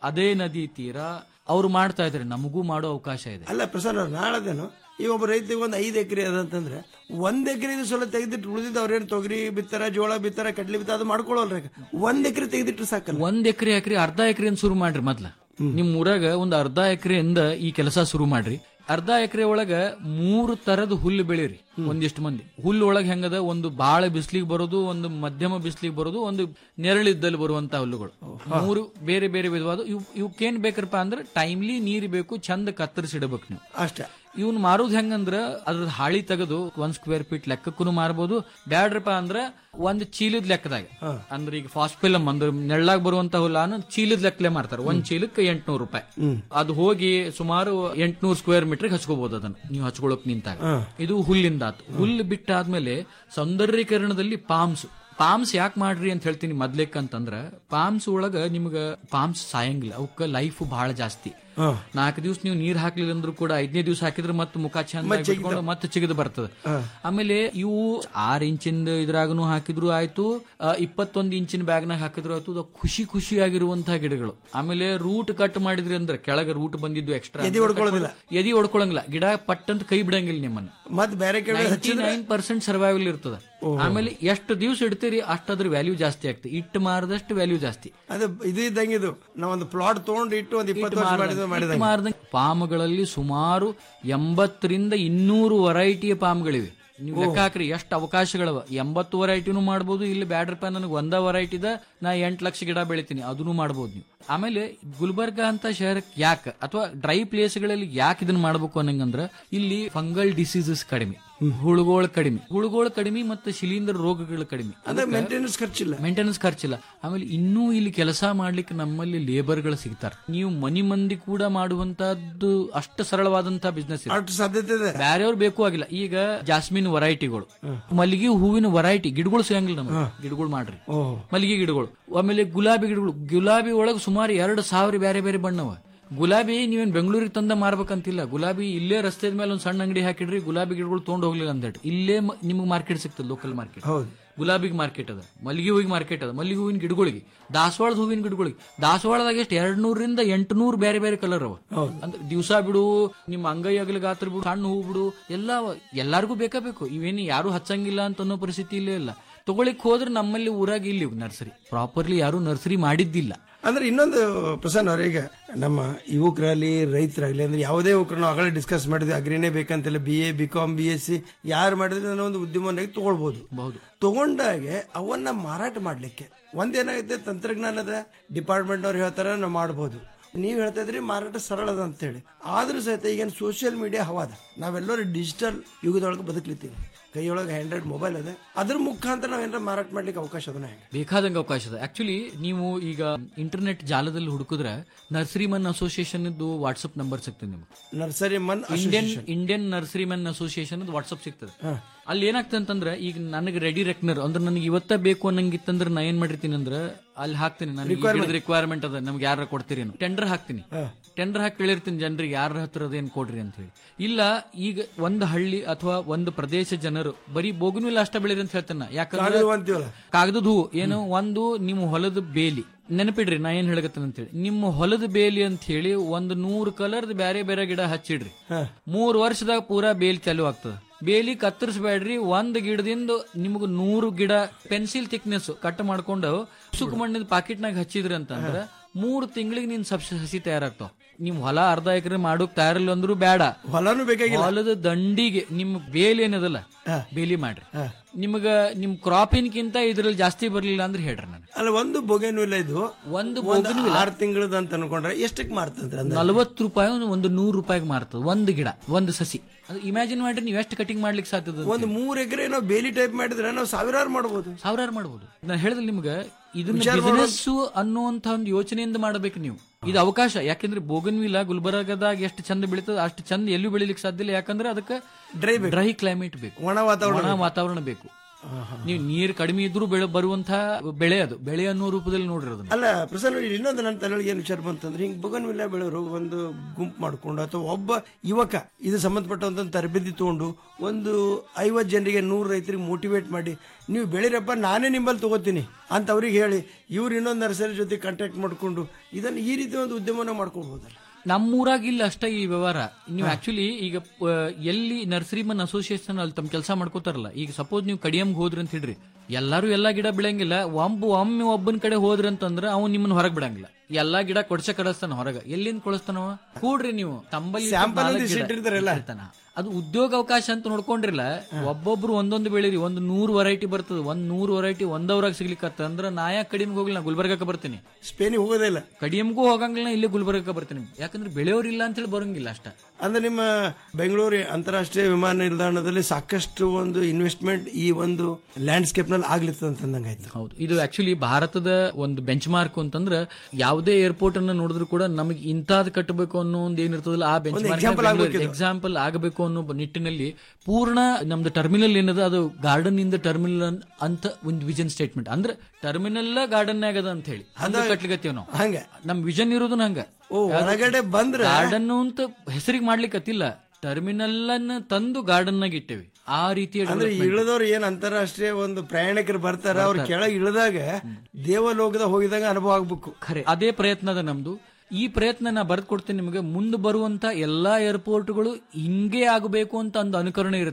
S16: ಅದೇ ನದಿ ತೀರ ಅವ್ರು ಮಾಡ್ತಾ ಇದ್ದಾರೆ ನಮಗೂ ಮಾಡೋ ಅವಕಾಶ ಇದೆ
S10: ಅಲ್ಲ ಪ್ರಸನ್ನ ಅವ್ರು ನಾಳದೇನು ಈ ಒಬ್ಬ ರೈತರಿಗೆ ಒಂದು ಐದು ಎಕರೆ ಅದಂತಂದ್ರೆ ಒಂದ್ ಎಕರೆ ಸಲ ತೆಗೆದಿಟ್ಟು ಉಳಿದಿದ್ದು ಅವ್ರೇನು ತೊಗರಿ ಬಿತ್ತಾರ ಜೋಳ ಬಿತ್ತಾರ ಕಡ್ಲಿ ಬಿತ್ತಾರ ಅದು ಮಾಡ್ಕೊಳ್ಳಲ್ರಿ ಒಂದ್ ಎಕರೆ ತೆಗೆದಿಟ್ಟು ಸಾಕಲ್ಲ
S16: ಒಂದ್ ಎಕರೆ ಎಕರೆ ಅರ್ಧ ಎಕರೆ ಶುರು ಮಾಡ್ರಿ ಮೊದ್ಲ ನಿಮ್ ಊರಾಗ ಒಂದ್ ಅರ್ಧ ಎಕರೆಯಿಂದ ಈ ಕೆಲಸ ಶುರು ಮಾಡ್ರಿ ಅರ್ಧ ಎಕರೆ ಒಳಗ ಮೂರು ತರದ ಹುಲ್ಲು ಬೆಳೀರಿ ಒಂದಿಷ್ಟು ಮಂದಿ ಹುಲ್ಲು ಒಳಗ ಹೆಂಗದ ಒಂದು ಬಾಳ ಬಿಸ್ಲಿಗೆ ಬರೋದು ಒಂದು ಮಧ್ಯಮ ಬಿಸ್ಲಿಗೆ ಬರೋದು ಒಂದು ನೆರಳಿದ್ದಲ್ಲಿ ಬರುವಂತ ಹುಲ್ಲುಗಳು ಮೂರು ಬೇರೆ ಬೇರೆ ವಿಧವಾದ ಇವ್ ಇವಕ್ಕೇನ್ ಬೇಕಪ್ಪ ಅಂದ್ರೆ ಟೈಮ್ಲಿ ನೀರ್ ಬೇಕು ಚಂದ ಕತ್ತರಿಸಿಡಬೇಕು ನೀವು
S10: ಅಷ್ಟೇ
S16: ಇವ್ನ ಮಾರೋದು ಹೆಂಗಂದ್ರ ಅದ್ರ ಹಾಳಿ ತೆಗೆದು ಒಂದ್ ಸ್ಕ್ವೇರ್ ಫೀಟ್ ಲೆಕ್ಕಕ್ಕೂ ಮಾರ್ಬೋದು ಬ್ಯಾಡ್ರಪ್ಪ ಅಂದ್ರ ಒಂದ್ ಚೀಲದ ಲೆಕ್ಕದಾಗ ಅಂದ್ರೆ ಈಗ ಫಾಸ್ಟ್ ಫಿಲಮ್ ಅಂದ್ರೆ ನೆಳ್ಳಾಗ ಬರುವಂತ ಹುಲ್ಲಾನು ಚೀಲದ ಲೆಕ್ಕಲೆ ಮಾರ್ತಾರೆ ಒಂದ್ ಚೀಲಕ್ಕೆ ಎಂಟ್ನೂರು ರೂಪಾಯಿ ಅದು ಹೋಗಿ ಸುಮಾರು ಎಂಟ್ನೂರು ಸ್ಕ್ವೇರ್ ಮೀಟರ್ ಹಚ್ಕೋಬಹುದು ಅದನ್ನ ನೀವು ಹಚ್ಕೊಳಕ್ ನಿಂತಾಗ ಇದು ಹುಲ್ಲಿಂದ ಆತು ಹುಲ್ಲು ಬಿಟ್ಟಾದ್ಮೇಲೆ ಸೌಂದರ್ಯೀಕರಣದಲ್ಲಿ ಪಾಮ್ಸ್ ಪಾಮ್ಸ್ ಯಾಕೆ ಮಾಡ್ರಿ ಅಂತ ಹೇಳ್ತೀನಿ ಮೊದ್ಲೇಕ್ ಅಂತಂದ್ರ ಪಾಮ್ಸ್ ಒಳಗ ನಿಮ್ಗ ಪಾಮ್ಸ್ ಸಾಯಂಗಿಲ್ಲ ಅವಕ್ಕ ಲೈಫ್ ಬಹಳ ಜಾಸ್ತಿ ನಾಲ್ಕು ದಿವಸ ನೀವು ನೀರ್ ಹಾಕ್ಲಿಲ್ಲ ಅಂದ್ರೂ ಕೂಡ ಐದನೇ ದಿವಸ ಹಾಕಿದ್ರೆ ಮತ್ತೆ ಮುಖ ಚಂದ ಬಿಟ್ಕೊಂಡು ಮತ್ತೆ ಚಿಗದು ಬರ್ತದೆ ಆಮೇಲೆ ಇವು ಆರ್ ಇಂಚಿಂದ ಇದ್ರಾಗನು ಹಾಕಿದ್ರು ಆಯ್ತು ಆ, ಇಪ್ಪತ್ತೊಂದು ಇಂಚಿನ ಬ್ಯಾಗ್ನಾಗ ಹಾಕಿದ್ರು ಆಯ್ತು ಅದು ಖುಷಿ ಖುಷಿಯಾಗಿರುವಂತಹ ಗಿಡಗಳು ಆಮೇಲೆ ರೂಟ್ ಕಟ್ ಮಾಡಿದ್ರಿ ಅಂದ್ರೆ ಕೆಳಗೆ ರೂಟ್ ಬಂದಿದ್ದು ಎಕ್ಸ್ಟ್ರಾ
S10: ಎದೆ ಹೊಡ್ಕೊಳ್ಳೋದಿಲ್ಲ.
S16: ಎದಿ ಹೊಡ್ಕೊಳಂಗಿಲ್ಲ ಗಿಡ ಪಟ್ ಅಂತ ಕೈ ಬಿಡಂಗಿಲ್ಲ ನಿಮ್ಮನ್ನ
S10: ಮತ್ ಬೇರೆ ಕಡೆ ಹಚ್ಚಿದ್ರೆ
S16: ನೈನ್ ಪರ್ಸೆಂಟ್ ಸರ್ವೈವಲ್ ಇರ್ತದೆ ಆಮೇಲೆ ಎಷ್ಟು ದಿವಸ ಇಡ್ತೀರಿ ಅಷ್ಟಾದ್ರ ವ್ಯಾಲ್ಯೂ ಜಾಸ್ತಿ ಆಗ್ತದೆ ಇಟ್ಟು ಮಾರದಷ್ಟು ವ್ಯಾಲ್ಯೂ ಜಾಸ್ತಿ
S10: ಅದು ಇದು ಇದ್ದಂಗೆ ಇದು ನಾವೊಂದು ಪ್ಲಾಟ್ ತಗೊಂಡು ಇಟ್ಟು ಒಂದು ಇಪ್ಪತ್ತು ವರ್ಷ ಮಾಡಿದ್ವಿ ಮಾಡಿದಂಗೆ
S16: ಮಾರ್ದಂಗೆ ಪಾಮ್ಗಳಲ್ಲಿ ಸುಮಾರು ಎಂಬತ್ತರಿಂದ ಇನ್ನೂರು ವೆರೈಟಿಯ ಪಾಮ್ಗಳಿವೆ ನೀವು ಲೆಕ್ಕ ಹಾಕ್ರಿ ಎಷ್ಟು ಅವಕಾಶಗಳವ ಎಂಬತ್ತು ವೆರೈಟಿನೂ ಮಾಡ್ಬೋದು ಇಲ್ಲಿ ಬ್ಯಾಡ್ರಪ್ಪ ನನಗೆ ಒಂದ ವೆರೈಟಿದ ನಾ ಎಂಟು ಲಕ್ಷ ಗಿಡ ಬೆಳಿತೀನಿ ಅದನ್ನು ಮಾಡ್ಬೋದು ನೀವು ಆಮೇಲೆ ಗುಲ್ಬರ್ಗ ಅಂತ ಶಹರಕ್ಕೆ ಯಾಕೆ ಅಥವಾ ಡ್ರೈ ಪ್ಲೇಸ್ಗಳಲ್ಲಿ ಯಾಕೆ ಇದನ್ನ ಮಾಡ್ಬೇಕು ಅನ್ನಂಗಂದ್ರ ಇಲ್ಲಿ ಫಂಗಲ್ ಡಿಸೀಸಸ್ ಕಡಿಮೆ ಹುಳುಗೋಳು ಕಡಿಮೆ ಹುಳುಗೋಳು ಕಡಿಮೆ ಮತ್ತು ಶಿಲೀಂಧ್ರ ರೋಗಗಳು ಕಡಿಮೆ
S10: ಅಂದ್ರೆ ಮೇಂಟೆನೆನ್ಸ್ ಖರ್ಚಿಲ್ಲ
S16: ಮೇಂಟೆನೆನ್ಸ್ ಖರ್ಚಿಲ್ಲ ಆಮೇಲೆ ಇನ್ನೂ ಇಲ್ಲಿ ಕೆಲಸ ಮಾಡ್ಲಿಕ್ಕೆ ನಮ್ಮಲ್ಲಿ ಲೇಬರ್ಗಳು ಸಿಗ್ತಾರೆ ನೀವು ಮನಿ ಮಂದಿ ಕೂಡ ಮಾಡುವಂತದ್ದು ಅಷ್ಟು ಸರಳವಾದಂತಹ ಬಿಸ್ನೆಸ್
S10: ಅಷ್ಟು ಸಾಧ್ಯತೆ ಇದೆ
S16: ಬ್ಯಾರೆಯವ್ರು ಬೇಕು ಆಗಿಲ್ಲ ಈಗ ಜಾಸ್ಮಿನ್ ವೆರೈಟಿಗಳು ಮಲ್ಲಿಗೆ ಹೂವಿನ ವೆರೈಟಿ ಗಿಡಗಳು ಸಿಗಂಗಿಲ್ಲ ನಮ್ಗೆ ಗಿಡಗಳು ಮಾಡ್ರಿ ಮಲ್ಲಿಗೆ ಗಿಡಗಳು ಆಮೇಲೆ ಗುಲಾಬಿ ಗಿಡಗಳು ಗುಲಾಬಿ ಒಳಗೆ ಸುಮಾರು ಎರಡು ಸಾವಿರ ಬೇರೆ ಬೇರೆ ಬಣ್ಣವ ಗುಲಾಬಿ ನೀವೇನ್ ಬೆಂಗಳೂರಿಗೆ ತಂದ ಮಾರ್ಬೇಕಂತಿಲ್ಲ ಗುಲಾಬಿ ಇಲ್ಲೇ ರಸ್ತೆ ಮೇಲೆ ಒಂದು ಸಣ್ಣ ಅಂಗಡಿ ಹಾಕಿಡ್ರಿ ಗುಲಾಬಿ ಗಿಡಗಳು ತೊಗೊಂಡು ಹೋಗ್ಲಿಲ್ಲ ಅಂತ ಹೇಳಿ ಇಲ್ಲೇ ಮ- ನಿಮ್ಗೆ ಮಾರ್ಕೆಟ್ ಸಿಗ್ತದೆ ಲೋಕಲ್ ಮಾರ್ಕೆಟ್
S10: ಹೌದು
S16: ಗುಲಾಬಿಗೆ ಮಾರ್ಕೆಟ್ ಅದ ಮಲ್ಲಿಗೆ ಹೂವಿಗೆ ಮಾರ್ಕೆಟ್ ಅದ ಮಲ್ಲಿಗೆ ಹೂವಿನ ಗಿಡಗಳಿಗೆ ದಾಸವಾಳದ ಹೂವಿನ ಗಿಡಗಳಿಗೆ ದಾಸವಾಳದಾಗ ಎಷ್ಟು ಎರಡ್ ನೂರರಿಂದ ಎಂಟುನೂರು ಬೇರೆ ಬೇರೆ ಕಲರ್ ಅವ ಅಂದ್ರೆ ದಿವಸ ಬಿಡು ನಿಮ್ಮ ಅಂಗೈ ಅಗಲ ಗಾತ್ರ ಬಿಡು ಸಣ್ಣ ಹೂ ಬಿಡು ಎಲ್ಲ ಅವ. ಎಲ್ಲಾರ್ಗೂ ಬೇಕಾ ಬೇಕು ಇವೇನು ಯಾರು ಹಚ್ಚಂಗಿಲ್ಲ ಅಂತ ಅನ್ನೋ ಪರಿಸ್ಥಿತಿ ಇಲ್ಲೇ ಇಲ್ಲ ತಗೊಳಿಕ್ ಹೋದ್ರೆ ನಮ್ಮಲ್ಲಿ ಊರಾಗ ಇಲ್ಲಿ ನರ್ಸರಿ ಪ್ರಾಪರ್ಲಿ ಯಾರು ನರ್ಸರಿ ಮಾಡಿದ್ದಿಲ್ಲ
S10: ಅಂದ್ರೆ ಇನ್ನೊಂದು ಪ್ರಸನ್ನ ಅವ್ರೀಗ ನಮ್ಮ ಯುವಕರಲ್ಲಿ ರೈತರಾಗ್ಲಿ ಅಂದ್ರೆ ಯಾವುದೇ ಯುವಕರು ನಾವು ಆಗಲೇ ಡಿಸ್ಕಸ್ ಮಾಡಿದ್ವಿ ಅಗ್ರಿನೇ ಬೇಕಂತಿಲ್ಲ B A BCom B S C ಯಾರು ಮಾಡಿದ್ರೆ ಅನ್ನೋ ಒಂದು ಉದ್ಯಮವನ್ನಾಗಿ ತಗೊಳ್ಬಹುದು ತಗೊಂಡಾಗೆ ಅವನ್ನ ಮಾರಾಟ ಮಾಡ್ಲಿಕ್ಕೆ ಒಂದೇನಾಗುತ್ತೆ ತಂತ್ರಜ್ಞಾನದ ಡಿಪಾರ್ಟ್ಮೆಂಟ್ ಅವ್ರು ಹೇಳ್ತಾರ ನಾವು ಮಾಡ್ಬೋದು ನೀವು ಹೇಳ್ತಾ ಇದ್ರಿ ಮಾರಾಟ ಸರಳ ಅದ ಅಂತೇಳಿ ಆದ್ರೂ ಸಹಿತ ಈಗ ಸೋಷಿಯಲ್ ಮೀಡಿಯಾ ಹವಾದ ನಾವೆಲ್ಲರೂ ಡಿಜಿಟಲ್ ಯುಗದೊಳಗೆ ಬದುಕ್ಲಿತ್ತೀವಿ ಕೈಯೊಳಗೆ ಆಂಡ್ರಾಯ್ಡ್ ಮೊಬೈಲ್ ಅದ ಅದ್ರ ಮುಖಾಂತರ ನಾವೇನಾರ ಮಾರಾಟ ಮಾಡ್ಲಿಕ್ಕೆ ಅವಕಾಶ ಅದನ್ನ ಹೆಂಗೆ
S16: ಬೇಕಾದಂಗ ಅವಕಾಶ ಇದೆ ಆಕ್ಚುಲಿ ನೀವು ಈಗ ಇಂಟರ್ನೆಟ್ ಜಾಲದಲ್ಲಿ ಹುಡುಕಿದ್ರೆ nursery men association WhatsApp number ಸಿಗ್ತದೆ ನಿಮ್ಗೆ
S10: nursery men
S16: Indian Indian nursery men association WhatsApp ಸಿಗ್ತದೆ ಅಲ್ಲಿ ಏನಾಗ್ತದೆ ಅಂತಂದ್ರೆ ಈಗ ನನಗೆ ರೆಡಿ ರೆಕ್ನರ್ ಅಂದ್ರೆ ನನಗೆ ಇವತ್ತ ಬೇಕು ಅನ್ನಂಗಿತ್ತಂದ್ರೆ ನಾ ಏನ್ ಮಾಡಿರ್ತೀನಿ ಅಂದ್ರೆ ಅಲ್ಲಿ ಹಾಕ್ತೀನಿ ನನಗೆ ರಿಕ್ವೈರ್ಮೆಂಟ್ ಅದ ನಮ್ಗೆ ಯಾರ ಕೊಡ್ತೀರಿ ಟೆಂಡರ್ ಹಾಕ್ತೀನಿ ಟೆಂಡರ್ ಹಾಕಿ ಕೇಳಿರ್ತೀನಿ ಜನರಿಗೆ ಯಾರ ಹತ್ರ ಅದೇನ್ ಕೊಡ್ರಿ ಅಂತ ಹೇಳಿ ಇಲ್ಲ ಈಗ ಒಂದು ಹಳ್ಳಿ ಅಥವಾ ಒಂದು ಪ್ರದೇಶ ಜನರು ಬರೀ ಬೋಗನವಿಲ್ಲ ಅಷ್ಟ ಬೆಳೆದ್ರಿ ಅಂತ ಹೇಳ್ತಾನ ಯಾಕಂದ್ರೆ
S10: ಕಾಗದ ಅಂತೀವಲ್ಲ
S16: ಕಾಗದದ ಹೂ ಏನು ಒಂದು ನಿಮ್ಮ ಹೊಲದ ಬೇಲಿ ನೆನಪಿಡ್ರಿ ನಾ ಏನ್ ಹೇಳಕತ್ತೇನೆ ಅಂತ ಹೇಳಿ ನಿಮ್ಮ ಹೊಲದ ಬೇಲಿ ಅಂತ ಹೇಳಿ ಒಂದು ನೂರು ಕಲರ್ದ ಬೇರೆ ಬೇರೆ ಗಿಡ ಹಚ್ಚಿಡ್ರಿ ಮೂರ್ ವರ್ಷದಾಗ ಪೂರಾ ಬೇಲಿ ಚಾಲು ಆಗ್ತದ ಬೇಲಿ ಕತ್ತರಿಸಬೇಡ್ರಿ ಒಂದ್ ಗಿಡದಿಂದ ನಿಮ್ಗೆ ನೂರು ಗಿಡ ಪೆನ್ಸಿಲ್ ಥಿಕ್ನೆಸ್ ಕಟ್ ಮಾಡ್ಕೊಂಡು ಸುಕ್ ಮಣ್ಣಿನ ಪಾಕೆಟ್ನಾಗ ಹಚ್ಚಿದ್ರಿ ಅಂತಂದ್ರ ಮೂರು ತಿಂಗಳಿಗೆ ನಿನ್ ಸಬ್ಸಿ ಹಸಿ ತಯಾರಾಗ್ತಾವ ನಿಮ್ ಹೊಲ ಅರ್ಧ ಎಕರೆ ಮಾಡೋಕ್ ತಯಾರಿಲ್ಲ ಅಂದ್ರೂ ಬೇಡ
S10: ಹೊಲನು ಬೇಕಾಗಿಲ್ಲ
S16: ಹೊಲದ ದಂಡಿಗೆ ನಿಮ್ ಬೇಲಿ ಏನದಲ್ಲ ಬೇಲಿ ಮಾಡ್ರಿ ನಿಮ್ಗ ನಿಮ್ ಕ್ರಾಪಿನ್ಕಿಂತ ಇದ್ರಲ್ಲಿ ಜಾಸ್ತಿ ಬರ್ಲಿಲ್ಲ ಅಂದ್ರೆ ಹೇಳ್ರಿ ನಾನು
S10: ಅಲ್ಲ ಒಂದು ಬೊಗೆನೂ ಇದು
S16: ಒಂದು
S10: ಒಂದು ಆರು ತಿಂಗಳದ ಅಂತ ಅನ್ಕೊಂಡ್ರೆ ಎಷ್ಟಕ್ಕೆ ಮಾರ್ತಂದ್ರೆ ಅಂದ್ರೆ
S16: ನಲವತ್ತು ರೂಪಾಯಿ ಒಂದು- ಒಂದು ನೂರು ರೂಪಾಯಿಗೆ ಮಾರ್ತದ ಒಂದು ಗಿಡ ಒಂದು ಸಸಿ ಅದು ಇಮ್ಯಾಜಿನ್ ಮಾಡ್ರಿ ನೀವು ಎಷ್ಟು ಕಟಿಂಗ್ ಮಾಡ್ಲಿಕ್ಕೆ ಸಾಧ್ಯದ ಅಂತ
S10: ಒಂದು ಮೂರ್ ಎಕರೆ ನಾವು ಬೇಲಿ ಟೈಪ್ ಮಾಡಿದ್ರೆ ನಾವು ಸಾವಿರಾರು ಮಾಡ್ಬೋದು
S16: ಸಾವಿರಾರು ಮಾಡ್ಬೋದು ನಾನು ಹೇಳಿದ್ರೆ ನಿಮ್ಗೆ ಇದನ್ನ
S10: ವಿಚಾರ ಮಾಡೋದು-
S16: ಬಿಸಿನೆಸ್ ಅನ್ನುವಂತ ಒಂದು ಯೋಚನೆಯಿಂದ ಮಾಡಬೇಕು ನೀವು ಇದು ಅವಕಾಶ ಯಾಕಂದ್ರೆ ಬೋಗನ್ವಿಲ್ಲ ಗುಲ್ಬರ್ಗದಾಗ ಎಷ್ಟು ಚಂದ ಬೆಳೀತದ ಅಷ್ಟು ಚಂದ ಎಲ್ಲೂ ಬೆಳಿಲಿಕ್ಕೆ ಸಾಧ್ಯ ಇಲ್ಲ ಯಾಕಂದ್ರೆ ಅದಕ್ಕೆ
S10: ಡ್ರೈ
S16: ಡ್ರೈ ಕ್ಲೈಮೇಟ್ ಬೇಕು
S10: ಒಣ ವಾತಾವರಣ
S16: ಒಣ ವಾತಾವರಣ ಬೇಕು ನೀವು ನೀರು ಕಡಿಮೆ ಇದ್ರೂ ಬೆಳೆ ಬರುವಂತಹ ಬೆಳೆ ಅದು ಬೆಳೆ ಅನ್ನೋ ರೂಪದಲ್ಲಿ ನೋಡಿರೋದು
S10: ಅಲ್ಲ ಪ್ರಸನ್ನ ಇಲ್ಲಿ ಇನ್ನೊಂದು ನನ್ನ ತಲೆಯೊಳಗೆ ಏನು ವಿಚಾರ ಬಂತಂದ್ರೆ ಹಿಂಗ್ ಬೊಗನ್ವಿಲ್ಲ ಬೆಳೆಯೋರು ಒಂದು ಗುಂಪು ಮಾಡ್ಕೊಂಡು ಅಥವಾ ಒಬ್ಬ ಯುವಕ ಇದು ಸಂಬಂಧಪಟ್ಟಂತ ತರಬೇತಿ ತಗೊಂಡು ಒಂದು ಐವತ್ತು ಜನರಿಗೆ ನೂರು ರೈತರಿಗೆ ಮೋಟಿವೇಟ್ ಮಾಡಿ ನೀವು ಬೆಳಿರಪ್ಪ ನಾನೇ ನಿಮ್ಮಲ್ಲಿ ತಗೋತೀನಿ ಅಂತ ಅವ್ರಿಗೆ ಹೇಳಿ ಇವ್ರು ಇನ್ನೊಂದು ನರ್ಸರಿ ಜೊತೆ ಕಾಂಟ್ಯಾಕ್ಟ್ ಮಾಡ್ಕೊಂಡು ಇದನ್ನು ಈ ರೀತಿ ಒಂದು ಉದ್ಯಮನ ಮಾಡ್ಕೊಳ್ಬೋದಲ್ಲ
S16: ನಮ್ಮೂರಾಗ ಇಲ್ಲ ಅಷ್ಟೇ ಈ ವ್ಯವಹಾರ ನೀವು ಆಕ್ಚುಲಿ ಈಗ ಪ- ಎಲ್ಲಿ ನರ್ಸರಿ ಮನ್ ಅಸೋಸಿಯೇಷನ್ ಅಲ್ಲಿ ತಮ್ಮ ಕೆಲಸ ಮಾಡ್ಕೋತಾರಲ್ಲ ಈಗ ಸಪೋಸ್ ನೀವು ಕಡಿಯಂಗ್ ಹೋದ್ರಿ ಅಂತ ಹೇಳ್ರಿ ಎಲ್ಲಾರು ಎಲ್ಲಾ ಗಿಡ ಬೆಳಂಗಿಲ್ಲ ಒಬ್ಬ ಒಮ್ಮೆ ಒಬ್ಬನ ಕಡೆ ಹೋದ್ರಿ ಅಂತಂದ್ರ ಅವ್ನು ನಿಮ್ಮನ್ನ ಹೊರಗ್ ಬಿಡಂಗಿಲ್ಲ ಎಲ್ಲಾ ಗಿಡ ಕೊಡ್ಸ ಕಡಿಸ್ತಾನ ಹೊರಗ ಎಲ್ಲಿಂದ ಕೊಡಿಸ್ತಾನವ ಕೂಡ್ರಿ ನೀವು ತಂಬಲ್ಲಿ
S10: Sample
S16: ನಾಲ್ಕ್
S10: ಒಂದಿಷ್ಟು
S16: ಗಿಡ
S10: ಇಟ್ಟಿರ್ತಾರಲ್ಲ.
S16: ಇಟ್ಟಿರ್ತಾನ. ಅದು ಉದ್ಯೋಗ ಅವಕಾಶ ಅಂತ ನೋಡ್ಕೊಂಡ್ರಿಲ್ಲ ಒಬ್ಬೊಬ್ರು ಒಂದೊಂದು ಬೆಳಿರಿ ಒಂದು ನೂರು ವೆರೈಟಿ ಬರ್ತದ ಒಂದ್ ನೂರು ವೆರೈಟಿ ಒಂದವ್ರಾಗ ಸಿಗ್ಲಿಕ್ಕತ್ತ ಅಂದ್ರ ನಾ ಯಾಕೆ ಕಡಿಮೆಗೆ ಹೋಗ್ಲಿ ನಾ ಗುಲ್ಬರ್ಗಕ್ಕೆ ಬರ್ತೀನಿ
S10: ಸ್ಪೇನಿಗೆ ಹೋಗೋದೇ ಇಲ್ಲ
S16: ಕಡಿಯಮ್ಗೂ ಹೋಗಂಗಿಲ್ಲ ಇಲ್ಲೇ ಗುಲ್ಬರ್ಗಕ್ಕೆ ಬರ್ತೀನಿ ಯಾಕಂದ್ರೆ ಬೆಳೆಯೋರಿಲ್ಲ ಅಂತ ಹೇಳಿ ಬರಂಗಿಲ್ಲ ಅಷ್ಟ
S10: ಅಂದ್ರೆ ನಿಮ್ಮ ಬೆಂಗಳೂರು ಅಂತಾರಾಷ್ಟ್ರೀಯ ವಿಮಾನ ನಿಲ್ದಾಣದಲ್ಲಿ ಸಾಕಷ್ಟು ಒಂದು ಇನ್ವೆಸ್ಟ್ಮೆಂಟ್ ಈ ಒಂದು ಲ್ಯಾಂಡ್ಸ್ಕೇಪ್ ನಲ್ಲಿ ಆಗ್ಲಿತ್ತು ಅಂತಂದಂಗಾಯ್ತು
S16: ಹೌದು ಇದು ಆಕ್ಚುಲಿ ಭಾರತದ ಒಂದು ಬೆಂಚ್ ಮಾರ್ಕ್ ಅಂತಂದ್ರೆ ಯಾವುದೇ ಏರ್ಪೋರ್ಟ್ ಅನ್ನ ನೋಡಿದ್ರು ಕೂಡ ನಮಗೆ ಇಂತಾದ್ ಕಟ್ಟಬೇಕು ಅನ್ನೋ ಒಂದು ಏನಿರ್ತದಲ್ಲ ಆ ಬೆಂಚ್
S10: ಒಂದು example ಆಗ್ಬೇಕು ಇದು.
S16: ಎಕ್ಸಾಂಪಲ್ ಆಗಬೇಕು ಅನ್ನೋ ಬ- ನಿಟ್ಟಿನಲ್ಲಿ ಪೂರ್ಣ ನಮ್ದು ಟರ್ಮಿನಲ್ ಏನದ ಅದು ಗಾರ್ಡನ್ ಇಂದ ಟರ್ಮಿನಲ್ ಅಂತ ಒಂದು ವಿಷನ್ ಸ್ಟೇಟ್ಮೆಂಟ್ ಅಂದ್ರೆ ಟರ್ಮಿನಲ್ ಗಾರ್ಡನ್ ಆಗದ ಅಂತ ಹೇಳಿ ಹಂಗ ಕಟ್ಲಿಕತ್ತೀವಿ ನಾವು
S10: ಹಂಗ
S16: ನಮ್ ವಿಷನ್ ಇರೋದು ಹಂಗ
S10: ಓ, ಹೊರಗಡೆ ಬಂದ್ರೆ
S16: ಗಾರ್ಡನ್ ಅಂತ ಹೆಸರಿಗೆ ಮಾಡ್ಲಿಕ್ಕತ್ತಿಲ್ಲ ಟರ್ಮಿನಲ್ ಅನ್ನ ತಂದು ಗಾರ್ಡನ್ ನಾಗ ಇಟ್ಟೇವಿ ಆ ರೀತಿಯ
S10: ಅಂದ್ರೆ
S16: development.
S10: ಇಳಿದವ್ರು ಏನ್ ಅಂತಾರಾಷ್ಟ್ರೀಯ ಒಂದು ಪ್ರಯಾಣಿಕರು ಬರ್ತಾರ ಅವ್ರ ಕೆಳಗೆ ಇಳಿದಾಗ ದೇವಲೋಕದ ಹೋಗಿದಾಗ ಅನುಭವ ಆಗ್ಬೇಕು
S16: ಖರೆ ಅದೇ ಪ್ರಯತ್ನ ಅದ ನಮ್ದು ಈ ಪ್ರಯತ್ನ ನಾ ಬರ್ದ್ ಕೊಡ್ತೇನೆ ನಿಮಗೆ ಮುಂದೆ ಬರುವಂತ ಎಲ್ಲಾ ಏರ್ಪೋರ್ಟ್ಗಳು ಹಿಂಗೆ ಆಗಬೇಕು ಅಂತ ಒಂದು ಅನುಕರಣೆ ಇರುತ್ತೆ